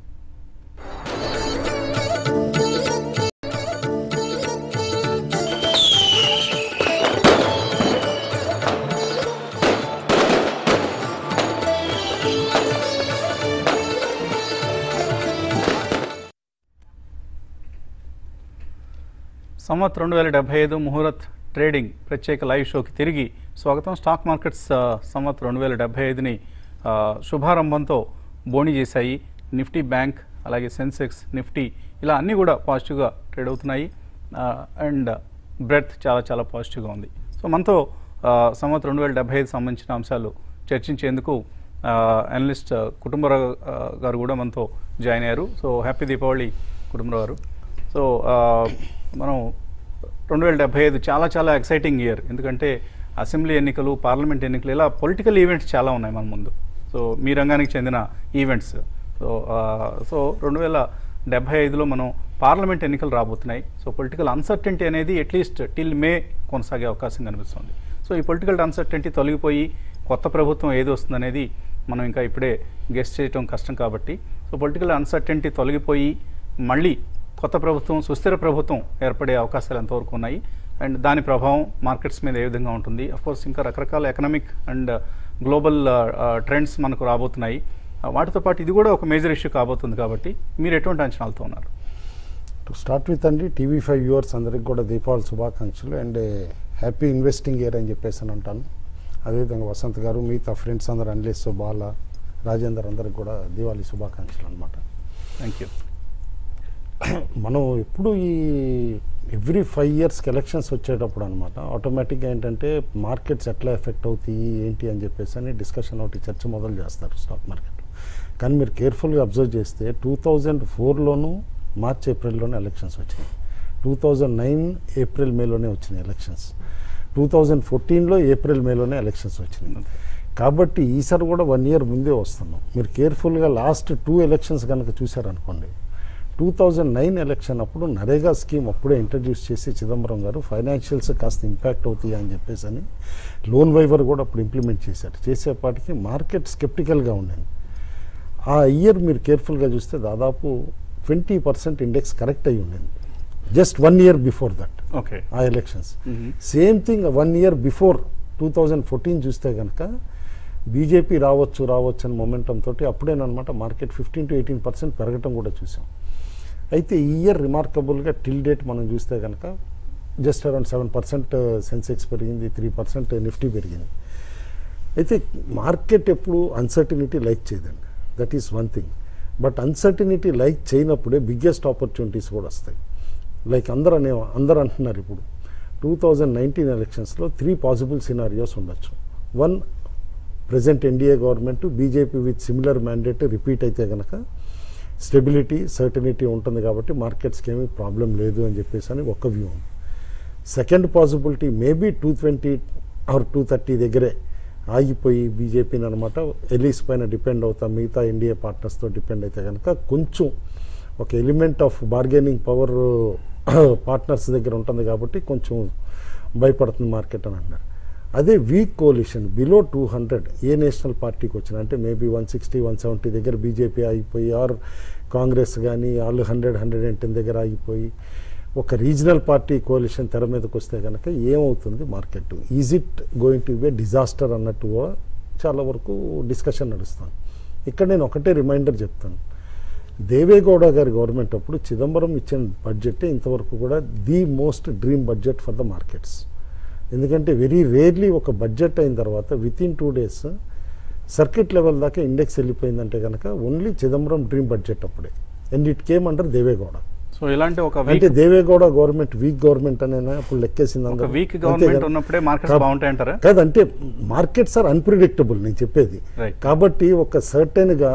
A: సంవత్ రెండు వేల డెబ్బై ఐదు ముహూర్త్ ట్రేడింగ్ ప్రత్యేక లైవ్ షోకి తిరిగి స్వాగతం స్టాక్ మార్కెట్స్ ఆ, సంవత్ రెండు వేల డెబ్బై ఐదుని ఆ, శుభారంభంతో బోణి చేశాయి నిఫ్టీ బ్యాంక్ అలాగే సెన్సెక్స్ నిఫ్టీ ఇలా అన్నీ కూడా పాజిటివ్గా ట్రేడ్ అవుతున్నాయి అండ్ బ్రెత్ చాలా చాలా పాజిటివ్గా ఉంది సో మనతో ఆ, సంవత్ రెండు వేల డెబ్బై ఐదు సంబంధించిన అంశాలు చర్చించేందుకు అనలిస్ట్ కుటుంబరావు ఆ, గారు కూడా మనతో జాయిన్ అయ్యారు సో హ్యాపీ దీపావళి కుటుంబరావు గారు సో ఆ, మనం రెండు వేల డెబ్బై ఐదు చాలా చాలా ఎక్సైటింగ్ ఇయర్ ఎందుకంటే అసెంబ్లీ ఎన్నికలు పార్లమెంట్ ఎన్నికలు ఇలా పొలిటికల్ ఈవెంట్స్ చాలా ఉన్నాయి మన ముందు సో మీ రంగానికి చెందిన ఈవెంట్స్ సో ఆ, సో రెండు వేల డెబ్బై ఐదులో మనం పార్లమెంట్ ఎన్నికలు రాబోతున్నాయి సో పొలిటికల్ అన్సర్టెంటీ అనేది అట్లీస్ట్ టిల్ మే కొనసాగే అవకాశం కనిపిస్తుంది సో ఈ పొలిటికల్ అన్సర్టెంటీ తొలగిపోయి కొత్త ప్రభుత్వం ఏది వస్తుందనేది మనం ఇంకా ఇప్పుడే గెస్ట్ చేయటం కష్టం కాబట్టి సో పొలిటికల్ అన్సర్టెంటీ తొలగిపోయి మళ్ళీ కొత్త ప్రభుత్వం సుస్థిర ప్రభుత్వం ఏర్పడే అవకాశాలు ఎంతవరకు ఉన్నాయి అండ్ దాని ప్రభావం మార్కెట్స్ మీద ఏ విధంగా ఉంటుంది కోర్స్ ఇంకా రకరకాల ఎకనామిక్ అండ్ గ్లోబల్ ట్రెండ్స్ మనకు రాబోతున్నాయి ఆ, వాటితో పాటు ఇది కూడా ఒక మేజర్ ఇష్యూ కాబోతుంది కాబట్టి మీరు ఎటువంటి అంచనాలతో ఉన్నారు
G: టు స్టార్ట్ విత్ అండి టీవీ ఫైవ్ వ్యూవర్స్ అందరికి కూడా దీపావళి శుభాకాంక్షలు అండ్ హ్యాపీ ఇన్వెస్టింగ్ ఇయర్ అని చెప్పేసి అని అంటాను అదేవిధంగా వసంత్ గారు మిగతా ఫ్రెండ్స్ అందరు అనలిస్ట్ బాల రాజేందర్ అందరికి కూడా దీపావళి శుభాకాంక్షలు అనమాట
A: థ్యాంక్ యూ
G: మనం ఎప్పుడు ఈ ఎవ్రీ ఫైవ్ ఇయర్స్కి ఎలక్షన్స్ వచ్చేటప్పుడు అనమాట ఆటోమేటిక్గా ఏంటంటే మార్కెట్స్ ఎట్లా ఎఫెక్ట్ అవుతాయి ఏంటి అని చెప్పేసి అని డిస్కషన్ ఒకటి చర్చ మొదలు చేస్తారు స్టాక్ మార్కెట్లో కానీ మీరు కేర్ఫుల్గా అబ్జర్వ్ చేస్తే టూ థౌజండ్ ఫోర్లోనూ మార్చ్ ఏప్రిల్లోనే ఎలక్షన్స్ వచ్చినాయి టూ థౌజండ్ నైన్ ఏప్రిల్ మేలోనే వచ్చినాయి ఎలక్షన్స్ టూ థౌజండ్ ఫోర్టీన్లో ఏప్రిల్ మేలోనే ఎలక్షన్స్ వచ్చినాయి కాబట్టి ఈసారి కూడా వన్ ఇయర్ ముందే వస్తున్నాం మీరు కేర్ఫుల్గా లాస్ట్ టూ ఎలక్షన్స్ కనుక చూశారనుకోండి టూ థౌజండ్ నైన్ ఎలక్షన్ అప్పుడు నరేగా స్కీమ్ అప్పుడే ఇంట్రడ్యూస్ చేసి చిదంబరం గారు ఫైనాన్షియల్స్ కాస్త ఇంపాక్ట్ అవుతాయి అని చెప్పేసి అని లోన్ వైవర్ కూడా అప్పుడు ఇంప్లిమెంట్ చేశారు చేసేపాటికి మార్కెట్ స్కెప్టికల్గా ఉండింది ఆ ఇయర్ మీరు కేర్ఫుల్గా చూస్తే దాదాపు ట్వంటీ పర్సెంట్ ఇండెక్స్ కరెక్ట్ అయి ఉండింది just one year before that
A: okay
G: ఆ elections same thing one year before two thousand fourteen చూస్తే కనుక బీజేపీ రావచ్చు రావచ్చు అని మొమెంటం తోటి అప్పుడేనమాట market fifteen to eighteen percent పెరగటం కూడా చూసాం అయితే ఈ ఇయర్ రిమార్కబుల్గా టిల్ డేట్ మనం చూస్తే కనుక just around seven percent Sensex పెరిగింది త్రీ పర్సెంట్ నిఫ్టీ పెరిగింది అయితే మార్కెట్ ఎప్పుడు అన్సర్టినిటీ లైక్ చేయదండి that is one thing but uncertainty like చేయనప్పుడే బిగ్గెస్ట్ ఆపర్చునిటీస్ కూడా వస్తాయి లైక్ అందరూ అనే అందరూ అంటున్నారు ఇప్పుడు టూ థౌజండ్ నైన్టీన్ ఎలక్షన్స్లో త్రీ పాసిబుల్ సినారియోస్ ఉండొచ్చు one present NDA government BJP with similar mandate repeat అయితే కనుక స్టెబిలిటీ సర్టనిటీ ఉంటుంది కాబట్టి మార్కెట్స్కి ఏమీ ప్రాబ్లం లేదు అని చెప్పేసి అని ఒక వ్యూ ఉంది second possibility maybe two twenty or two thirty దగ్గరే ఆగిపోయి బీజేపీని అనమాట ఎలీస్ పైన డిపెండ్ అవుతాం మిగతా ఎన్డీఏ పార్ట్నర్స్తో డిపెండ్ అయితే కనుక కొంచెం ఒక element of bargaining power partners దగ్గర ఉంటుంది కాబట్టి కొంచెం భయపడుతుంది మార్కెట్ అని అంటున్నారు అదే weak coalition below two hundred a national పార్టీకి వచ్చిన అంటే maybe one sixty one seventy దగ్గర బీజేపీ ఆగిపోయి ఆర్ కాంగ్రెస్ కానీ వాళ్ళు హండ్రెడ్ హండ్రెడ్ అండ్ టెన్ దగ్గర ఆగిపోయి ఒక రీజనల్ పార్టీ కోalition తెర మీదకి వస్తే కనుక ఏమవుతుంది market is it going to be disaster అన్నట్టు కూడా చాలా వరకు డిస్కషన్ నడుస్తుంది ఇక్కడ నేను ఒకటే రిమైండర్ చెప్తాను దేవేగౌడ గారి గవర్నమెంట్ అప్పుడు చిదంబరం ఇచ్చిన బడ్జెట్ ఇంతవరకు కూడా the most dream budget for the markets ఎందుకంటే వెరీ రేర్లీ ఒక బడ్జెట్ అయిన తర్వాత with in two days circuit level దాకా ఇండెక్స్ వెళ్ళిపోయిందంటే కనుక ఓన్లీ చిదంబరం డ్రీమ్ బడ్జెట్ అప్పుడే and it came under Deve Gowda
A: so ఇలాంటి ఒక
G: అంటే
A: weak
G: Deve Gowda government weak government అనే అప్పుడు లెక్కేసింది
A: ఒక
G: అందరూ.
A: వీక్
G: అంతే
A: గవర్నమెంట్
G: కదా?
A: ఉన్నప్పుడే మార్కెట్స్
G: కాదు.
A: బాగుంటాయంటారా
G: కాదంటే మార్కెట్స్ ఆర్ అన్ప్రిడిక్టబుల్ నేను చెప్పేది
A: Right.
G: కాబట్టి ఒక సర్టెన్గా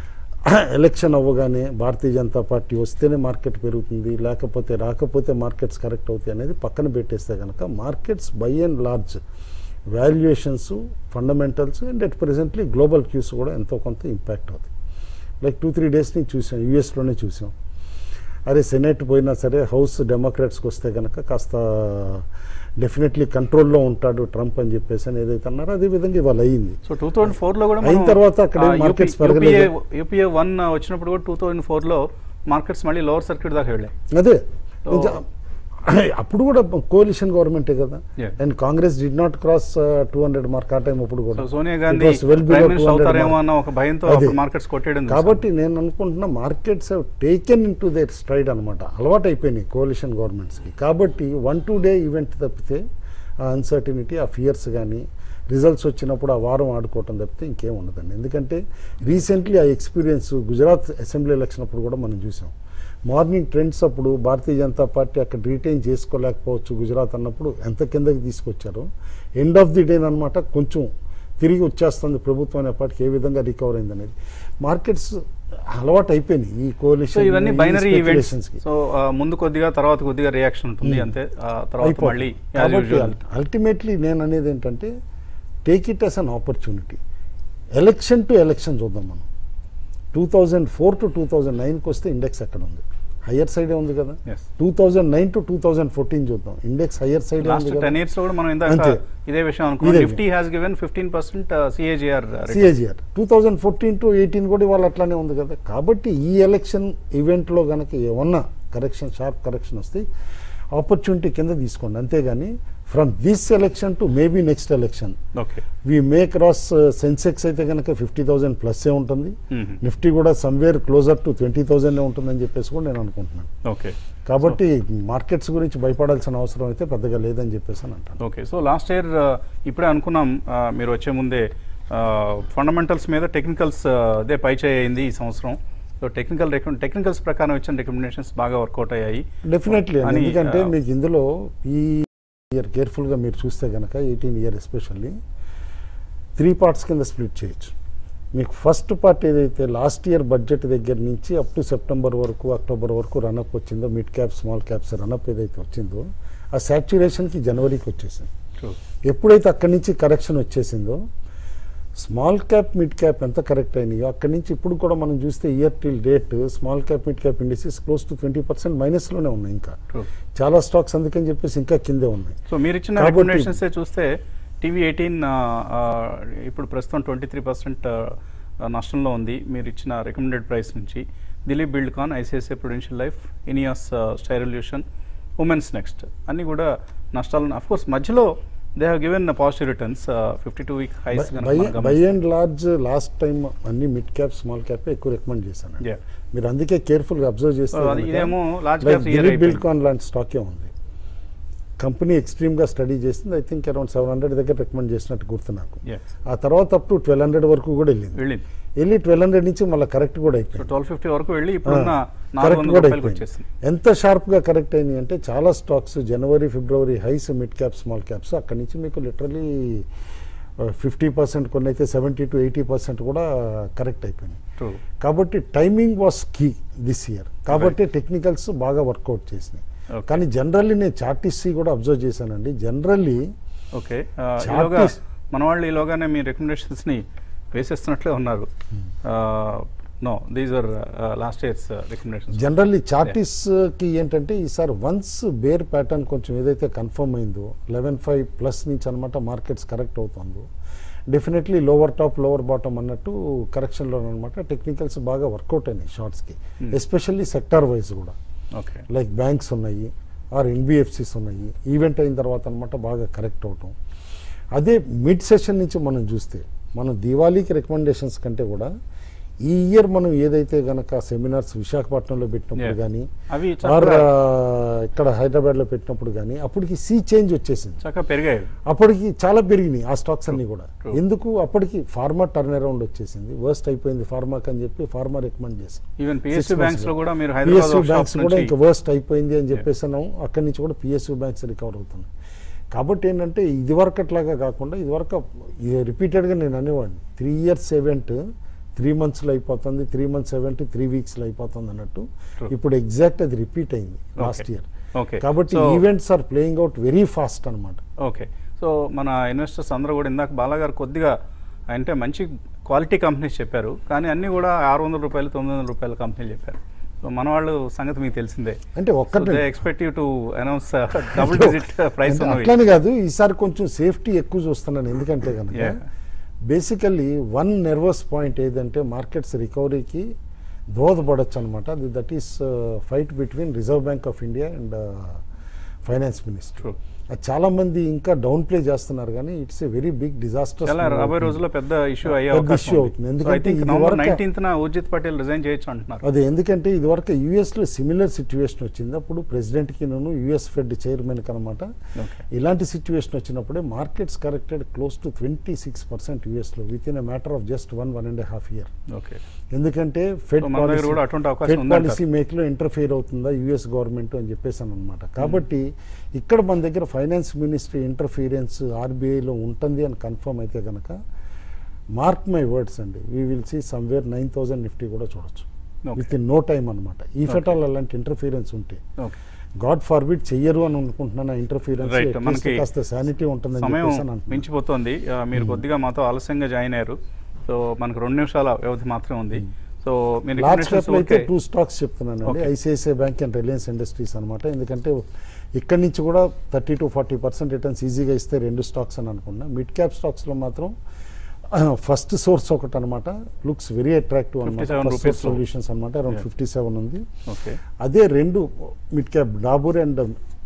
G: ఎలక్షన్ అవ్వగానే భారతీయ జనతా పార్టీ వస్తేనే మార్కెట్ పెరుగుతుంది లేకపోతే రాకపోతే మార్కెట్స్ కరెక్ట్ అవుతాయి అనేది పక్కన పెట్టేస్తే కనుక markets by and large valuations fundamentals and at presently global cues కూడా ఎంతో కొంత ఇంపాక్ట్ అవుతాయి లైక్ టూ త్రీ డేస్ నుంచి చూసాం యూఎస్లోనే చూసాం అరే సెనేట్ పోయినా సరే హౌస్ డెమోక్రాట్స్కి వస్తే కనుక కాస్త డెఫినెట్లీ కంట్రోల్లో ఉంటాడు ట్రంప్ అని చెప్పేసి అని ఏదైతే అన్నారో అదే విధంగా ఇవాళ అయింది
A: సో టూ థౌసండ్ ఫోర్ లో కూడా
G: అయిన తర్వాత అక్కడ ఏం markets పెరగలేదు.
A: యూపీఏ వన్ వచ్చినప్పుడు కూడా టూ థౌసండ్ ఫోర్ లో మార్కెట్స్ మళ్ళీ లోవర్ సర్క్యూట్ దాకా వెళ్ళాయి
G: అదే
A: So-
G: నిజ- అప్పుడు కూడా కోalition గవర్నమెంటే కదా
A: Yeah.
G: And Congress did not cross two hundred mark ఆ టైం అప్పుడు కూడా
A: so Sonia
G: It
A: Gandhi
G: was well below
A: prime minister
G: 200
A: అవుతారేమో
G: mark.
A: అన్న ఒక భయంతో
G: అదే.
A: మార్కెట్స్ కొట్టేయడం చూసాం.
G: కాబట్టి నేను అనుకుంటున్నా markets taken in to their stride అనమాట అలవాటు అయిపోయినాయి కోalition గవర్నమెంట్స్కి కాబట్టి వన్ టూ డే ఈవెంట్ తప్పితే ఆ అన్సర్టినిటీ ఆ ఫియర్స్ కానీ రిజల్ట్స్ వచ్చినప్పుడు ఆ వారం ఆడుకోవటం తప్పితే ఇంకేం ఉండదండి ఎందుకంటే రీసెంట్లీ ఆ ఎక్స్పీరియన్స్ గుజరాత్ అసెంబ్లీ ఎలక్షన్ అప్పుడు కూడా మనం చూసాం మార్నింగ్ ట్రెండ్స్ అప్పుడు భారతీయ జనతా పార్టీ అక్కడ రీటైన్ చేసుకోలేకపోవచ్చు గుజరాత్ అన్నప్పుడు ఎంత కిందకి తీసుకొచ్చారో ఎండ్ ఆఫ్ ది డే అనమాట కొంచెం తిరిగి వచ్చేస్తుంది ప్రభుత్వం అనేప్పటికి ఏ విధంగా రికవర్ అయింది అనేది మార్కెట్స్ అలవాటు అయిపోయినాయి ఈ
A: సో
G: కోalition
A: ఇవన్నీ
G: ఈ
A: బైనరీ ఈవెంట్స్
G: speculations కి.
A: సో ఆ, ముందు కొద్దిగా తర్వాత కొద్దిగా రియాక్షన్ ఉంటుంది అంతే ఆ, తర్వాత
G: అయిపోతుంది.
A: మళ్ళీ యాజ్
G: కాబట్టి
A: యూజువల్
G: అల్టిమేట్లీ నేను అనేది ఏంటంటే take it as an opportunity election to election చూద్దాం మనం two thousand four to two thousand నైన్కి వస్తే ఇండెక్స్ ఎక్కడ ఉంది హయ్యర్ సైడే ఉంది కదా
A: Yes.
G: Two thousand nine to two thousand fourteen చూద్దాం ఇండెక్స్ హయ్యర్ సైడే
A: లాస్ట్
G: ఉంది
A: టెన్
G: కదా
A: ఇయర్స్ లో కూడా మనం ఇందాక
G: అంతే.
A: ఇదే విషయం అనుకున్నాం
G: ఇదే.
A: Nifty has given fifteen percent CAGR
G: CAGR two thousand fourteen to eighteen కూడా ఇవాళ అట్లానే ఉంది కదా కాబట్టి ఈ ఎలక్షన్ ఈవెంట్లో కనుక ఏమన్నా కరెక్షన్ షార్ప్ కరెక్షన్ వస్తే ఆపర్చునిటీ కింద తీసుకోండి అంతేగాని from this election to maybe next election
A: okay
G: we may cross Sensex అయితే కనుక ఫిఫ్టీ థౌసండ్ ప్లస్సే ఉంటుంది
A: Mhm.
G: నిఫ్టీ కూడా somewhere closer to twenty thousand ఉంటుందని చెప్పేసి కూడా నేను అనుకుంటున్నాను
A: ఓకే
G: కాబట్టి మార్కెట్స్ గురించి భయపడాల్సిన అవసరం అయితే పెద్దగా లేదని చెప్పేసి అని అంటాను
A: ఓకే సో లాస్ట్ ఇయర్ ఇప్పుడే అనుకున్నాం ఆ, మీరు వచ్చే ముందే ఫండమెంటల్స్ మీద టెక్నికల్స్ అదే పై అయింది ఈ సంవత్సరం సో టెక్నికల్ టెక్నికల్స్ ప్రకారం ఇచ్చిన రికమెండేషన్స్ బాగా వర్కౌట్ అయ్యాయి
G: డెఫినెట్లీ
A: అని,
G: ఎందుకంటే
A: ఆ,
G: మీకు ఇందులో ఈ ఇయర్ కేర్ఫుల్గా మీరు చూస్తే కనుక eighteen year especially three parts కింద స్ప్లిట్ చేయొచ్చు మీకు ఫస్ట్ పార్ట్ ఏదైతే లాస్ట్ ఇయర్ బడ్జెట్ దగ్గర నుంచి అప్ టు సెప్టెంబర్ వరకు అక్టోబర్ వరకు రన్అప్ వచ్చిందో mid cap small caps run up ఏదైతే వచ్చిందో ఆ సాచ్యురేషన్కి జనవరికి వచ్చేసింది
A: True.
G: ఎప్పుడైతే అక్కడి నుంచి కరెక్షన్ వచ్చేసిందో స్మాల్ క్యాప్ మిడ్ క్యాప్ ఎంత కరెక్ట్ అయినాయో అక్కడి నుంచి ఇప్పుడు కూడా మనం చూస్తే year till date small cap mid cap indices close to twenty percent మైనస్లోనే ఉన్నాయి ఇంకా
A: True.
G: చాలా స్టాక్స్ అందుకని చెప్పేసి ఇంకా కిందే ఉన్నాయి
A: సో మీరు ఇచ్చిన
G: కాబట్టి-
A: రికమెండేషన్స్ చూస్తే టీవీ ఎయిటీన్ ఇప్పుడు ప్రస్తుతం ట్వంటీ త్రీ పర్సెంట్ నష్టంలో ఉంది మీరు ఇచ్చిన రికమెండెడ్ ప్రైస్ నుంచి Dilip Buildcon ICICI Prudential Life INEOS Styrolution women's next అన్నీ కూడా నష్టాలను అఫ్ కోర్స్ మధ్యలో they have given positive returns fifty two week highs
G: by and large last time అన్ని మిడ్ క్యాప్ స్మాల్ క్యాప్ ఎక్కువ రికమెండ్ చేశాను
A: Yeah.
G: మీరు అందుకే కేర్ఫుల్గా అబ్జర్వ్ చేస్తే
A: So, అది
G: కనుక
A: ఇదేమో large
G: like
A: caps year
G: Dilip
A: అయిపోయింది.
G: బిల్డ్కాన్ లాంటి స్టాకే ఉంది కంపెనీ ఎక్స్ట్రీమ్గా స్టడీ చేసింది I think around seven hundred దగ్గర రికమెండ్ చేసినట్టు గుర్తు నాకు
A: Yeah.
G: ఆ తర్వాత అప్ టు ట్వెల్వ్ హండ్రెడ్ వరకు కూడా వెళ్ళింది
A: వెళ్ళింది
G: వెళ్ళి ట్వెల్వ్ హండ్రెడ్ నుంచి మళ్ళీ కరెక్ట్ కూడా
A: సో
G: అయిపోయింది
A: ట్వెల్వ్ ఫిఫ్టీ వరకు వెళ్ళి ఇప్పుడున్న నాలుగు
G: కరెక్ట్
A: వందల
G: కూడా
A: రూపాయలకి
G: అయిపోయింది
A: వచ్చేసింది
G: ఎంత షార్ప్గా కరెక్ట్ అయింది అంటే చాలా స్టాక్స్ జనవరి ఫిబ్రవరి highs mid cap small caps అక్కడి నుంచి మీకు లిటరలీ ఫిఫ్టీ పర్సెంట్ కొన్ని అయితే సెవెంటీ టు ఎయిటీ పర్సెంట్ కూడా కరెక్ట్ అయిపోయినాయి
A: ట్రూ
G: కాబట్టి timing was key this year కాబట్టి టెక్నికల్స్ బాగా వర్కౌట్ చేసినాయి
A: Okay.
G: కానీ జనరల్లీ నేను చార్టిస్సీ కూడా అబ్జర్వ్ చేశానండి జనరల్లీ
A: ఓకే
G: Chart
A: ఈలోగా
G: is-
A: మన వాళ్ళు ఈలోగానే మీ రికమెండేషన్స్ని వేసేస్తున్నట్లే ఉన్నారు no these are last year's recommendations
G: generally చార్టీస్కి ఏంటంటే ఈసారి వన్స్ బేర్ ప్యాటర్న్ కొంచెం ఏదైతే కన్ఫర్మ్ అయిందో లెవెన్ ఫైవ్ ప్లస్ నుంచి అనమాట మార్కెట్స్ కరెక్ట్ అవుతుందో definitely lower top lower bottom అన్నట్టు కరెక్షన్లో అనమాట టెక్నికల్స్ బాగా వర్కౌట్ అయినాయి షార్ట్స్కి ఎస్పెషల్లీ సెక్టార్ వైజ్ కూడా
A: ఓకే
G: లైక్ బ్యాంక్స్ ఉన్నాయి ఆర్ ఎన్బిఎఫ్సిస్ ఉన్నాయి ఈవెంట్ అయిన తర్వాత అనమాట బాగా కరెక్ట్ అవటం అదే మిడ్ సెషన్ నుంచి మనం చూస్తే మనం దివాళీకి రికమెండేషన్స్ కంటే కూడా ఈ ఇయర్ మనం ఏదైతే గనక సెమినార్స్ విశాఖపట్నంలో పెట్టినప్పుడు
A: Yeah.
G: కానీ
A: అవి
G: ఆర్
A: చక్కగా
G: ఇక్కడ హైదరాబాద్లో పెట్టినప్పుడు కానీ అప్పటికి సీ చేంజ్ వచ్చేసింది
A: చక్కగా పెరిగాయి
G: అప్పటికి చాలా పెరిగినాయి ఆ స్టాక్స్ అన్ని కూడా
A: True.
G: ఎందుకు అప్పటికి ఫార్మా టర్న్ అరౌండ్ వచ్చేసింది వర్స్ట్ అయిపోయింది ఫార్మాకి అని చెప్పి ఫార్మా రికమెండ్ చేసాం
A: even
G: Six
A: PSU
G: months
A: banks లో
G: ago.
A: కూడా మీరు Hyderabad
G: PSU
A: work
G: banks
A: shops
G: కూడా
A: నుంచి
G: ఇంకా వర్స్ట్ అయిపోయింది అని చెప్పేసి అన్నాం అక్కడి నుంచి కూడా పిఎస్యూ బ్యాంక్స్ రికవర్ అవుతున్నాయి కాబట్టి ఏంటంటే ఇదివరకు అట్లాగా కాకుండా ఇదివరకు రిపీటెడ్గా నేను అనేవాడిని త్రీ ఇయర్స్ ఈవెంట్ త్రీ మంత్స్లో అయిపోతుంది త్రీ మంత్స్ ఈవెంట్ త్రీ వీక్స్లో అయిపోతుంది అన్నట్టు
A: True.
G: ఇప్పుడు ఎగ్జాక్ట్ అది రిపీట్ అయింది లాస్ట్
A: Okay.
G: Year
A: Okay.
G: కాబట్టి
A: So-
G: events are playing out very fast అనమాట
A: ఓకే సో మన ఇన్వెస్టర్స్ అందరూ కూడా ఇందాక బాలాగారు కొద్దిగా అంటే మంచి క్వాలిటీ కంపెనీస్ చెప్పారు కానీ అన్నీ కూడా ఆరు వందల రూపాయలు తొమ్మిది వందల రూపాయల కంపెనీలు చెప్పారు సో మన వాళ్ళు సంగతి మీకు తెలిసిందే
G: అంటే ఒక్కటే
A: they expect you to announce double digit price
G: అంటే
A: ఉన్నవి
G: అట్లని కాదు ఈసారి కొంచెం సేఫ్టీ ఎక్కువ చూస్తున్నాను ఎందుకంటే కనుక
A: Yeah.
G: Basically one nervous point ఏదంటే మార్కెట్స్ రికవరీకి దోహదపడచ్చు అనమాట that is fight between Reserve Bank of India and finance minister
A: True.
G: అది చాలా మంది ఇంకా డౌన్ ప్లే చేస్తున్నారు కానీ it's a very big disaster
A: చాలా రాబోయే రోజుల్లో పెద్ద ఇష్యూ అయ్యే
G: పెద్ద
A: అవకాశం
G: issue
A: ఉంది.
G: అవుతుంది.
A: So, I
G: ఎందుకంటే
A: think
G: ఇది
A: నవంబర్
G: వరకు-
A: నైన్టీన్త్ న ఉర్జిత్ పటేల్ రిజైన్ చేయొచ్చు అంటున్నారు
G: అదే ఎందుకంటే ఇదివరకు యూఎస్లో సిమిలర్ సిచ్యువేషన్ వచ్చింది అప్పుడు ప్రెసిడెంట్కి నన్ను యూఎస్ ఫెడ్ చైర్మన్కి అనమాట
A: Okay.
G: ఇలాంటి సిచ్యువేషన్ వచ్చినప్పుడే markets corrected close to twenty six percent యూఎస్లో within a matter of just one one and half year
A: okay
G: ఎందుకంటే ఫెడ్
A: So, మన దగ్గర కూడా అటువంటి అవకాశం
G: ఫెడ్
A: ఉందంటారు.
G: పాలసీ మేక్లో ఇంటర్ఫియర్ అవుతుందా యూఎస్ గవర్నమెంట్ అని చెప్పేసాను అనమాట కాబట్టి ఇక్కడ మన దగ్గర ఫైనాన్స్ మినిస్ట్రీ ఇంటర్ఫీరెన్స్ ఆర్బీఐలో ఉంటుంది అని కన్ఫర్మ్ అయితే కనుక మార్క్ మై వర్డ్స్ అండి we will see somewhere nine thousand Nifty కూడా చూడొచ్చు
A: Okay.
G: Within no time అనమాట ఈ ఫెటాల్ అలాంటి ఇంటర్ఫీరెన్స్ ఉంటే
A: ఓకే
G: గాడ్ ఫార్బిడ్ చెయ్యరు అని అనుకుంటున్నాను ఇంటర్ఫీరెన్స్
A: రైట్ మనకి
G: కాస్త శానిటీ ఉంటుందని
A: సమయం
G: చెప్పేసి అని అంటున్నాను.
A: మించిపోతుంది ఆ, మీరు కొద్దిగా మాతో ఆలస్యంగా జాయిన్ అయ్యారు సో మనకు రెండు నిమిషాల వ్యవధి మాత్రమే ఉంది సో మీరు
G: లార్జ్
A: recommendations
G: క్యాప్ అయితే
A: ఓకే.
G: టూ స్టాక్స్ చెప్తున్నానండి
A: Okay.
G: ఐసిఐసిఐ బ్యాంక్ అండ్ రిలయన్స్ ఇండస్ట్రీస్ అనమాట ఎందుకంటే ఇక్కడి నుంచి కూడా thirty to forty percent returns ఈజీగా ఇస్తే రెండు స్టాక్స్ అని అనుకున్నా మిడ్ క్యాప్ స్టాక్స్లో మాత్రం ఫస్ట్ సోర్స్ ఒకటి అనమాట లుక్స్ వెరీ అట్రాక్టివ్ అనమాట
A: 57
G: ఫస్ట్
A: rupees
G: సోర్స్
A: లో.
G: సొల్యూషన్స్ అనమాట అరౌండ్
A: Yeah.
G: ఫిఫ్టీ సెవెన్ ఉంది
A: ఓకే
G: అదే రెండు మిడ్ క్యాప్ డాబూర్ అండ్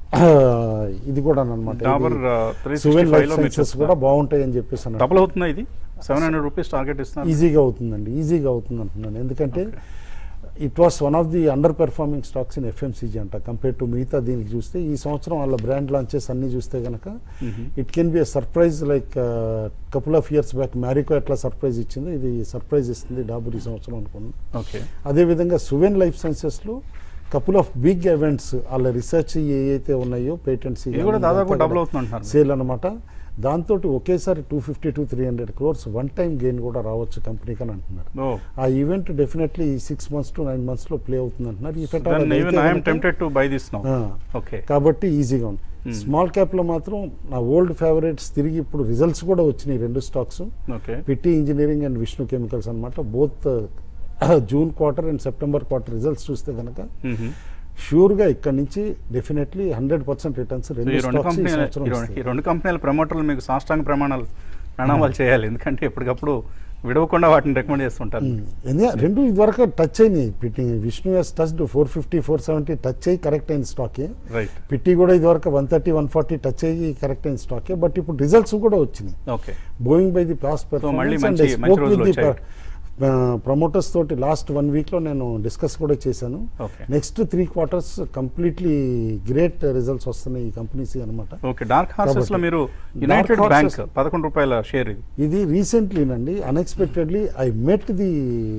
G: ఇది కూడా అనమాట
A: డాబర్, uh, 365
G: సువెన్ లైఫ్
A: లో మీరు
G: సైన్సెస్
A: చూస్తున్నారు.
G: కూడా బాగుంటాయి అని చెప్పేసి అన్నారు.
A: డబుల్ అవుతుందా ఇది సెవెన్ హండ్రెడ్ రూపీస్ టార్గెట్ ఇస్తున్నారు
G: ఈజీగా అవుతుందండి ఈజీగా అవుతుంది అంటున్నాను ఎందుకంటే it was one of the underperforming stocks in FMCG అంట కంపేర్ టు మిగతా దీనికి చూస్తే ఈ సంవత్సరం వాళ్ళ బ్రాండ్ లాంచెస్ అన్ని చూస్తే కనుక it can be a surprise like couple of years back Marico ఎట్లా సర్ప్రైజ్ ఇచ్చిందో ఇది సర్ప్రైజ్ ఇస్తుంది డాబర్ ఈ సంవత్సరం అనుకున్నాను
A: ఓకే
G: అదేవిధంగా సువెన్ లైఫ్ సైన్సెస్లో కపుల్ ఆఫ్ బిగ్ ఈవెంట్స్ వాళ్ళ రీసెర్చ్ ఏవైతే ఉన్నాయో పేటెంట్స్
A: ఇది కూడా దాదాపు double అవుతుంది అంటున్నారు.
G: సేల్ అనమాట దాంతో ఒకేసారి two fifty to three hundred crores one time gain కూడా రావచ్చు కంపెనీకి అని అంటున్నారు
A: ఓ
G: ఆ event definitely six months to nine months లో ప్లే అవుతుంది అంటున్నారు ఈ fact
A: దెన్
G: అది
A: ఈవెన్
G: అయితే
A: ఐఎమ్
G: కనుక-
A: tempted to buy this now
G: ఆ,
A: ఓకే
G: కాబట్టి ఈజీగా ఉంది
A: Hmm.
G: స్మాల్ క్యాప్ లో మాత్రం నా ఓల్డ్ ఫేవరెట్స్ తిరిగి ఇప్పుడు రిజల్ట్స్ కూడా వచ్చినాయి రెండు stocks
A: okay
G: Pitti Engineering and Vishnu Chemicals అనమాట both June quarter and September quarter results చూస్తే కనుక ష్యూర్గా ఇక్కడ నుంచి definitely hundred percent returns
A: so
G: రెండు
A: ఈ రెండు
G: స్టాక్స్ ఈ
A: కంపెనీలు
G: సంవత్సరం
A: ఈ రెండు- ఈ
G: ఇస్తాయి.
A: రెండు కంపెనీల ప్రమోటర్లు మీకు సాష్టాంగ ప్రమాణాలు ప్రణామాలు చేయాలి ఎందుకంటే ఎప్పటికప్పుడు విడవకుండా వాటిని రికమెండ్ చేస్తుంటారు
G: ఉమ్, ఎందుకంటే రెండు ఇదివరకు టచ్ అయినాయి పిట్టి విష్ణు ఎస్ touch four fifty four seventy touch అయ్యి కరెక్ట్ అయిన స్టాకే
A: రైట్
G: పిట్టి కూడా ఇదివరకు one thirty one forty touch అయ్యి కరెక్ట్ అయిన స్టాకే బట్ ఇప్పుడు రిజల్ట్స్ కూడా వచ్చినాయి
A: okay
G: going by the past
A: మళ్ళీ
G: పెర్ఫార్మెన్స్ అండ్
A: మంచి- మంచి రోజులు వచ్చాయి.
G: ప్రమోటర్స్ తోటి లాస్ట్ వన్ వీక్లో నేను డిస్కస్ కూడా చేశాను
A: Okay.
G: Next three quarters completely great results వస్తున్నాయి ఈ కంపెనీస్ అనమాట
A: ఓకే డార్క్ హార్సెస్ లో
G: కాబట్టి
A: మీరు
G: Dark
A: యునైటెడ్
G: Horses-
A: బ్యాంక్ పదకొండు రూపాయల షేర్ ఇది
G: ఇది రీసెంట్లీనండి unexpectedly I met the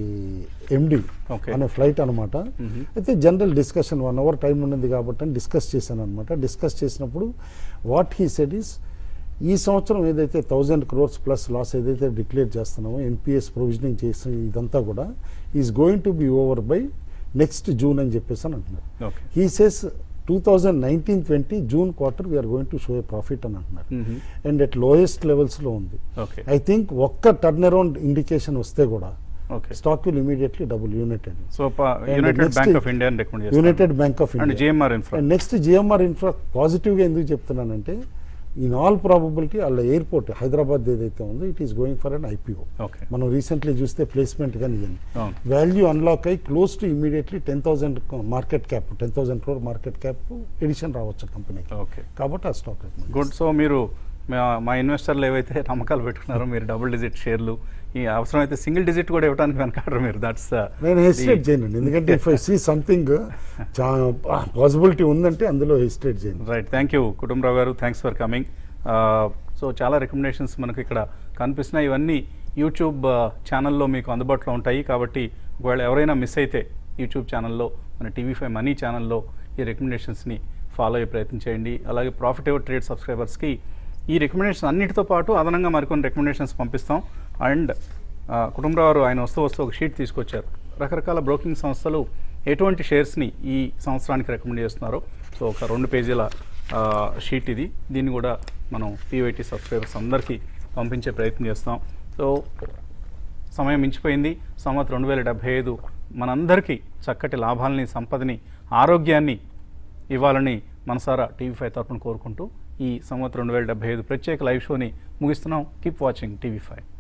G: MD
A: Okay.
G: అనే ఫ్లైట్ అనమాట అయితే general discussion one hour time ఉన్నది కాబట్టి అని డిస్కస్ చేశాను అనమాట డిస్కస్ చేసినప్పుడు వాట్ హీ సెడ్ ఈస్ ఈ సంవత్సరం ఏదైతే థౌజండ్ క్రోర్స్ ప్లస్ లాస్ ఏదైతే డిక్లేర్ చేస్తున్నామో ఎన్పిఎస్ ప్రొవిజనింగ్ చేసి ఇదంతా కూడా is going to be over by next June అని చెప్పేసి అని అంటున్నారు
A: okay
G: he says two thousand nineteen twenty June quarter we're going to show a profit అని అంటున్నారు అండ్ అట్ లోయెస్ట్ లెవెల్స్లో ఉంది
A: ఓకే
G: ఐ థింక్ ఒక్క టర్న్ అరౌండ్ ఇండికేషన్ వస్తే కూడా
A: okay
G: stock will immediately double United
A: so United Bank of India recommend చేస్తారు
G: United Bank of
A: and
G: India
A: GMR Infra
G: and next GMR Infra పాజిటివ్గా ఎందుకు చెప్తున్నానంటే ఇన్ ఆల్ ప్రాబబిలిటీ వాళ్ళ ఎయిర్పోర్ట్ హైదరాబాద్ ఏదైతే ఉందో it is going for an IPO
A: okay
G: మనం రీసెంట్లీ చూస్తే placement కానీ ఇవన్నీ
A: అవును
G: వాల్యూ అన్లాక్ అయ్యి close to immediately ten thousand market cap ten thousand crore market cap addition రావచ్చు కంపెనీకి
A: ఓకే
G: కాబట్టి ఆ స్టాక్
A: గుడ్ సో మీరు మా- మా ఇన్వెస్టర్లు ఏవైతే నమ్మకాలు పెట్టుకున్నారో మీరు డబుల్ డిజిట్ షేర్లు ఈ అవసరమైతే సింగిల్ డిజిట్ కూడా ఇవ్వడానికి వెనకాడరు మీరు దట్స్
G: నేను హెసిటేట్ చేయను ఎందుకంటే if I see something possibility ఉందంటే అందులో హెసిటేట్ చేయను
A: right thank you Kutumbarao garu thanks for coming so చాలా రికమెండేషన్స్ మనకు ఇక్కడ కనిపిస్తున్నాయి ఇవన్నీ యూట్యూబ్ ఛానల్లో మీకు అందుబాటులో ఉంటాయి కాబట్టి ఒకవేళ ఎవరైనా మిస్ అయితే యూట్యూబ్ ఛానల్లో మన టీవీ ఫైవ్ మనీ ఛానల్లో ఈ రికమెండేషన్స్ని ఫాలో అయ్యే ప్రయత్నం చేయండి అలాగే ప్రాఫిట్ ఎవర్ ట్రేడ్ సబ్స్క్రైబర్స్కి ఈ రికమెండేషన్స్ అన్నిటితో పాటు అదనంగా మరికొన్ని రికమెండేషన్స్ పంపిస్తాం అండ్ కుటుంబరావు గారు ఆయన వస్తూ వస్తూ ఒక షీట్ తీసుకొచ్చారు రకరకాల బ్రోకింగ్ సంస్థలు ఎటువంటి షేర్స్ని ఈ సంవత్సరానికి రికమెండ్ చేస్తున్నారో సో ఒక రెండు పేజీల ఆ, షీట్ ఇది దీన్ని కూడా మనం పీవైటీ సబ్స్క్రైబర్స్ అందరికీ పంపించే ప్రయత్నం చేస్తాం సో సమయం మించిపోయింది సంవత్ రెండు వేల డెబ్బై ఐదు మనందరికీ చక్కటి లాభాలని సంపదని ఆరోగ్యాన్ని ఇవ్వాలని మనసారా టీవీ ఫైవ్ తరపున కోరుకుంటూ ఈ సంవత్ రెండు వేల డెబ్బై ఐదు ప్రత్యేక లైవ్ షోని ముగిస్తున్నాం కీప్ వాచింగ్ టీవీ ఫైవ్